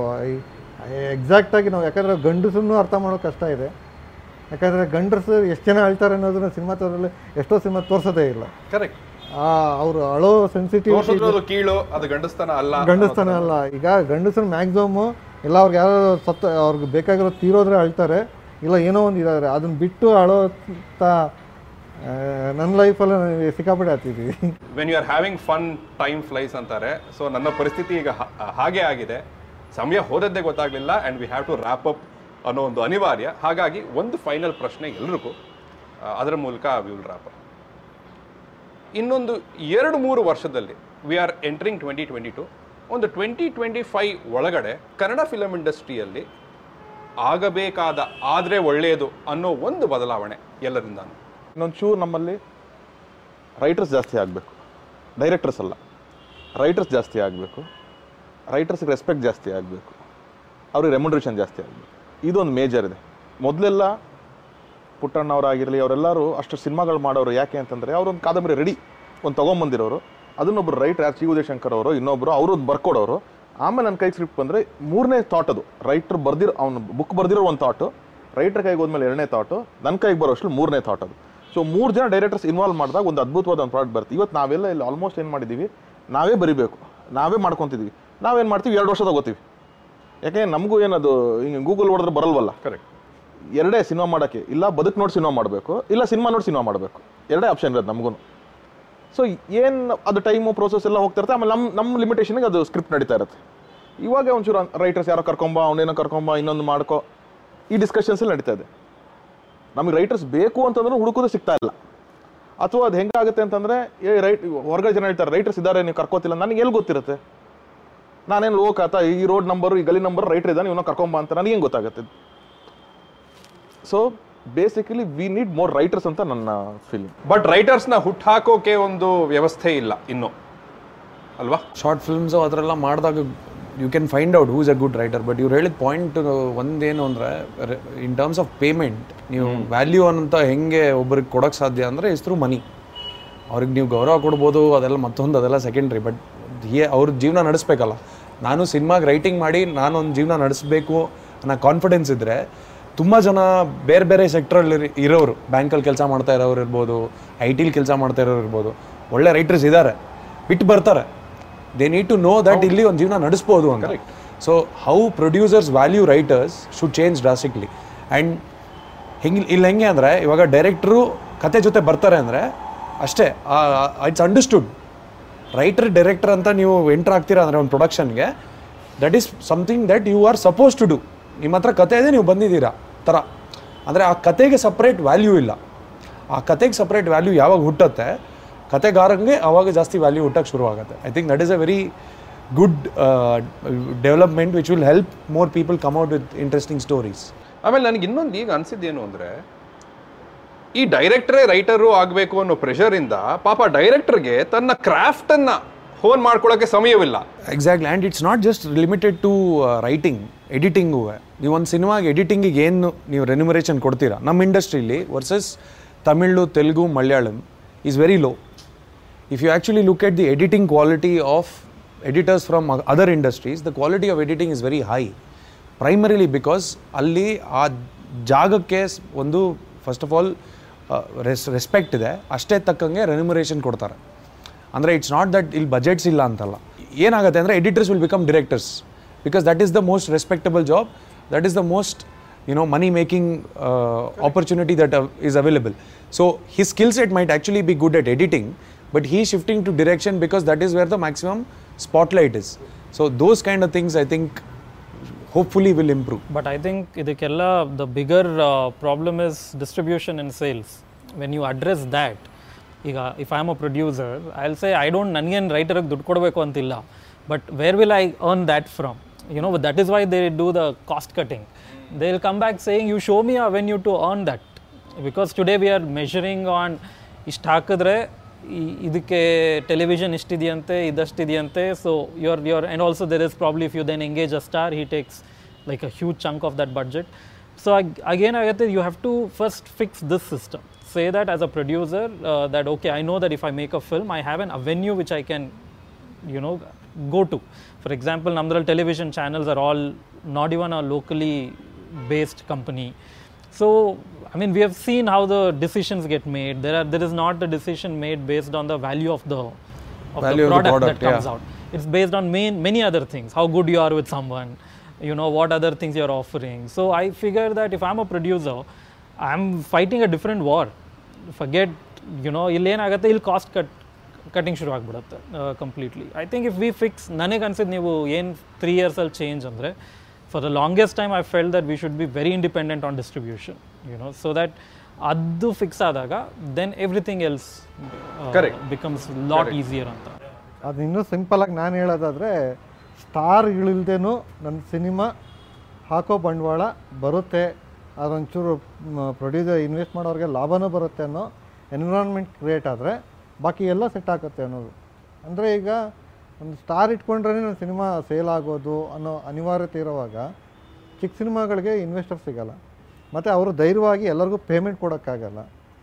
ಎಕ್ಸಾಕ್ಟಾಗಿ ನಾವು ಯಾಕಂದರೆ ಗಂಡಸನ್ನು ಅರ್ಥ ಮಾಡೋದು ಕಷ್ಟ ಇದೆ ಯಾಕಂದರೆ ಗಂಡಸರು ಎಷ್ಟು ಜನ ಅಳ್ತಾರೆ ಅನ್ನೋದನ್ನ ಸಿನಿಮಾ ತೋರಲ್ಲಿ ಎಷ್ಟೋ ಸಿನಿಮಾ ತೋರಿಸೋದೇ ಇಲ್ಲ ಕರೆಕ್ಟ್ ಅವರು ಅಳೋ ಸೆನ್ಸಿಟಿವ್ ತೋರ್ಸಿದ್ರು ಅದು ಕೀಳು ಅದು ಗಂಡಸ್ತನ ಅಲ್ಲ ಗಂಡಸ್ತನ ಅಲ್ಲ ಈಗ ಗಂಡಸರು ಮ್ಯಾಕ್ಸಿಮಮ್ ಎಲ್ಲ ಅವ್ರಿಗೆ ಯಾರೋ ಸತ್ತ ಅವ್ರಿಗೆ ಬೇಕಾಗಿರೋ ತೀರೋದ್ರೆ ಅಳ್ತಾರೆ ಇಲ್ಲ ಏನೋ ಒಂದು ಇದಾದ್ರೆ ಅದನ್ನ ಬಿಟ್ಟು ಅಳೋ ನನ್ನ ಲೈಫಲ್ಲಿ ಸಿಕ್ಕಾಪಟ್ಟೆ ಆಗ್ತಿದ್ದೀವಿ when you are having fun time flies ಅಂತಾರೆ ಸೊ ನನ್ನ ಪರಿಸ್ಥಿತಿ ಈಗ ಹಾ- ಹಾಗೆ ಆಗಿದೆ ಸಮಯ ಹೋದದ್ದೇ ಗೊತ್ತಾಗಲಿಲ್ಲ and we have to wrap up ಅನ್ನೋ ಒಂದು ಅನಿವಾರ್ಯ ಹಾಗಾಗಿ ಒಂದು ಫೈನಲ್ ಪ್ರಶ್ನೆ ಎಲ್ರಿಗೂ ಆ, ಅದರ ಮೂಲಕ ವಿ ವಿಲ್ ರ್ಯಾಪ್ ಅಪ್ ಇನ್ನೊಂದು ಎರಡು ಮೂರು ವರ್ಷದಲ್ಲಿ we are entering twenty twenty two ಒಂದು ಟ್ವೆಂಟಿ ಟ್ವೆಂಟಿ ಫೈವ್ ಒಳಗಡೆ ಕನ್ನಡ ಫಿಲಮ್ ಇಂಡಸ್ಟ್ರಿಯಲ್ಲಿ ಆಗಬೇಕಾದ ಆದರೆ ಒಳ್ಳೆಯದು ಅನ್ನೋ ಒಂದು ಬದಲಾವಣೆ ಎಲ್ಲರಿಂದಾನು ಇನ್ನೊಂದು ಚೂರು ನಮ್ಮಲ್ಲಿ ರೈಟರ್ಸ್ ಜಾಸ್ತಿ ಆಗಬೇಕು ಡೈರೆಕ್ಟರ್ಸ್ ಅಲ್ಲ ರೈಟರ್ಸ್ ಜಾಸ್ತಿ ಆಗಬೇಕು ರೈಟರ್ಸ್ಗೆ ರೆಸ್ಪೆಕ್ಟ್ ಜಾಸ್ತಿ ಆಗಬೇಕು ಅವ್ರಿಗೆ ರೆಮ್ಯುನರೇಷನ್ ಜಾಸ್ತಿ ಆಗಬೇಕು ಇದೊಂದು ಮೇಜರ್ ಇದೆ ಮೊದಲೆಲ್ಲ ಪುಟ್ಟಣ್ಣವರಾಗಿರಲಿ ಅವರೆಲ್ಲರೂ ಅಷ್ಟು ಸಿನಿಮಾಗಳು ಮಾಡೋರು ಯಾಕೆ ಅಂತಂದರೆ ಅವರೊಂದು ಕಾದಂಬರಿ ರೆಡಿ ಒಂದು ತೊಗೊಂಬಂದಿರೋರು ಅದನ್ನೊಬ್ರು ರೈಟರ್ ಯಾರು ಸಿ ಉದಯಶಂಕರ್ ಅವರು ಇನ್ನೊಬ್ಬರು ಅವರು ಬರ್ಕೊಡೋರು ಆಮೇಲೆ ನನ್ನ ಕೈಗೆ ಸ್ಕ್ರಿಪ್ಟ್ ಬಂದರೆ ಮೂರನೇ ಥಾಟ್ ಅದು ರೈಟರ್ ಬರ್ದಿರೋ ಅವ್ನು ಬುಕ್ ಬರ್ದಿರೋ ಒಂದು ಥಾಟು ರೈಟರ್ ಕೈಗೆ ಹೋದ್ಮೇಲೆ ಎರಡನೇ ಥಾಟು ನನ್ನ ಕೈಗೆ ಬರೋ ಅಷ್ಟು ಮೂರನೇ ಥಾಟ್ ಅದು ಸೊ ಮೂರು ಜನ ಡೈರೆಕ್ಟರ್ಸ್ ಇನ್ವಾಲ್ವ್ ಮಾಡಿದಾಗ ಒಂದು ಅದ್ಭುತವಾದ ಒಂದು ಪ್ರಾಡಕ್ಟ್ ಬರುತ್ತೆ ಇವತ್ತು ನಾವೆಲ್ಲ ಇಲ್ಲಿ ಆಲ್ಮೋಸ್ಟ್ ಏನು ಮಾಡಿದ್ದೀವಿ ನಾವೇ ಬರಿಬೇಕು ನಾವೇ ಮಾಡ್ಕೊತಿದ್ದೀವಿ ನಾವೇನು ಮಾಡ್ತೀವಿ ಎರಡು ವರ್ಷ ತಗೋತೀವಿ ಯಾಕೆ ನಮಗೂ ಏನದು ಹಿಂಗೆ ಗೂಗಲ್ ಹೊಡೆದ್ರೆ ಬರಲ್ವಲ್ಲ ಕರೆಕ್ಟ್ ಎರಡೇ ಸಿನಿಮಾ ಮಾಡೋಕ್ಕೆ ಇಲ್ಲ ಬದುಕು ನೋಡಿ ಸಿನಿಮಾ ಮಾಡಬೇಕು ಇಲ್ಲ ಸಿನಿಮಾ ನೋಡಿ ಸಿನಿಮಾ ಮಾಡಬೇಕು ಎರಡೇ ಆಪ್ಷನ್ ಇರೋದು ನಮಗೂ ಸೊ ಏನು ಅದು ಟೈಮು ಪ್ರೋಸೆಸ್ ಎಲ್ಲ ಹೋಗ್ತಾ ಇರುತ್ತೆ ಆಮೇಲೆ ನಮ್ಮ ನಮ್ಮ ಲಿಮಿಟೇಷನ್ಗೆ ಅದು ಸ್ಕ್ರಿಪ್ಟ್ ನಡೀತಾ ಇರುತ್ತೆ ಇವಾಗ ಒಂಚೂರು ರೈಟರ್ಸ್ ಯಾರೋ ಕರ್ಕೊಂಬ ಅವನೇನೋ ಕರ್ಕೊಂಬ ಇನ್ನೊಂದು ಮಾಡ್ಕೊ ಈ ಡಿಸ್ಕಷನ್ಸ್ ಎಲ್ಲ ನಡೀತಾ ಇದೆ ನಮಗೆ ರೈಟರ್ಸ್ ಬೇಕು ಅಂತಂದ್ರೂ ಹುಡುಕೋದು ಸಿಗ್ತಾ ಇಲ್ಲ ಅಥವಾ ಅದು ಹೆಂಗಾಗುತ್ತೆ ಅಂತಂದ್ರೆ ಏ ರೈಟ್ ಹೊರಗಡೆ ಜನ ಹೇಳ್ತಾರೆ ರೈಟರ್ಸ್ ಇದ್ದಾರೆ ನೀವು ಕರ್ಕೋತಿಲ್ಲ ನನಗೆ ಎಲ್ಲಿ ಗೊತ್ತಿರುತ್ತೆ ನಾನೇನು ಲೋಕಾತ ಈ ರೋಡ್ ನಂಬರು ಈ ಗಲಿ ನಂಬರ್ ರೈಟರ್ ಇದ್ದಾನೆ ಇವನ್ನ ಕರ್ಕೊಂಬ ಅಂತ ನನಗೆ ಹೆಂಗೆ ಗೊತ್ತಾಗುತ್ತೆ so basically we need more writers ಅಂತ ನನ್ನ ಫೀಲಿಂಗ್ ಬಟ್ ರೈಟರ್ಸ್ನ ಹುಟ್ಟಾಕೋಕೆ ಒಂದು ವ್ಯವಸ್ಥೆ ಇಲ್ಲ ಇನ್ನು ಅಲ್ವಾ ಶಾರ್ಟ್ ಫಿಲ್ಮ್ಸು ಅದರೆಲ್ಲ ಮಾಡಿದಾಗ you can find out who's a good writer but ಇವ್ರು ಹೇಳಿದ ಪಾಯಿಂಟ್ ಒಂದೇನು ಅಂದರೆ ಇನ್ ಟರ್ಮ್ಸ್ ಆಫ್ ಪೇಮೆಂಟ್ ನೀವು ವ್ಯಾಲ್ಯೂ ಅಂತ ಹೆಂಗೆ ಒಬ್ರಿಗೆ ಕೊಡೋಕ್ಕೆ ಸಾಧ್ಯ ಅಂದರೆ ಇಸ್ ಥ್ರೂ ಮನಿ ಅವ್ರಿಗೆ ನೀವು ಗೌರವ ಕೊಡ್ಬೋದು ಅದೆಲ್ಲ ಮತ್ತೊಂದು ಅದೆಲ್ಲ ಸೆಕೆಂಡ್ರಿ ಬಟ್ ಹೇ ಅವ್ರ ಜೀವನ ನಡೆಸ್ಬೇಕಲ್ಲ ನಾನು ಸಿನಿಮಾಗೆ ರೈಟಿಂಗ್ ಮಾಡಿ ನಾನು ಒಂದು ಜೀವನ ನಡೆಸಬೇಕು ಅನ್ನೋ ಕಾನ್ಫಿಡೆನ್ಸ್ ಇದ್ದರೆ ತುಂಬ ಜನ ಬೇರೆ ಬೇರೆ ಸೆಕ್ಟ್ರಲ್ಲಿ ಇರೋರು ಬ್ಯಾಂಕಲ್ಲಿ ಕೆಲಸ ಮಾಡ್ತಾ ಇರೋರು ಇರ್ಬೋದು ಐ ಟಿಲಿ ಕೆಲಸ ಮಾಡ್ತಾ ಇರೋರು ಇರ್ಬೋದು ಒಳ್ಳೆ ರೈಟರ್ಸ್ ಇದ್ದಾರೆ ಬಿಟ್ಟು ಬರ್ತಾರೆ they need to know that ಇಲ್ಲಿ ಒಂದು ಜೀವನ ನಡೆಸ್ಬೋದು ಅಂತ so how producers value writers should change drastically and ಹೆಂಗೆ ಇಲ್ಲಿ ಹೆಂಗೆ ಅಂದರೆ ಇವಾಗ ಡೈರೆಕ್ಟ್ರು ಕತೆ ಜೊತೆ ಬರ್ತಾರೆ ಅಂದರೆ ಅಷ್ಟೇ ಇಟ್ಸ್ ಅಂಡರ್ಸ್ಟುಡ್ ರೈಟರ್ ಡೈರೆಕ್ಟರ್ ಅಂತ ನೀವು ಎಂಟ್ರ್ ಆಗ್ತೀರಾ ಅಂದರೆ ಒಂದು ಪ್ರೊಡಕ್ಷನ್ಗೆ that is something that you are suppose to do ನಿಮ್ಮ ಹತ್ರ ಕತೆ ಇದೆ ನೀವು ಬಂದಿದ್ದೀರಾ ಥರ ಅಂದರೆ ಆ ಕತೆಗೆ ಸಪ್ರೇಟ್ ವ್ಯಾಲ್ಯೂ ಇಲ್ಲ ಆ ಕತೆಗೆ ಸಪ್ರೇಟ್ ವ್ಯಾಲ್ಯೂ ಯಾವಾಗ ಹುಟ್ಟುತ್ತೆ ಕತೆಗಾರಂಗೆ ಆವಾಗ ಜಾಸ್ತಿ ವ್ಯಾಲ್ಯೂ ಹುಟ್ಟಕ್ಕೆ ಶುರು ಆಗುತ್ತೆ I think that is a very good development which will help more people come out with interesting stories ಆಮೇಲೆ ನನಗೆ ಇನ್ನೊಂದು ಈಗ ಅನ್ಸಿದ್ದೇನು ಅಂದರೆ ಈ ಡೈರೆಕ್ಟರೇ ರೈಟರು ಆಗಬೇಕು ಅನ್ನೋ ಪ್ರೆಷರಿಂದ ಪಾಪ ಡೈರೆಕ್ಟರ್ಗೆ ತನ್ನ ಕ್ರಾಫ್ಟನ್ನು ಹೋನ್ ಮಾಡ್ಕೊಳ್ಳೋಕ್ಕೆ ಸಮಯವಿಲ್ಲ exactly and it's not just limited to writing editing ನೀವು ಒಂದು ಸಿನಿಮಾಗೆ ಎಡಿಟಿಂಗಿಗೆ ಏನು ನೀವು ರೆನ್ಯುಮರೇಷನ್ ಕೊಡ್ತೀರಾ ನಮ್ಮ ಇಂಡಸ್ಟ್ರೀಲಿ versus Tamil Telugu Malayalam is very low if you actually look at the editing quality of editors from o- other industries, the quality of editing is very high. Primarily because ಅಲ್ಲಿ ಆ ಜಾಗಕ್ಕೆ ಸ್- ಒಂದು ಫಸ್ಟ್ ಆಫ್ ಆಲ್ ರೆಸ್ respect ಇದೆ ಅಷ್ಟೇ ತಕ್ಕಂಗೆ remuneration ಕೊಡ್ತಾರೆ ಅಂದರೆ ಇಟ್ಸ್ ನಾಟ್ ದಟ್ ಇಲ್ಲಿ ಬಜೆಟ್ಸ್ ಇಲ್ಲ ಅಂತಲ್ಲ ಏನಾಗುತ್ತೆ ಅಂದರೆ editors will become directors because that is the most respectable job that is the most you know money making uh, opportunity that uh, is available so his skill set might actually be good at editing but he's shifting to direction because that is where the maximum spotlight is so those kind of things i think hopefully will improve but I think ಇದಕ್ಕೆಲ್ಲ the bigger problem is distribution and sales when you address that ಈಗ if I am a producer I will say I don't ನನಗೇನು ರೈಟರಿಗೆ ದುಡ್ಡು ಕೊಡಬೇಕು ಅಂತಿಲ್ಲ but where will I earn that from you know that is why they do the cost cutting they will come back saying you show me avenue to earn that because today we are measuring on ಇಷ್ಟು ಹಾಕಿದ್ರೆ ಈ- ಇದಕ್ಕೆ television ಇಷ್ಟಿದೆಯಂತೆ ಇದಷ್ಟಿದೆಯಂತೆ so your your and also there is probably if you then engage a star he takes like a huge chunk of that budget. So ag- again, Agatha, you have to first fix this system. Say that as a producer, uh, that okay, I know that if I make a film, I have an avenue which I can, you know, go to. For example, Namdral television channels are all not even a locally based company. So, I mean, we have seen how the decisions get made. There are there is not a decision made based on the value of the of Value the of the product, product, that comes yeah. out. It's based on main, many other things. How good you are with someone, you know, what other things you're offering. So I figure that if I'm a producer, I'm fighting a different war. Forget, you know, ಇಲ್ಲೇನಾಗುತ್ತೆ ಇಲ್ಲಿ cost cut cutting ಶುರು ಆಗಿಬಿಡುತ್ತೆ completely I think if we fix ನನಗೆ ಅನ್ಸಿದ್ದು ನೀವು ಏನು three ಇಯರ್ಸಲ್ಲಿ change ಅಂದರೆ for the longest time I felt that we should be very independent on distribution you know so that ಅದು ಫಿಕ್ಸ್ ಆದಾಗ then everything else Correct. Becomes lot easier ಅಂತ ಅದು ಇನ್ನೂ ಸಿಂಪಲಾಗಿ ನಾನು ಹೇಳೋದಾದರೆ ಸ್ಟಾರ್ಗಳಿಲ್ದೇನೂ ನನ್ನ ಸಿನಿಮಾ ಹಾಕೋ ಬಂಡವಾಳ ಬರುತ್ತೆ ಅದೊಂಚೂರು ಪ್ರೊಡ್ಯೂಸರ್ ಇನ್ವೆಸ್ಟ್ ಮಾಡೋರಿಗೆ ಲಾಭನೂ ಬರುತ್ತೆ ಅನ್ನೋ ಎನ್ವಿರಾನ್ಮೆಂಟ್ ಕ್ರಿಯೇಟ್ ಆದರೆ ಬಾಕಿ ಎಲ್ಲ ಸೆಟ್ ಆಗುತ್ತೆ ಅನ್ನೋದು ಅಂದರೆ ಈಗ ಒಂದು ಸ್ಟಾರ್ ಇಟ್ಕೊಂಡ್ರೆ ನನ್ನ ಸಿನಿಮಾ ಸೇಲ್ ಆಗೋದು ಅನ್ನೋ ಅನಿವಾರ್ಯತೆ ಇರುವಾಗ ಚಿಕ್ಕ ಸಿನಿಮಾಗಳಿಗೆ ಇನ್ವೆಸ್ಟರ್ ಸಿಗಲ್ಲ ಮತ್ತು ಅವರು ಧೈರ್ಯವಾಗಿ ಎಲ್ಲರಿಗೂ ಪೇಮೆಂಟ್ ಕೊಡೋಕ್ಕಾಗಲ್ಲ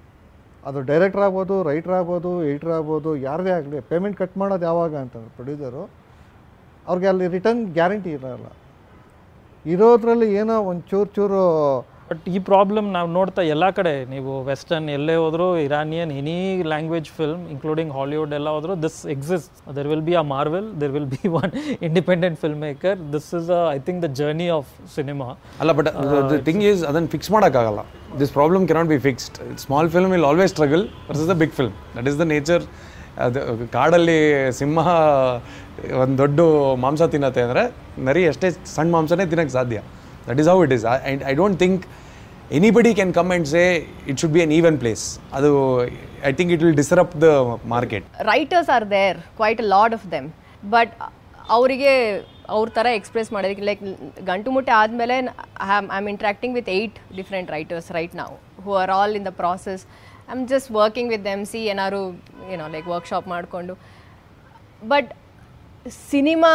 ಅದು ಡೈರೆಕ್ಟರ್ ಆಗ್ಬೋದು ರೈಟರ್ ಆಗ್ಬೋದು ಎಡಿಟರ್ ಆಗ್ಬೋದು ಯಾರದೇ ಆಗಲಿ ಪೇಮೆಂಟ್ ಕಟ್ ಮಾಡೋದು ಯಾವಾಗ ಅಂತಂದ್ರೆ ಪ್ರೊಡ್ಯೂಸರು ಅವ್ರಿಗೆ ಅಲ್ಲಿ ರಿಟರ್ನ್ ಗ್ಯಾರಂಟಿ ಇರೋಲ್ಲ ಇರೋದ್ರಲ್ಲಿ ಏನೋ ಒಂದು ಚೂರು ಚೂರು ಬಟ್ ಈ ಪ್ರಾಬ್ಲಮ್ ನಾವು ನೋಡ್ತಾ ಎಲ್ಲ ಕಡೆ ನೀವು ವೆಸ್ಟರ್ನ್ ಎಲ್ಲೇ ಹೋದ್ರು Iranian any language film including Hollywood ಎಲ್ಲ ಹೋದ್ರು this exist there will be a Marvel there will be one independent filmmaker this is I think the journey of cinema ಅಲ್ಲ ಬಟ್ ದ ಥಿಂಗ್ ಈಸ್ ಅದನ್ನು fix ಮಾಡೋಕ್ಕಾಗಲ್ಲ this problem cannot be fixed small film will always struggle versus the big film that is the nature ಅದು ಕಾಡಲ್ಲಿ ಸಿಂಹ ಒಂದು ದೊಡ್ಡ ಮಾಂಸ ತಿನ್ನತ್ತೆ ಅಂದರೆ ನರಿ ಅಷ್ಟೇ ಸಣ್ಣ ಮಾಂಸನೇ ತಿನ್ನಕ್ಕೆ ಸಾಧ್ಯ that is how it is and I don't think anybody can come and say it should be an even place ಅದು I think it will disrupt the market writers are there quite a lot of them but ಅವರಿಗೆ ಅವ್ರ ಥರ express ಮಾಡೋದಕ್ಕೆ like ಗಂಟು ಮುಟ್ಟೆ ಆದಮೇಲೆ I am interacting with eight different writers right ನಾವು who are all in the process I am just working with them see ಏನಾದ್ರು ಏನೋ ಲೈಕ್ ವರ್ಕ್ಶಾಪ್ ಮಾಡಿಕೊಂಡು ಬಟ್ ಸಿನಿಮಾ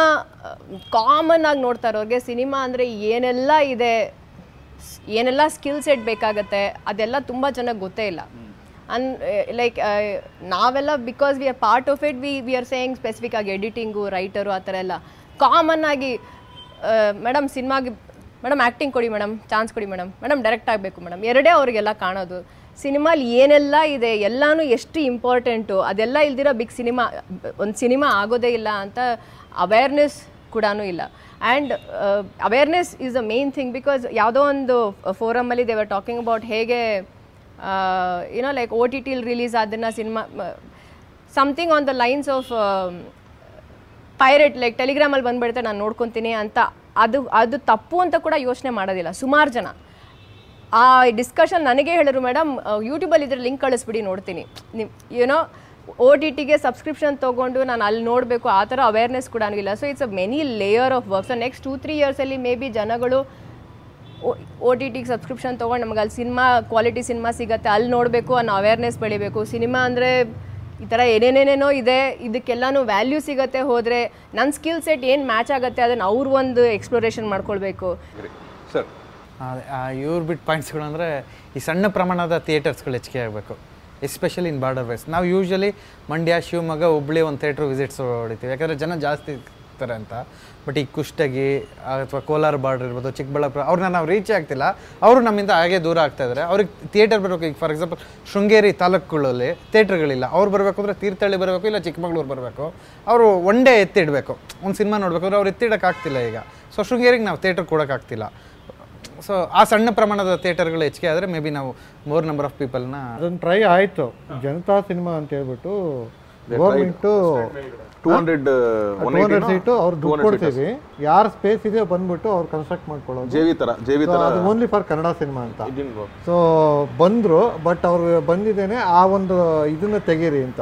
ಕಾಮನ್ ಆಗಿ ನೋಡ್ತಾ ಇರೋರಿಗೆ ಸಿನಿಮಾ ಅಂದರೆ ಏನೆಲ್ಲ ಇದೆ ಸ್- ಏನೆಲ್ಲ ಸ್ಕಿಲ್ ಸೆಟ್ ಬೇಕಾಗತ್ತೆ ಅದೆಲ್ಲ ತುಂಬ ಚೆನ್ನಾಗಿ ಗೊತ್ತೇ ಇಲ್ಲ ಅನ್ ಲೈಕ್ ನಾವೆಲ್ಲ because we are part of it we we are saying specific ಆಗಿ ಎಡಿಟಿಂಗು ರೈಟರು ಆ ಥರ ಎಲ್ಲ ಕಾಮನ್ ಆಗಿ ಮೇಡಮ್ ಸಿನಿಮಾಗೆ ಮೇಡಮ್ ಆ್ಯಕ್ಟಿಂಗ್ ಕೊಡಿ ಮೇಡಮ್ ಚಾನ್ಸ್ ಕೊಡಿ ಮೇಡಮ್ ಮೇಡಮ್ ಡೈರೆಕ್ಟ್ ಆಗಬೇಕು ಮೇಡಮ್ ಎರಡೇ ಅವರಿಗೆಲ್ಲ ಕಾಣೋದು ಸಿನಿಮಾಲಿ ಏನೆಲ್ಲ ಇದೆ ಎಲ್ಲನೂ ಎಷ್ಟು ಇಂಪಾರ್ಟೆಂಟು ಅದೆಲ್ಲ ಇಲ್ದಿರೋ ಬಿಗ್ ಸಿನಿಮಾ ಒಂದು ಸಿನಿಮಾ ಆಗೋದೇ ಇಲ್ಲ ಅಂತ ಅವೇರ್ನೆಸ್ ಕೂಡ ಇಲ್ಲ and awareness is the main thing because ಯಾವುದೋ ಒಂದು ಫೋರಮಲ್ಲಿ ದೇವರ್ ಟಾಕಿಂಗ್ ಅಬೌಟ್ ಹೇಗೆ ಯುನೋ ಲೈಕ್ ಓ ಟಿ ಟಿಲಿ ರಿಲೀಸ್ ಅದನ್ನು cinema something on the lines of pirate like ಟೆಲಿಗ್ರಾಮಲ್ಲಿ ಬಂದ್ಬಿಡುತ್ತೆ ನಾನು ನೋಡ್ಕೊತೀನಿ ಅಂತ ಅದು ಅದು ತಪ್ಪು ಅಂತ ಕೂಡ ಯೋಚನೆ ಮಾಡೋದಿಲ್ಲ ಸುಮಾರು ಜನ ಆ ಡಿಸ್ಕಷನ್ ನನಗೆ ಹೇಳಿದ್ರು ಮೇಡಮ್ ಯೂಟ್ಯೂಬಲ್ಲಿ ಇದ್ರೆ ಲಿಂಕ್ ಕಳಿಸ್ಬಿಡಿ ನೋಡ್ತೀನಿ ನಿಮ್ ಏನೋ ಓ ಟಿ ಟಿಗೆ ಸಬ್ಸ್ಕ್ರಿಪ್ಷನ್ ತೊಗೊಂಡು ನಾನು ಅಲ್ಲಿ ನೋಡಬೇಕು ಆ ಥರ ಅವೇರ್ನೆಸ್ ಕೂಡ ಆಗಿಲ್ಲ so it's a many layer of work so next two three ಇಯರ್ಸಲ್ಲಿ ಮೇ ಬಿ ಜನಗಳು ಓ ಟಿ ಟಿಗೆ ಸಬ್ಸ್ಕ್ರಿಪ್ಷನ್ ತೊಗೊಂಡು ನಮ್ಗೆ ಅಲ್ಲಿ ಸಿನಿಮಾ ಕ್ವಾಲಿಟಿ ಸಿನಿಮಾ ಸಿಗುತ್ತೆ ಅಲ್ಲಿ ನೋಡಬೇಕು ಅನ್ನೋ ಅವೇರ್ನೆಸ್ ಬೆಳಿಬೇಕು ಸಿನಿಮಾ ಅಂದರೆ ಈ ಥರ ಏನೇನೇನೇನೋ ಇದೆ ಇದಕ್ಕೆಲ್ಲನೂ ವ್ಯಾಲ್ಯೂ ಸಿಗುತ್ತೆ ಹೋದರೆ ನನ್ನ ಸ್ಕಿಲ್ ಸೆಟ್ ಏನು ಮ್ಯಾಚ್ ಆಗುತ್ತೆ ಅದನ್ನು ಅವ್ರು ಒಂದು ಎಕ್ಸ್ಪ್ಲೋರೇಷನ್ ಮಾಡ್ಕೊಳ್ಬೇಕು ಸರ್ ಇವ್ರು ಬಿಟ್ಟು ಪಾಯಿಂಟ್ಸ್ಗಳು ಅಂದರೆ ಈ ಸಣ್ಣ ಪ್ರಮಾಣದ ಥಿಯೇಟರ್ಸ್ಗಳು ಹೆಚ್ಚಿಗೆ ಆಗಬೇಕು ಎಸ್ಪೆಷಲಿ ಇನ್ ಬಾರ್ಡರ್ ವೇಸ್ ನಾವು ಯೂಶ್ವಲಿ ಮಂಡ್ಯ ಶಿವಮೊಗ್ಗ ಹುಬ್ಳಿ ಒಂದು ಥಿಯೇಟ್ರ್ ವಿಸಿಟ್ಸ್ ಹೊಡಿತೀವಿ ಯಾಕಂದರೆ ಜನ ಜಾಸ್ತಿ ಇರ್ತಾರೆ ಅಂತ ಬಟ್ ಈ ಕುಷ್ಟಗಿ ಅಥವಾ ಕೋಲಾರ ಬಾರ್ಡರ್ ಇರ್ಬೋದು ಚಿಕ್ಕಬಳ್ಳಾಪುರ ಅವ್ರನ್ನ ನಾವು ರೀಚ್ ಆಗ್ತಿಲ್ಲ ಅವರು ನಮ್ಮಿಂದ ಹಾಗೆ ದೂರ ಆಗ್ತಾ ಇದ್ದಾರೆ ಅವ್ರಿಗೆ ಥಿಯೇಟರ್ ಬರಬೇಕು ಈಗ ಫಾರ್ ಎಕ್ಸಾಂಪಲ್ ಶೃಂಗೇರಿ ತಾಲೂಕುಗಳಲ್ಲಿ ಥಿಯೇಟ್ರ್ಗಳಿಲ್ಲ ಅವ್ರು ಬರಬೇಕು ಅಂದರೆ ತೀರ್ಥಹಳ್ಳಿ ಬರಬೇಕು ಇಲ್ಲ ಚಿಕ್ಕಮಗಳೂರು ಬರಬೇಕು ಅವರು ಒನ್ ಡೇ ಎತ್ತಿಡಬೇಕು ಒಂದು ಸಿನಿಮಾ ನೋಡ್ಬೇಕಾದ್ರೆ ಅವ್ರು ಎತ್ತಿಡೋಕ್ಕಾಗ್ತಿಲ್ಲ ಈಗ ಸೊ ಶೃಂಗೇರಿಗೆ ನಾವು ಥಿಯೇಟ್ರ್ ಕೊಡೋಕ್ಕಾಗ್ತಿಲ್ಲ ಸೊ ಆ ಸಣ್ಣ ಪ್ರಮಾಣದ ಥಿಯೇಟರ್ಗಳು ಹೆಚ್ಚಿಗೆ ಆದರೆ ಮೇ ಬಿ ನಾವು ಮೋರ್ ನಂಬರ್ ಆಫ್ ಪೀಪಲ್ನ ಅದೊಂದು ಟ್ರೈ ಆಯಿತು ಜನತಾ ಸಿನಿಮಾ ಅಂತ ಹೇಳ್ಬಿಟ್ಟು government two hundred two hundred seat ಅವ್ರು ದುಡ್ಡು ಕೊಡ್ತೀವಿ ಯಾರ ಸ್ಪೇಸ್ ಇದೆಯೋ ಬಂದ್ಬಿಟ್ಟು ಅವ್ರು ಕನ್ಸ್ಟ್ರಕ್ಟ್ ಮಾಡ್ಕೊಳ್ಳೋದು ಜೇವಿ ತರ ಜೇವಿ So, ತರ ಅದು ಓನ್ಲಿ ಫಾರ್ ಕನ್ನಡ ಸಿನಿಮಾ ಅಂತ ಇದಿನ್ನು ಸೊ ಬಂದರು ಬಟ್ ಅವ್ರು ಬಂದಿದ್ದೇನೆ ಆ ಒಂದು ಇದನ್ನ ತೆಗೀರಿ ಅಂತ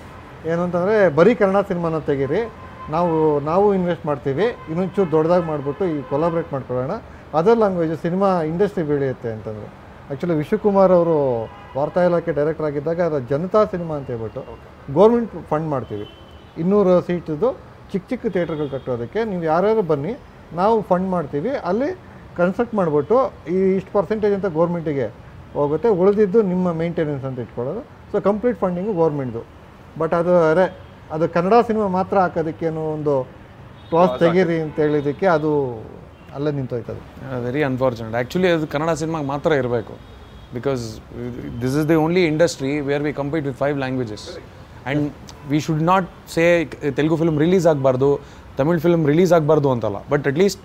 ಏನು ಅಂತಂದರೆ ಬರೀ ಕನ್ನಡ ಸಿನಿಮಾನ ತೆಗೀರಿ ನಾವು ನಾವು ಇನ್ವೆಸ್ಟ್ ಮಾಡ್ತೀವಿ ಇನ್ನೊಂಚೂರು ದೊಡ್ಡದಾಗಿ ಮಾಡಿಬಿಟ್ಟು ಈ ಕೊಲಾಬ್ರೇಟ್ ಮಾಡ್ಕೊಳ್ಳೋಣ ಅದರ್ ಲ್ಯಾಂಗ್ವೇಜ್ ಸಿನಿಮಾ ಇಂಡಸ್ಟ್ರಿ ಬೆಳೆಯುತ್ತೆ ಅಂತಂದರು ಆ್ಯಕ್ಚುಲಿ ವಿಶ್ವಕುಮಾರ್ ಅವರು ವಾರ್ತಾ ಇಲಾಖೆ ಡೈರೆಕ್ಟರ್ ಆಗಿದ್ದಾಗ ಅದು ಜನತಾ ಸಿನಿಮಾ ಅಂತ ಹೇಳ್ಬಿಟ್ಟು ಗೌರ್ಮೆಂಟ್ ಫಂಡ್ ಮಾಡ್ತೀವಿ ಇನ್ನೂರು ಸೀಟದು ಚಿಕ್ಕ ಚಿಕ್ಕ ಥಿಯೇಟ್ರ್ಗಳು ಕಟ್ಟೋದಕ್ಕೆ ನೀವು ಯಾರ್ಯಾರು ಬನ್ನಿ ನಾವು ಫಂಡ್ ಮಾಡ್ತೀವಿ ಅಲ್ಲಿ ಕನ್ಸ್ಟ್ರಕ್ಟ್ ಮಾಡಿಬಿಟ್ಟು ಈ ಇಷ್ಟು ಪರ್ಸೆಂಟೇಜ್ ಅಂತ ಗೌರ್ಮೆಂಟಿಗೆ ಹೋಗುತ್ತೆ ಉಳಿದಿದ್ದು ನಿಮ್ಮ ಮೇಂಟೆನೆನ್ಸ್ ಅಂತ ಇಟ್ಕೊಳ್ಳೋದು ಸೊ ಕಂಪ್ಲೀಟ್ ಫಂಡಿಂಗು ಗೌರ್ಮೆಂಟ್ದು ಬಟ್ ಅದು ಅರೆ ಅದು ಕನ್ನಡ ಸಿನಿಮಾ ಮಾತ್ರ ಹಾಕೋದಕ್ಕೇನು ಒಂದು ಕ್ಲಾಸ್ ತೆಗೀರಿ ಅಂತ ಹೇಳಿದ್ದಕ್ಕೆ ಅದು ಅಲ್ಲೇ ನಿಂತೋಯ್ತದು ವೆರಿ ಅನ್ಫಾರ್ಚುನೇಟ್ ಆ್ಯಕ್ಚುಲಿ ಅದು ಕನ್ನಡ ಸಿನಿಮಾಗೆ ಮಾತ್ರ ಇರಬೇಕು because this is the only industry where we compete with five languages and we should not say Telugu film release ಆಗಬಾರ್ದು ತಮಿಳ್ ಫಿಲ್ಮ್ ರಿಲೀಸ್ ಆಗಬಾರ್ದು ಅಂತಲ್ಲ ಬಟ್ ಅಟ್ಲೀಸ್ಟ್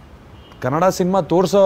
ಕನ್ನಡ ಸಿನಿಮಾ ತೋರಿಸೋ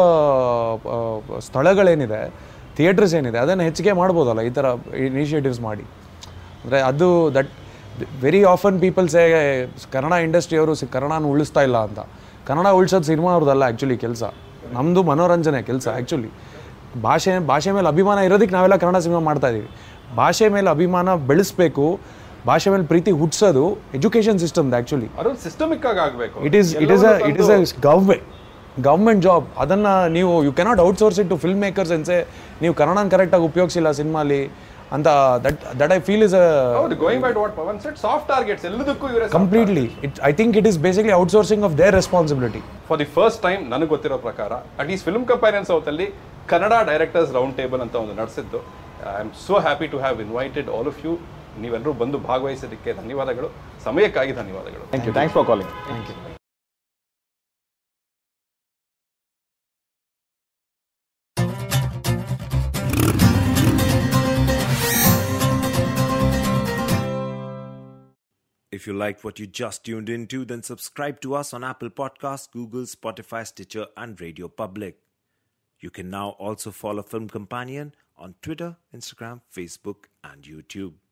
ಸ್ಥಳಗಳೇನಿದೆ ಥಿಯೇಟರ್ಸ್ ಏನಿದೆ ಅದನ್ನು ಹೆಚ್ಚಿಗೆ ಮಾಡ್ಬೋದಲ್ಲ ಈ ಥರ ಇನಿಷಿಯೇಟಿವ್ಸ್ ಮಾಡಿ ಅಂದರೆ ಅದು ದಟ್ ವೆರಿ ಆಫನ್ ಪೀಪಲ್ಸೇ ಕನ್ನಡ ಇಂಡಸ್ಟ್ರಿಯವರು ಸಿ ಕನ್ನಡನ ಉಳಿಸ್ತಾ ಇಲ್ಲ ಅಂತ ಕನ್ನಡ ಉಳಿಸೋದು ಸಿನಿಮಾ ಅವ್ರದ್ದಲ್ಲ ಆ್ಯಕ್ಚುಲಿ ಕೆಲಸ ನಮ್ಮದು ಮನೋರಂಜನೆ ಕೆಲಸ ಆ್ಯಕ್ಚುಲಿ ಭಾಷೆ ಭಾಷೆ ಮೇಲೆ ಅಭಿಮಾನ ಇರೋದಕ್ಕೆ ನಾವೆಲ್ಲ ಕನ್ನಡ ಸಿನಿಮಾ ಮಾಡ್ತಾ ಇದ್ದೀವಿ ಭಾಷೆ ಮೇಲೆ ಅಭಿಮಾನ ಬೆಳೆಸ್ಬೇಕು ಭಾಷೆ ಮೇಲೆ ಪ್ರೀತಿ ಹುಟ್ಟಿಸೋದು ಎಜುಕೇಷನ್ ಸಿಸ್ಟಮ್ ಆ್ಯಕ್ಚುಲಿ ಅದೊಂದು ಸಿಸ್ಟಮಿಕ್ ಆಗಿ ಆಗಬೇಕು it is it is it is a government government job ಅದನ್ನು ನೀವು you cannot outsource it to film makers ಅನ್ಸೆ ನೀವು ಕನ್ನಡನ ಕರೆಕ್ಟಾಗಿ ಉಪಯೋಗಿಸಿಲ್ಲ ಸಿನಿಮಾಲಿ ಅಂತ that that I feel is a ಹೌದು going by what Pavan set soft targets ಎಲ್ಲದಕ್ಕೂ ಇವರೇ completely it I think it is basically outsourcing of their responsibility for the first time ನನಗೆ ಗೊತ್ತಿರೋ ಪ್ರಕಾರ at is film comparison south ಅಲ್ಲಿ Kannada directors round table ಅಂತ ಒಂದು ನಡೆಸಿದ್ದು I am so happy to have invited all of you ನೀವೆಲ್ಲರೂ ಬಂದು ಭಾಗವಹಿಸೋದಕ್ಕೆ ಧನ್ಯವಾದಗಳು ಸಮಯಕ್ಕಾಗಿ ಧನ್ಯವಾದಗಳು thank you thanks for calling thank you If you liked what you just tuned into, then subscribe to us on Apple Podcasts, Google, Spotify, Stitcher, and Radio Public. You can now also follow Film Companion on Twitter, Instagram, Facebook, and YouTube.